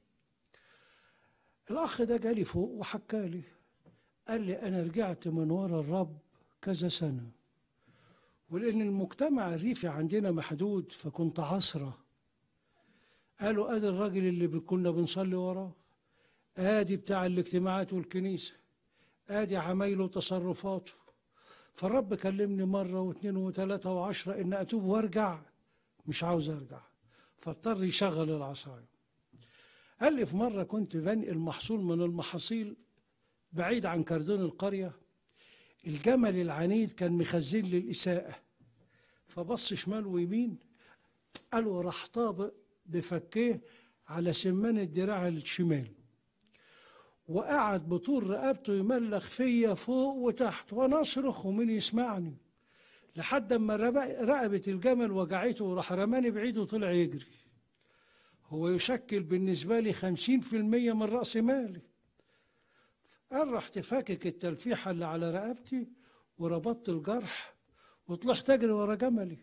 الأخ ده جالي فوق وحكالي قال لي أنا رجعت من ورا الرب كذا سنة ولأن المجتمع الريفي عندنا محدود فكنت عصرة قالوا ادي الراجل اللي كنا بنصلي وراه ادي بتاع الاجتماعات والكنيسه ادي عمايله وتصرفاته فالرب كلمني مره واثنين وثلاثه وعشره ان اتوب وارجع مش عاوز ارجع فاضطر يشغل العصايه قال لي في مره كنت بنقل محصول من المحاصيل بعيد عن كردون القريه الجمل العنيد كان مخزن لي الاساءه فبص شمال ويمين قال وراح طابق بفكيه على سمان الدراع الشمال وقعد بطول رقبته يملخ فيا فوق وتحت وانا اصرخ ومين يسمعني لحد اما رب- رقبه الجمل وجعته وراح رماني بعيد وطلع يجري هو يشكل بالنسبه لي خمسين في المية من راس مالي قال رحت فاكك التلفيحه اللي على رقبتي وربطت الجرح وطلعت اجري ورا جملي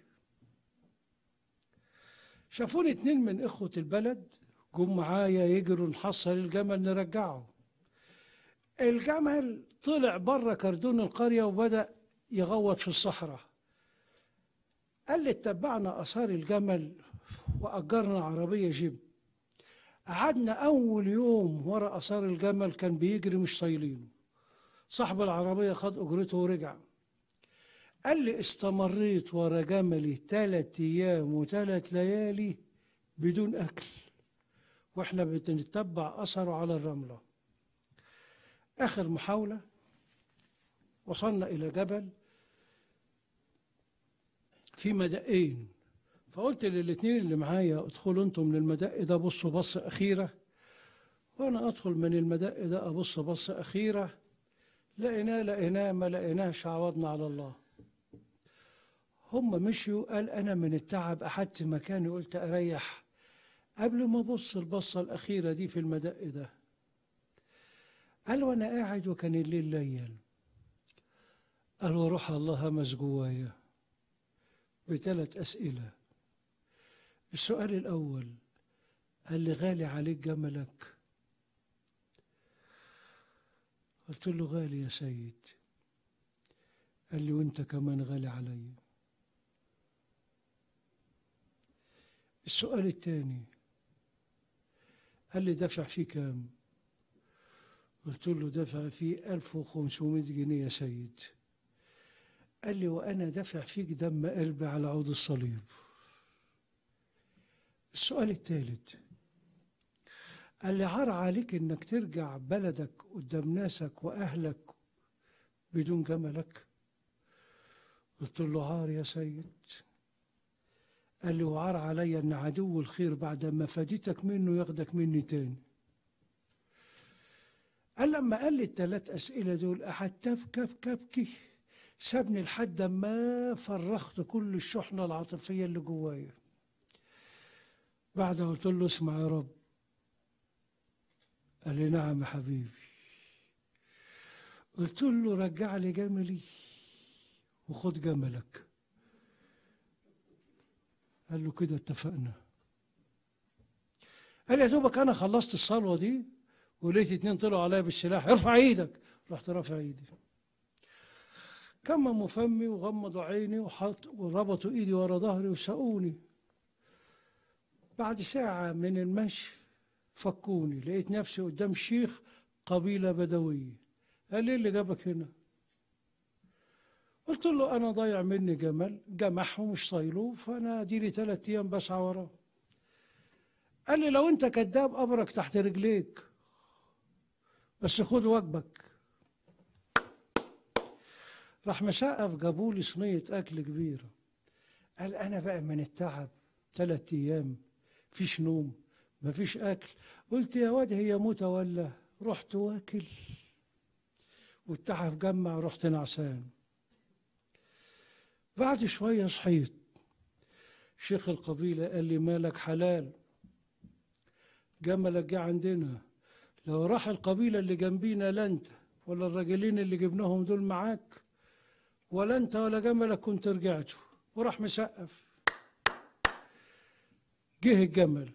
شافوني اتنين من اخوة البلد جم معايا يجروا نحصل الجمل نرجعه الجمل طلع بره كردون القرية وبدأ يغوط في الصحراء قال لي اتبعنا آثار الجمل وأجرنا عربية جيب قعدنا أول يوم ورا آثار الجمل كان بيجري مش طايلينه صاحب العربية خد أجرته ورجع قال لي استمريت ورا جملي ثلاث أيام وثلاث ليالي بدون أكل وإحنا بنتبع أثره على الرملة آخر محاولة وصلنا إلى جبل في مدقين فقلت للاتنين اللي معايا ادخلوا انتم من المدق ده بصوا بصة أخيرة وأنا أدخل من المدق ده أبص بصة أخيرة لقيناه لقيناه ما لقيناهش عوضنا على الله هم مشيوا قال أنا من التعب أحدت مكاني قلت أريح قبل ما أبص البصة الأخيرة دي في المدق ده قال وأنا قاعد وكان الليل ليل قال وروح الله همس جوايا بثلاث أسئلة السؤال الأول قال لي غالي عليك جملك قلت له غالي يا سيد قال لي وانت كمان غالي علي السؤال الثاني قال لي دفع فيه كام قلت له دفع فيه 1500 جنيه يا سيد قال لي وأنا دافع فيك دم قلبي على عود الصليب السؤال الثالث قال لي عار عليك انك ترجع بلدك قدام ناسك واهلك بدون جملك قلت له عار يا سيد قال لي وعار عليا ان عدو الخير بعد ما فديتك منه ياخدك مني تاني قال لما قال لي الثلاث اسئله دول قعدت ابكي ابكي ابكي سابني لحد ما فرغت كل الشحنه العاطفيه اللي جوايا بعد قلت له اسمع يا رب قال لي نعم يا حبيبي قلت له رجع لي جملي وخد جملك قال له كده اتفقنا قال يا دوبك انا خلصت الصلوه دي ولقيت اتنين طلعوا عليا بالسلاح ارفع ايدك رحت رافع ايدي كمموا فمي وغمضوا عيني وحط وربطوا ايدي ورا ظهري وسقوني بعد ساعة من المشي فكوني لقيت نفسي قدام شيخ قبيلة بدوية قال لي إيه اللي جابك هنا قلت له أنا ضايع مني جمل جمح ومش صايله فأنا ديلي ثلاث أيام بسعى وراه قال لي لو أنت كذاب أبرك تحت رجليك بس خد واجبك راح مسقف جابوا لي صينية أكل كبيرة قال أنا بقى من التعب ثلاث أيام فيش نوم مفيش أكل قلت يا واد هي موتة ولا رحت واكل والتعب جمع رحت نعسان بعد شوية صحيت شيخ القبيلة قال لي مالك حلال جملك جه عندنا لو راح القبيلة اللي جنبينا لا انت ولا الراجلين اللي جبناهم دول معاك ولا انت ولا جملك كنت رجعتوا وراح مسقف جه الجمل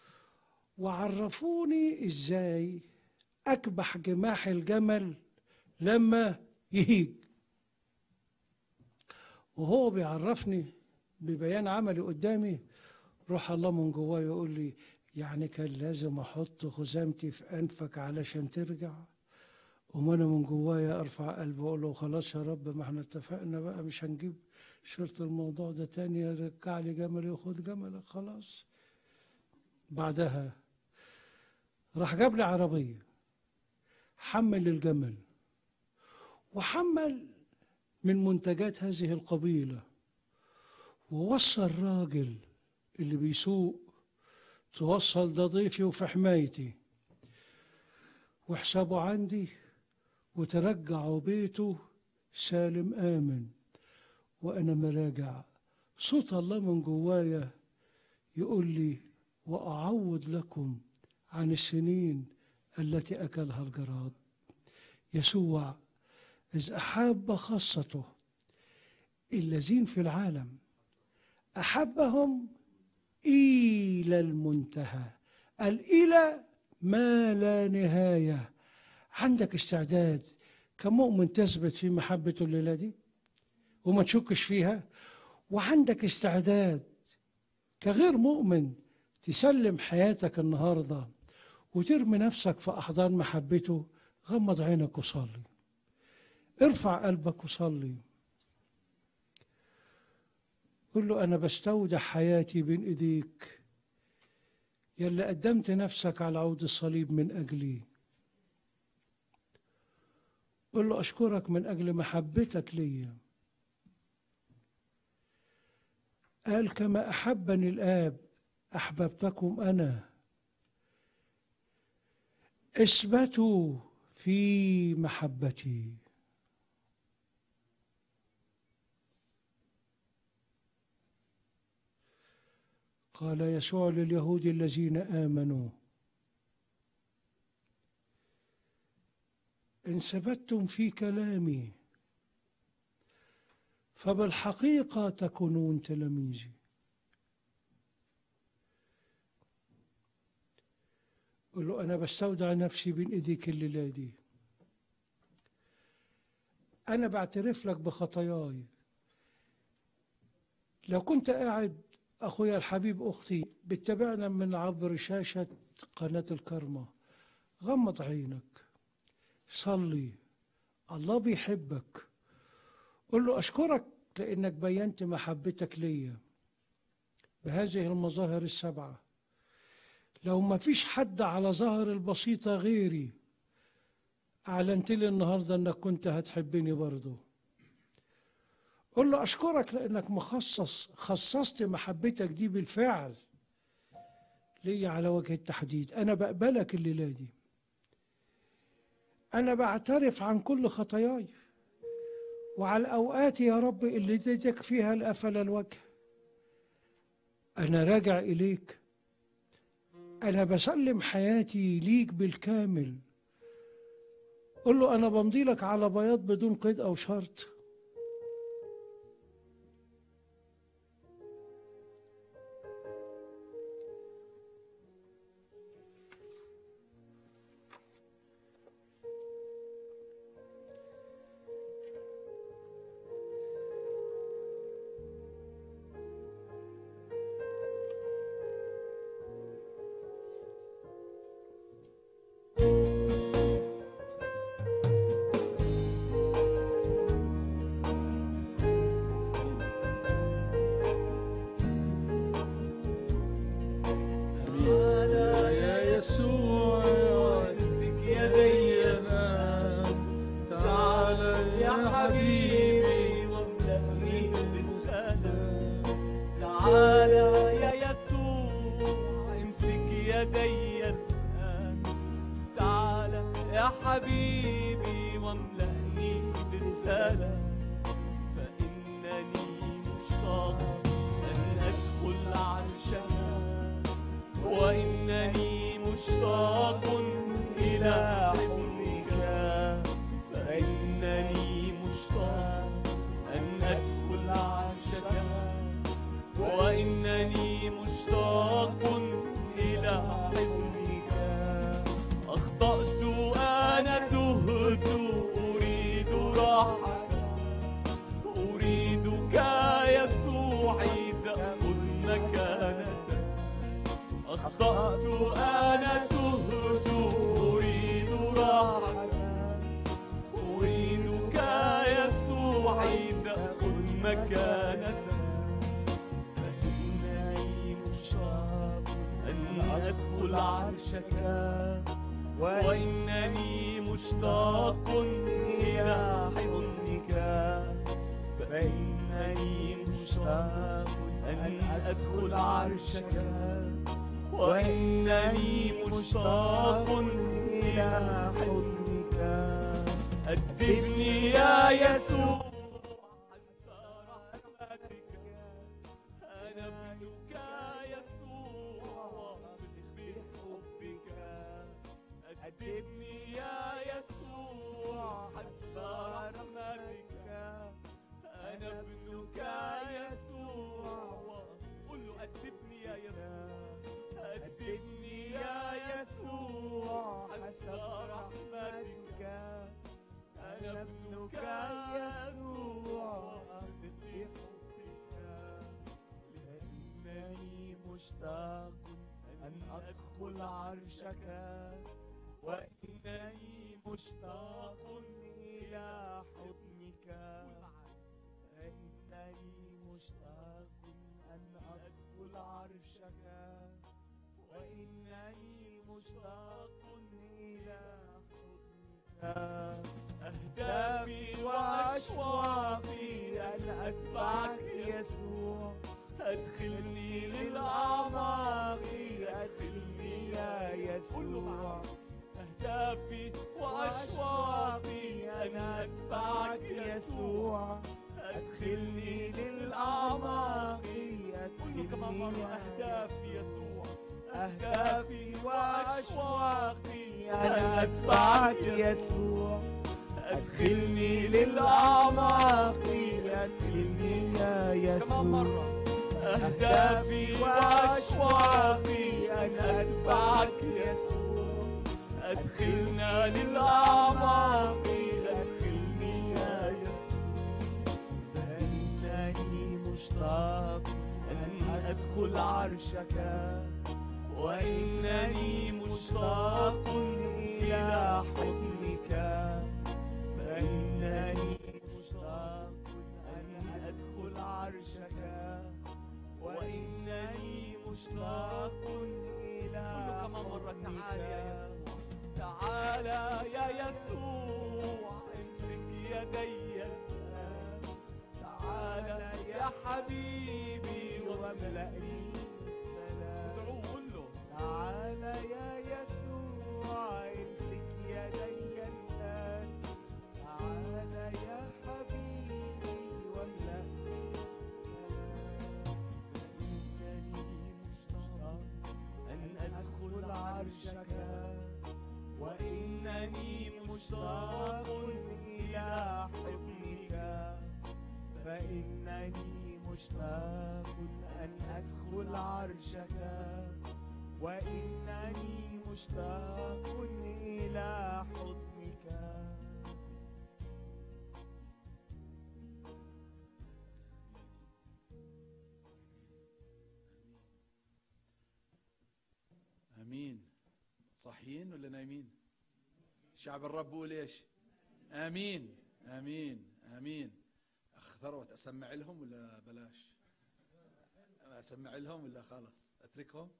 وعرفوني ازاي اكبح جماح الجمل لما يهيج وهو بيعرفني ببيان عملي قدامي روح الله من جوايا يقول لي يعني كان لازم احط خزامتي في انفك علشان ترجع وما انا من جوايا ارفع قلبي واقول له خلاص يا رب ما احنا اتفقنا بقى مش هنجيب شرط الموضوع ده تاني رجع لي جملي وخد جملك خلاص بعدها راح جاب لي عربية حمل الجمل وحمل من منتجات هذه القبيلة ووصى الراجل اللي بيسوق توصل ده ضيفي وفي حمايتي وحسابه عندي وترجعوا بيته سالم آمن وأنا مراجع صوت الله من جوايا يقول لي وأعوض لكم عن السنين التي أكلها الجراد يسوع إذ أحب خاصته الذين في العالم أحبهم إلى المنتهى الإلى ما لا نهاية عندك استعداد كمؤمن تثبت في محبته الليلة دي وما تشكش فيها وعندك استعداد كغير مؤمن تسلم حياتك النهارده وترمي نفسك في احضان محبته غمض عينك وصلي ارفع قلبك وصلي قل له انا بستودع حياتي بين ايديك يلي قدمت نفسك على عود الصليب من اجلي قل له اشكرك من اجل محبتك ليا قال كما احبني الاب احببتكم انا اثبتوا في محبتي قال يسوع لليهود الذين امنوا ان ثبتتم في كلامي فبالحقيقه تكونون تلاميذي قل له أنا بستودع نفسي بين إيديك الليلة دي أنا بعترف لك بخطاياي لو كنت قاعد أخويا الحبيب أختي بتتابعنا من عبر شاشة قناة الكرمة غمض عينك صلي الله بيحبك قل له أشكرك لأنك بينت محبتك ليا بهذه المظاهر السبعه لو ما فيش حد على ظهر البسيطة غيري أعلنت لي النهاردة أنك كنت هتحبني برضه قل له أشكرك لأنك مخصص خصصت محبتك دي بالفعل لي على وجه التحديد أنا بقبلك الليلة دي أنا بعترف عن كل خطاياي وعلى الأوقات يا رب اللي اديتك فيها الأفل الوجه أنا راجع إليك أنا بسلم حياتي ليك بالكامل قل له أنا بمضي لك على بياض بدون قيد أو شرط تعالى يا يسوع امسك يدي الآن تعالى يا حبيبي واملأني بالسلام تعالى يا يسوع امسك يدي الآن تعالى يا حبيبي واملأني بالسلام فإنني مشتاق أن أدخل عرشك وإنني مشتاق إلى حضنك فإنني مشتاق أن أدخل عرشك وإنني مشتاق إلى حضنك أخطأت أنا تهت أريد راحتك أريدك يسوعي تأخذ مكانتك أخطأت أنا تهت أريد راحتك أريدك يسوعي تأخذ مكانتك فإنني مشتاق أن أدخل عرشك وإنني مشتاق إلى حضنك فإنني مشتاق أن أدخل عرشك وإنني مشتاق إلى حضنك أدبني يا يسوع حسب رحمتك أنا ابنك يسوع بحبك أدبني يا يسوع حسب رحمتك أنا ابنك يسوع قل له أدبني يا يسوع أدبني يا يسوع حسب رحمتك أنا ابنك يسوع بحبك لأنني مشتاق أن أدخل عرشك وإنني مشتاق إلى حضنك فإنني مشتاق أن أدخل عرشك وإنني مشتاق إلى حضنك أهدافي وأشواقي أن أتبعك يسوع أدخلني للأعماق أدخلني يا يسوع أهدافي وأشواقي أن أتبعك يسوع أدخلني للأعماق أدخلني كمان مرة أهدافي يسوع أهدافي وأشواقي أن أتبعك يسوع أدخلني للأعماق أدخلني يا يسوع أهدافي وأشواقي أن أتبعك يسوع أدخلنا للأعماق أدخلني يا يسوع فإنني مشتاق أن أدخل عرشك وإنني مشتاق إلى حضنك فإنني مشتاق أن أدخل عرشك وإنني مشتاق إلى تعال يا يسوع تعال يا يسوع امسك يدي الآن تعال يا حبيبي واملأني سلام ادعوه قول له تعال يا يسوع امسك يدي الآن تعال يا حبيبي واملأني سلام إنني مشتاق أن أدخل عرشك وإنني مشتاق إلى حضنك فإنني مشتاق أن أدخل عرشك وإنني مشتاق إلى حضنك امين صحيين ولا نايمين شعب الرب قول ايش امين امين امين اخ ثروت اسمع لهم ولا بلاش اسمع لهم ولا خلاص اتركهم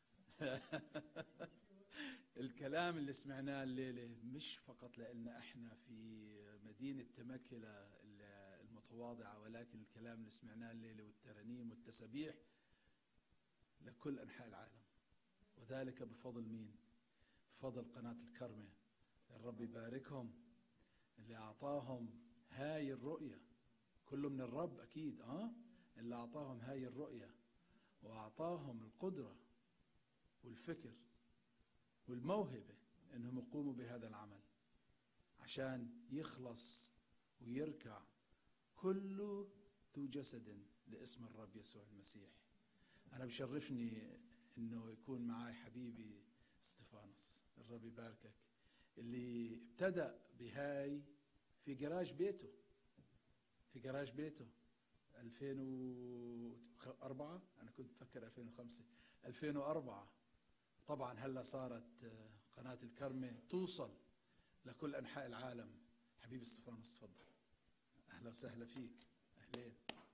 الكلام اللي سمعناه الليله مش فقط لان احنا في مدينه تمكله المتواضعه ولكن الكلام اللي سمعناه الليله والترانيم والتسابيح لكل انحاء العالم وذلك بفضل مين؟ بفضل قناة الكرمة الرب يباركهم اللي أعطاهم هاي الرؤية كله من الرب أكيد أه؟ اللي أعطاهم هاي الرؤية وأعطاهم القدرة والفكر والموهبة أنهم يقوموا بهذا العمل عشان يخلص ويركع كل ذو جسد لاسم الرب يسوع المسيح أنا بشرفني انه يكون معي حبيبي استفانوس الرب يباركك اللي ابتدأ بهاي في جراج بيته في جراج بيته 2004 انا كنت بفكر 2005 2004 طبعا هلا صارت قناة الكرمة توصل لكل انحاء العالم حبيبي استفانوس تفضل اهلا وسهلا فيك اهلين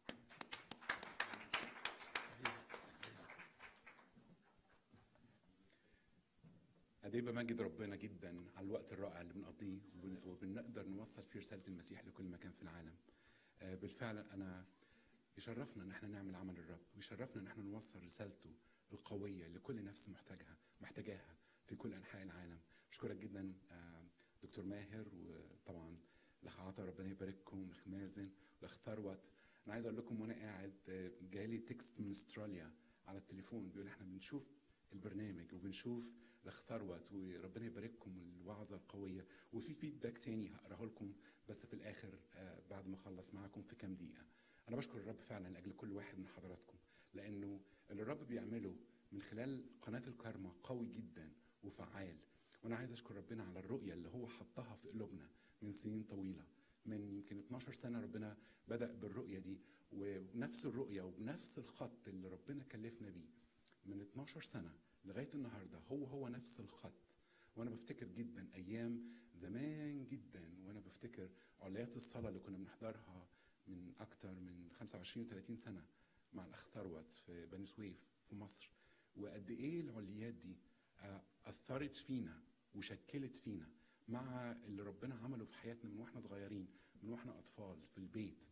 قد ايه بمجد ربنا جدا على الوقت الرائع اللي بنقضيه وبن- وبنقدر نوصل فيه رساله المسيح لكل مكان في العالم. آه، بالفعل انا يشرفنا ان احنا نعمل عمل الرب ويشرفنا ان احنا نوصل رسالته القويه لكل نفس محتاجها محتاجاها في كل انحاء العالم. بشكرك جدا آه، دكتور ماهر وطبعا الاخ عطا ربنا يبارككم الاخ مازن والاخ ثروت انا عايز اقول لكم وانا قاعد آه، جالي تكست من استراليا على التليفون بيقول احنا بنشوف البرنامج وبنشوف الاخ ثروت وربنا يبارككم الوعظه القويه وفي فيدباك تاني هقراه لكم بس في الاخر آه، بعد ما اخلص معاكم في كام دقيقه انا بشكر الرب فعلا لاجل كل واحد من حضراتكم لانه اللي الرب بيعمله من خلال قناه الكارما قوي جدا وفعال وانا عايز اشكر ربنا على الرؤيه اللي هو حطها في قلوبنا من سنين طويله من يمكن 12 سنه ربنا بدا بالرؤيه دي وبنفس الرؤيه وبنفس الخط اللي ربنا كلفنا بيه من 12 سنه لغايه النهارده هو هو نفس الخط وانا بفتكر جدا ايام زمان جدا وانا بفتكر عليات الصلاه اللي كنا بنحضرها من اكتر من 25 30 سنه مع الاخ ثروت في بني سويف في مصر وقد ايه العليات دي آه، اثرت فينا وشكلت فينا مع اللي ربنا عمله في حياتنا من واحنا صغيرين من واحنا اطفال في البيت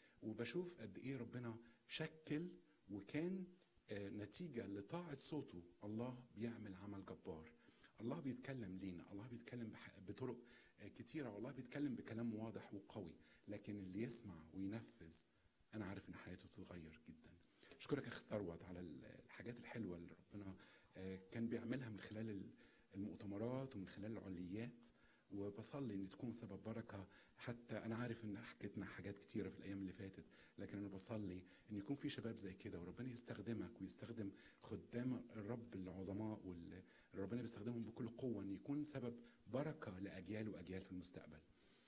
وبشوف قد ايه ربنا شكل وكان آه، نتيجه لطاعه صوته الله بيعمل عمل جبار الله بيتكلم لينا الله بيتكلم بح- بطرق آه، كتيره والله بيتكلم بكلام واضح وقوي لكن اللي يسمع وينفذ انا عارف ان حياته تتغير جدا اشكرك يا اخ ثروت على ال- الحاجات الحلوه اللي ربنا آه، كان بيعملها من خلال ال- المؤتمرات ومن خلال العليات وبصلي ان تكون سبب بركه حتى انا عارف ان حكيتنا حاجات كتيره في الايام اللي فاتت لكن انا بصلي ان يكون في شباب زي كده وربنا يستخدمك ويستخدم خدام الرب العظماء واللي ربنا بيستخدمهم بكل قوه ان يكون سبب بركه لاجيال واجيال في المستقبل.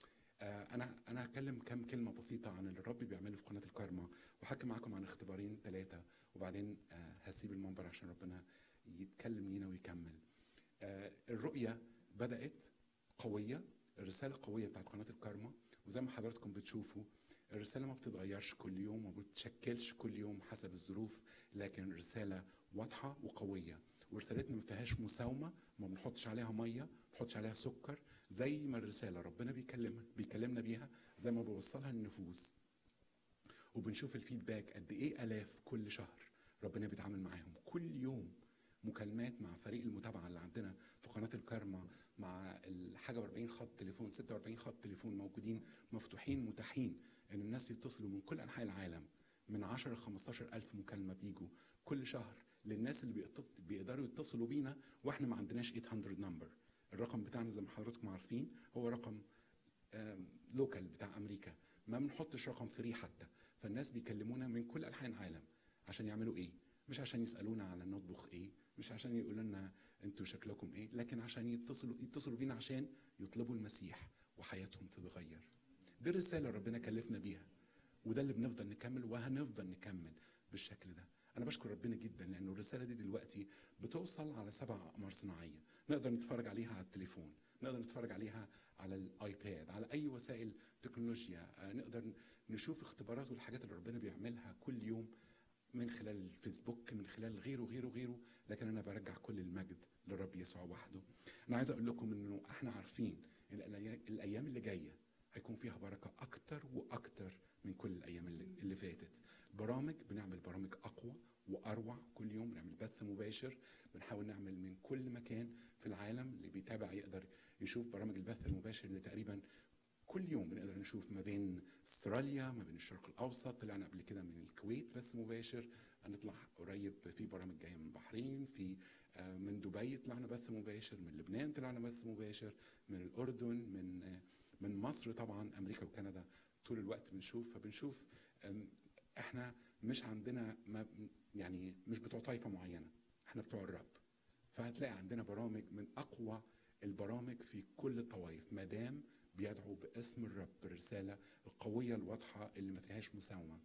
آه، انا انا هتكلم كام كلمه بسيطه عن اللي الرب بيعمله في قناه الكارما وهحكي معاكم عن اختبارين ثلاثه وبعدين آه، هسيب المنبر عشان ربنا يتكلم لينا ويكمل. آه، الرؤيه بدات قويه الرساله القويه بتاعت قناه الكارما وزي ما حضراتكم بتشوفوا الرسالة ما بتتغيرش كل يوم وما بتشكلش كل يوم حسب الظروف لكن رسالة واضحة وقوية ورسالتنا ما فيهاش مساومه ما بنحطش عليها ميه ما بنحطش عليها سكر زي ما الرساله ربنا بيكلمنا بيكلمنا بيها زي ما بوصلها للنفوس وبنشوف الفيدباك قد ايه الاف كل شهر ربنا بيتعامل معاهم كل يوم مكالمات مع فريق المتابعه اللي عندنا في قناه الكارما مع الحاجه 40 خط تليفون 46 خط تليفون موجودين مفتوحين متاحين ان الناس يتصلوا من كل انحاء العالم من 10 ل 15 الف مكالمه بيجوا كل شهر للناس اللي بيقت- بيقدروا يتصلوا بينا واحنا ما عندناش 800 نمبر الرقم بتاعنا زي ما حضراتكم عارفين هو رقم لوكال بتاع امريكا ما بنحطش رقم فري حتى فالناس بيكلمونا من كل انحاء العالم عشان يعملوا ايه مش عشان يسالونا على نطبخ ايه مش عشان يقولوا لنا انتوا شكلكم ايه لكن عشان يتصلوا يتصلوا بينا عشان يطلبوا المسيح وحياتهم تتغير دي الرساله ربنا كلفنا بيها وده اللي بنفضل نكمل وهنفضل نكمل بالشكل ده انا بشكر ربنا جدا لانه الرساله دي دلوقتي بتوصل على سبع اقمار صناعيه نقدر نتفرج عليها على التليفون نقدر نتفرج عليها على الايباد على اي وسائل تكنولوجيا آه، نقدر نشوف اختبارات والحاجات اللي ربنا بيعملها كل يوم من خلال الفيسبوك من خلال غيره غيره غيره لكن انا برجع كل المجد للرب يسوع وحده انا عايز اقول لكم انه احنا عارفين ان الأيا- الايام اللي جايه هيكون فيها بركه اكتر واكتر من كل الايام اللي, اللي فاتت برامج بنعمل برامج اقوى واروع كل يوم بنعمل بث مباشر بنحاول نعمل من كل مكان في العالم اللي بيتابع يقدر يشوف برامج البث المباشر اللي تقريبا كل يوم بنقدر نشوف ما بين استراليا ما بين الشرق الاوسط طلعنا قبل كده من الكويت بس مباشر هنطلع قريب في برامج جايه من البحرين في آه، من دبي طلعنا بث مباشر من لبنان طلعنا بث مباشر من الاردن من آه، من مصر طبعا امريكا وكندا طول الوقت بنشوف فبنشوف آم، احنا مش عندنا ما يعني مش بتوع طائفه معينه احنا بتوع الرب فهتلاقي عندنا برامج من اقوى البرامج في كل الطوائف ما دام بيدعو باسم الرب بالرساله القويه الواضحه اللي ما فيهاش مساومه.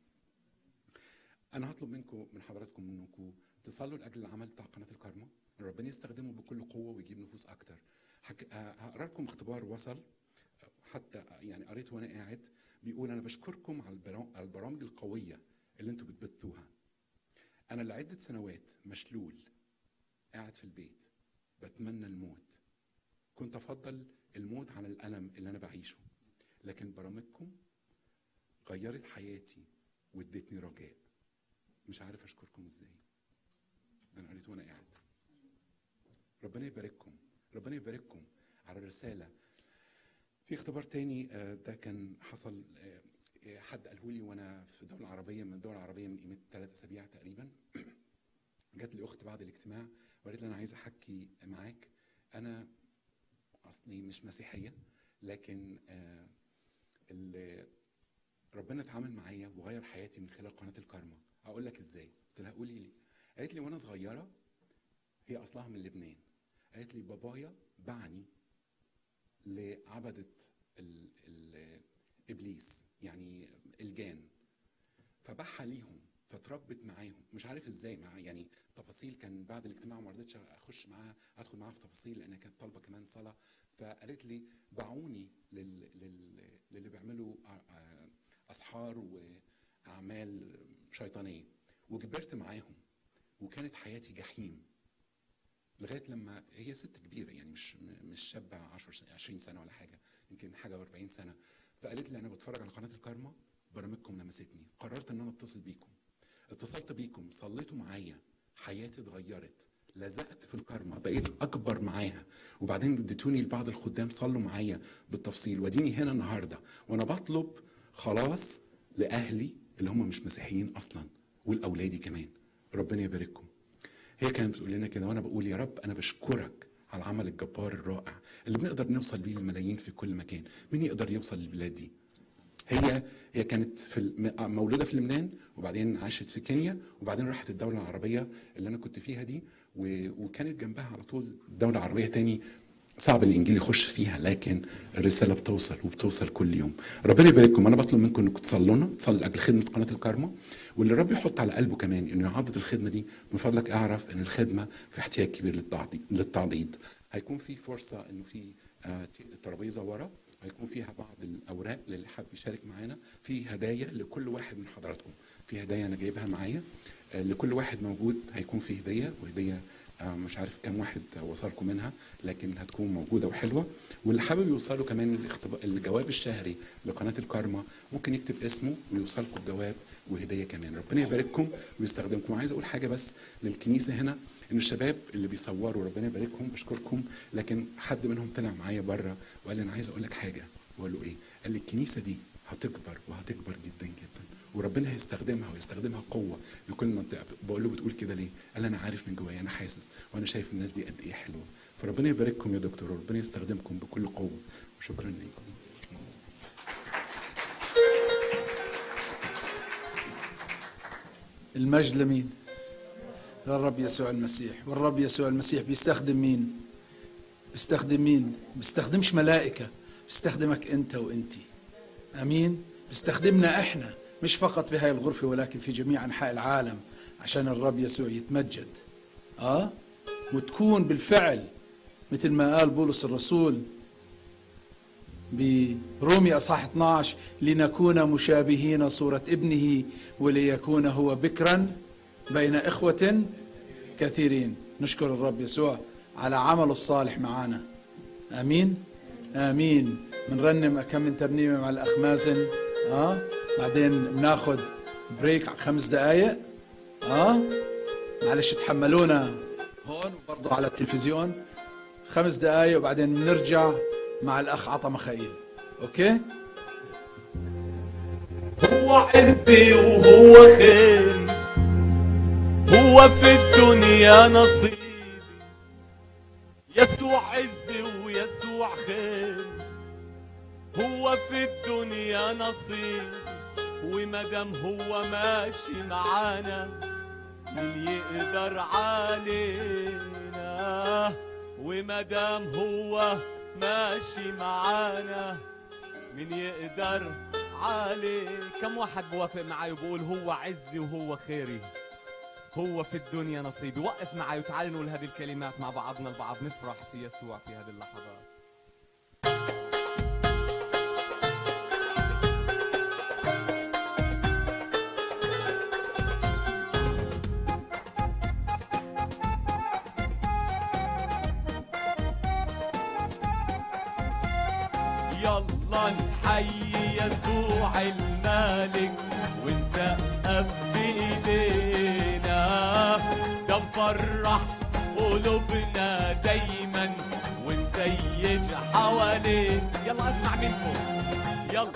انا هطلب منكم من حضراتكم انكم تصلوا لاجل العمل بتاع قناه الكارما إن ربنا يستخدمه بكل قوه ويجيب نفوس اكتر. حك... آه، هقرا لكم اختبار وصل آه، حتى آه، يعني قريته وانا قاعد بيقول انا بشكركم على البرا- على البرامج القويه اللي انتم بتبثوها. انا لعده سنوات مشلول قاعد في البيت بتمنى الموت كنت افضل الموت عن الالم اللي انا بعيشه لكن برامجكم غيرت حياتي وادتني رجاء مش عارف اشكركم ازاي ده انا قريت وانا قاعد ربنا يبارككم ربنا يبارككم على الرساله في اختبار تاني آه، ده كان حصل آه، آه، حد قاله لي وانا في الدوله العربيه من الدول العربيه من قيمه ثلاث اسابيع تقريبا جات لي اخت بعد الاجتماع وقالت لي انا عايزه احكي معاك انا اصلي مش مسيحيه لكن آه ال- ربنا اتعامل معايا وغير حياتي من خلال قناه الكارما اقول لك ازاي قلت لها قولي لي قالت لي وانا صغيره هي اصلها من لبنان قالت لي بابايا باعني لعبده ال ال ابليس يعني الجان فباعها ليهم فتربت معاهم مش عارف ازاي مع يعني تفاصيل كان بعد الاجتماع ما رضيتش اخش معاها ادخل معاها في تفاصيل لان كانت طالبه كمان صلاه فقالت لي باعوني لل لل للي بيعملوا ع- ع- اسحار واعمال شيطانيه وكبرت معاهم وكانت حياتي جحيم لغايه لما هي ست كبيره يعني مش مش شابه 10 سنة 20 سنه ولا حاجه يمكن حاجه و40 سنه فقالت لي انا بتفرج على قناه الكارما برامجكم لمستني قررت ان انا اتصل بيكم اتصلت بيكم صليتوا معايا حياتي اتغيرت لزقت في الكارما بقيت اكبر معاها وبعدين اديتوني لبعض الخدام صلوا معايا بالتفصيل واديني هنا النهارده وانا بطلب خلاص لاهلي اللي هم مش مسيحيين اصلا ولاولادي كمان ربنا يبارككم هي كانت بتقول لنا كده وانا بقول يا رب انا بشكرك على العمل الجبار الرائع اللي بنقدر نوصل بيه للملايين في كل مكان مين يقدر يوصل للبلاد دي هي هي كانت في الم- مولوده في لبنان وبعدين عاشت في كينيا وبعدين راحت الدوله العربيه اللي انا كنت فيها دي و- وكانت جنبها على طول دوله عربيه تاني صعب الانجيل يخش فيها لكن الرساله بتوصل وبتوصل كل يوم ربنا يبارككم انا بطلب منكم انكم تصلوا لنا تصلوا لاجل خدمه قناه الكارما واللي الرب يحط على قلبه كمان انه يعضد الخدمه دي من فضلك اعرف ان الخدمه في احتياج كبير للتعضيد للتعضيد هيكون في فرصه انه في آه، ت- ترابيزه ورا هيكون فيها بعض الاوراق للي حابب يشارك معانا في هدايا لكل واحد من حضراتكم في هدايا انا جايبها معايا آه، لكل واحد موجود هيكون في هديه وهديه آه، مش عارف كم واحد وصلكم منها لكن هتكون موجوده وحلوه واللي حابب يوصله كمان الاختبا- الجواب الشهري لقناه الكارما ممكن يكتب اسمه ويوصلكم الجواب وهديه كمان ربنا يبارككم ويستخدمكم عايز اقول حاجه بس للكنيسه هنا ان الشباب اللي بيصوروا ربنا يباركهم بشكركم لكن حد منهم طلع معايا بره وقال لي انا عايز اقول لك حاجه بقول له ايه قال لي الكنيسه دي هتكبر وهتكبر جدا جدا وربنا هيستخدمها ويستخدمها قوه لكل منطقه بقول له بتقول كده ليه؟ قال انا عارف من جوايا انا حاسس وانا شايف الناس دي قد ايه حلوه فربنا يبارككم يا دكتور وربنا يستخدمكم بكل قوه وشكرا ليكم المجد لمين للرب يسوع المسيح والرب يسوع المسيح بيستخدم مين بيستخدم مين بيستخدمش ملائكة بيستخدمك انت وانتي امين بيستخدمنا احنا مش فقط في هاي الغرفة ولكن في جميع انحاء العالم عشان الرب يسوع يتمجد اه وتكون مثل ما قال بولس الرسول برومي أصحاح 12 لنكون مشابهين صورة ابنه وليكون هو بكرا بين إخوة كثيرين نشكر الرب يسوع على عمله الصالح معنا آمين آمين بنرنم كم من ترنيمة مع الأخ مازن آه بعدين بناخد بريك خمس دقايق آه معلش تحملونا هون وبرضه على التلفزيون خمس دقايق وبعدين بنرجع مع الأخ عطا مخايل أوكي هو عزي وهو خير هو في الدنيا نصيبي يسوع عزي ويسوع خير هو في الدنيا نصيبي ومدام هو ماشي معانا من يقدر علينا ومدام هو ماشي معانا من يقدر عليه كم واحد بوافق معي وبقول هو عزي وهو خيري هو في الدنيا نصيبي وقف معي وتعال نقول هذه الكلمات مع بعضنا البعض نفرح في يسوع في هذه اللحظات يلا نحيي يسوع الملك ونسقف بايدينا ده نفرح قلوبنا دايما ونسيج حواليه يلا اسمع منكم يلا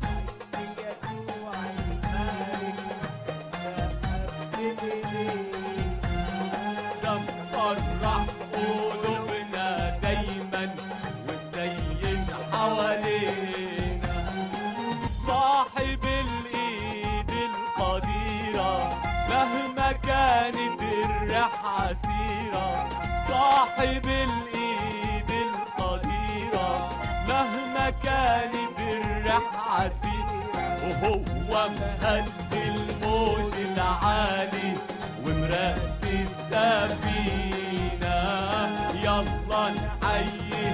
ده نفرح قلوبنا دايما ونسيج حوالينا صاحب الايد القديرة مهما كانت الريح عسيرة صاحب الايد القديرة مهما كانت الريح عسيرة وهو مهدي الموج العالي ومرسي السفينة يلا نحيي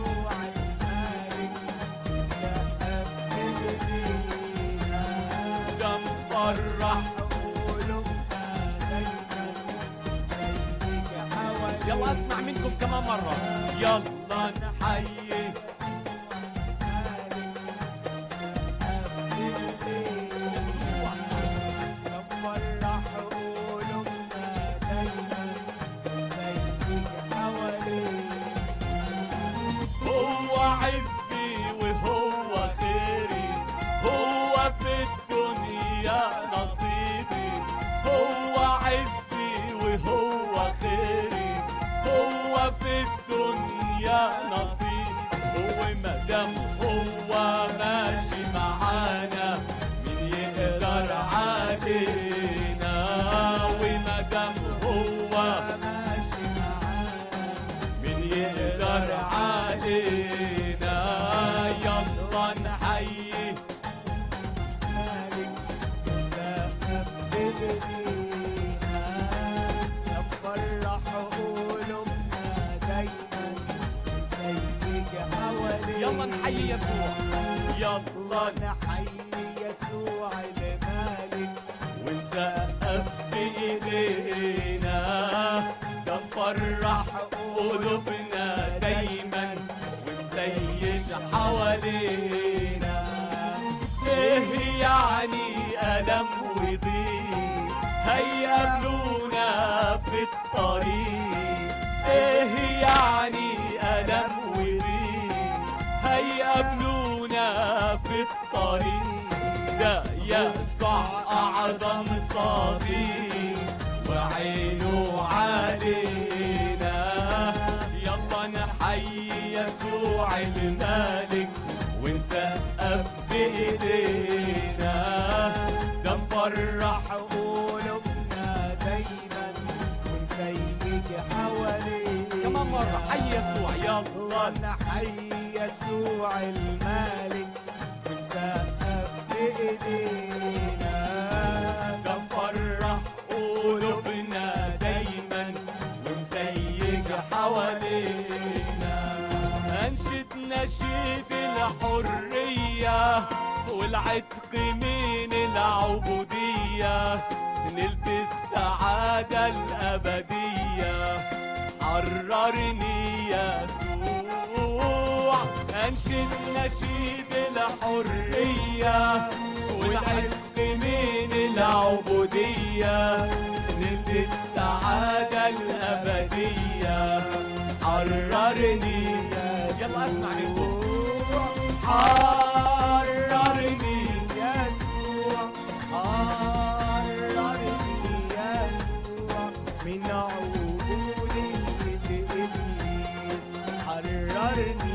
ده نفرح يلا اسمع منكم كمان مرة يلا نحيي هو عزي وهو خيري هو في الدنيا نصيبي هو عزي وهو خيري هو في الدنيا نصيبي هو مدام هو ماشي معانا من يقدر علينا ومدام هو ماشي معانا من يقدر علينا يلا نحيي يلا نحيي يسوع يلا نحيي يسوع الملك ونسقف بإيدينا ده نفرح وضيق هيقابلونا في الطريق ايه يعني ألم وضيق هيقابلونا في الطريق ده يسوع أعظم صديق وعينه علينا يلا نحيي يسوع الملك ونسقف بإيدينا ده مفرح قلوبنا دايما ونسيج حوالينا كمان مرة حي يسوع يلا نحيي يسوع الملك ونسقف بإيدينا ده مفرح قلوبنا دايما ومسيج حوالينا انشد نشيد الحرية والعتق من العبودية نلت السعادة الأبدية حررني يسوع انشد نشيد الحرية والعتق من العبودية نلت السعادة الأبدية حررني يلا اسمع منكم حررني يسوع حررني يسوع من عبودية إبليس حررني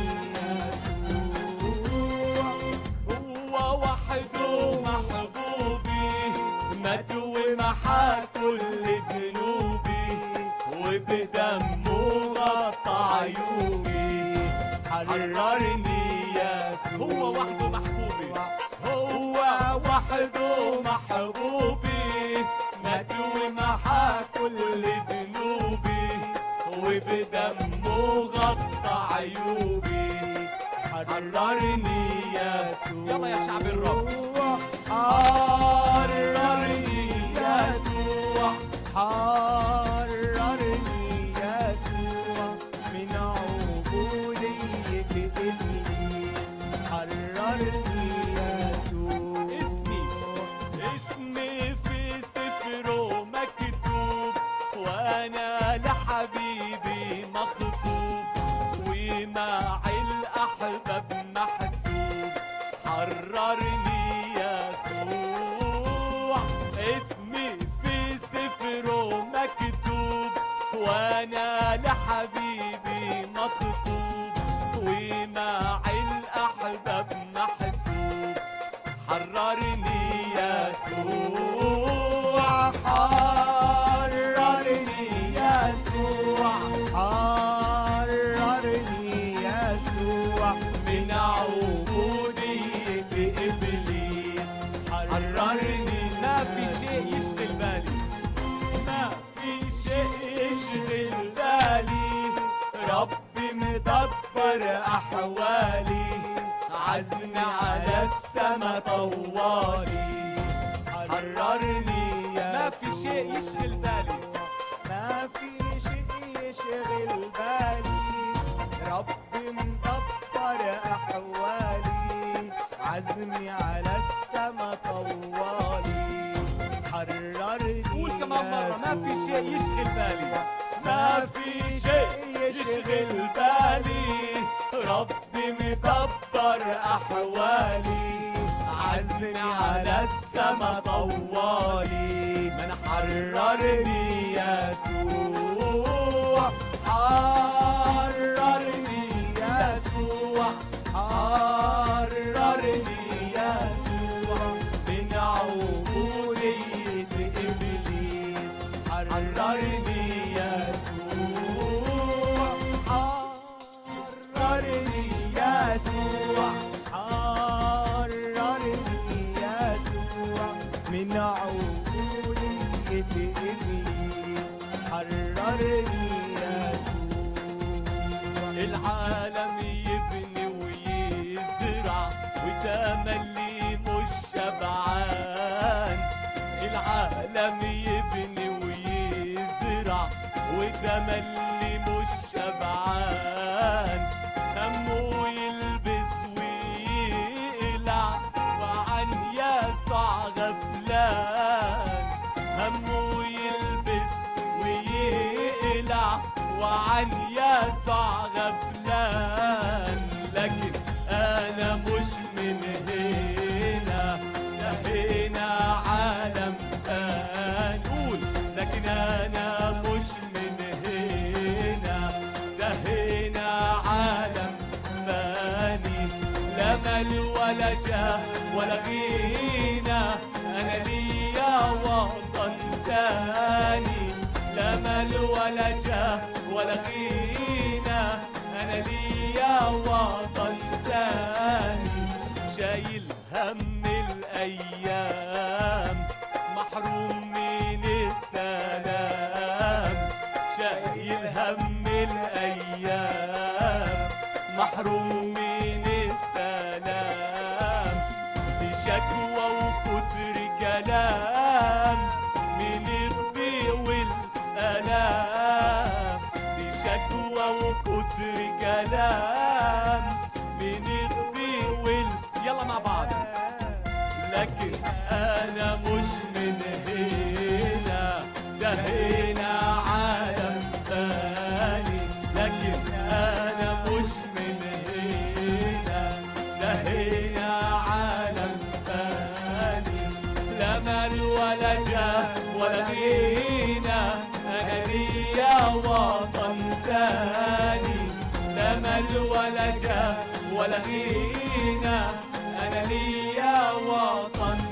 يسوع هو وحده محبوبي مات ومحى كل ذنوبي وبدمه غطى عيوبي حررني يسوع هو وحده محبوبي هو وحده محبوبي مات ومحى كل ذنوبي وبدمه غطى عيوبي حررني يسوع يلا يا شعب الرب حررني يسوع حررني يسوع من عبودية إبليس حررني يسوع اسمي اسمي في سفره مكتوب وانا لحبيبي مخطوب ومع الاحباب محسوب حررني يسوع اسمي في سفره مكتوب وانا لحبيبي مخطوب ومع الاحباب محسوب حررني يسوع حررني يسوع حررني يسوع من عبودية إبليس حررني ما في شيء يشغل بالي ما في شيء يشغل بالي ربي مدبر أحوالي عزمي على السما طوالي حررني ما في شيء يشغل بالي ما في شيء يشغل بالي ربي مدبر أحوالي عزمي على السما طوالي حررني قول كمان مرة ما في يسوع. شيء يشغل بالي ما في شيء يشغل بالي ربي مدبر أحوالي عزمي على السما طوالي من حررني يسوع حررني يسوع حررني يسوع من عبودية إبليس حررني يسوع حررني يسوع حررني يسوع من عبودية إبليس حررني يسوع العالم يبني ويزرع وتملي مش شبعان العالم يبني ويزرع وتملي مش شبعان همه يلبس ويقلع وعن يسوع غفلان يسوع غفلان لكن انا مش من هنا ده هنا عالم هنقول لكن انا مش من هنا ده هنا عالم ثاني لا مال ولا جاه ولا غنى انا ليا وطن تاني لا مال ولا جاه ولا غنى انا ليا وطن تاني شايل هم الايام محروم من السلام شايل هم الايام محروم من السلام في شكوى وكتر كلام من الضيق والالام في شكوى وكتر كلام من الضيق وال يلا مع بعض لكن انا مش من هنا ده هنا عالم ثاني لكن انا مش من هنا ده هنا عالم ثاني لا مال ولا جاه ولا غنى انا ليا وطن تاني لا مال ولا جاه ولا غنى انا ليا وطن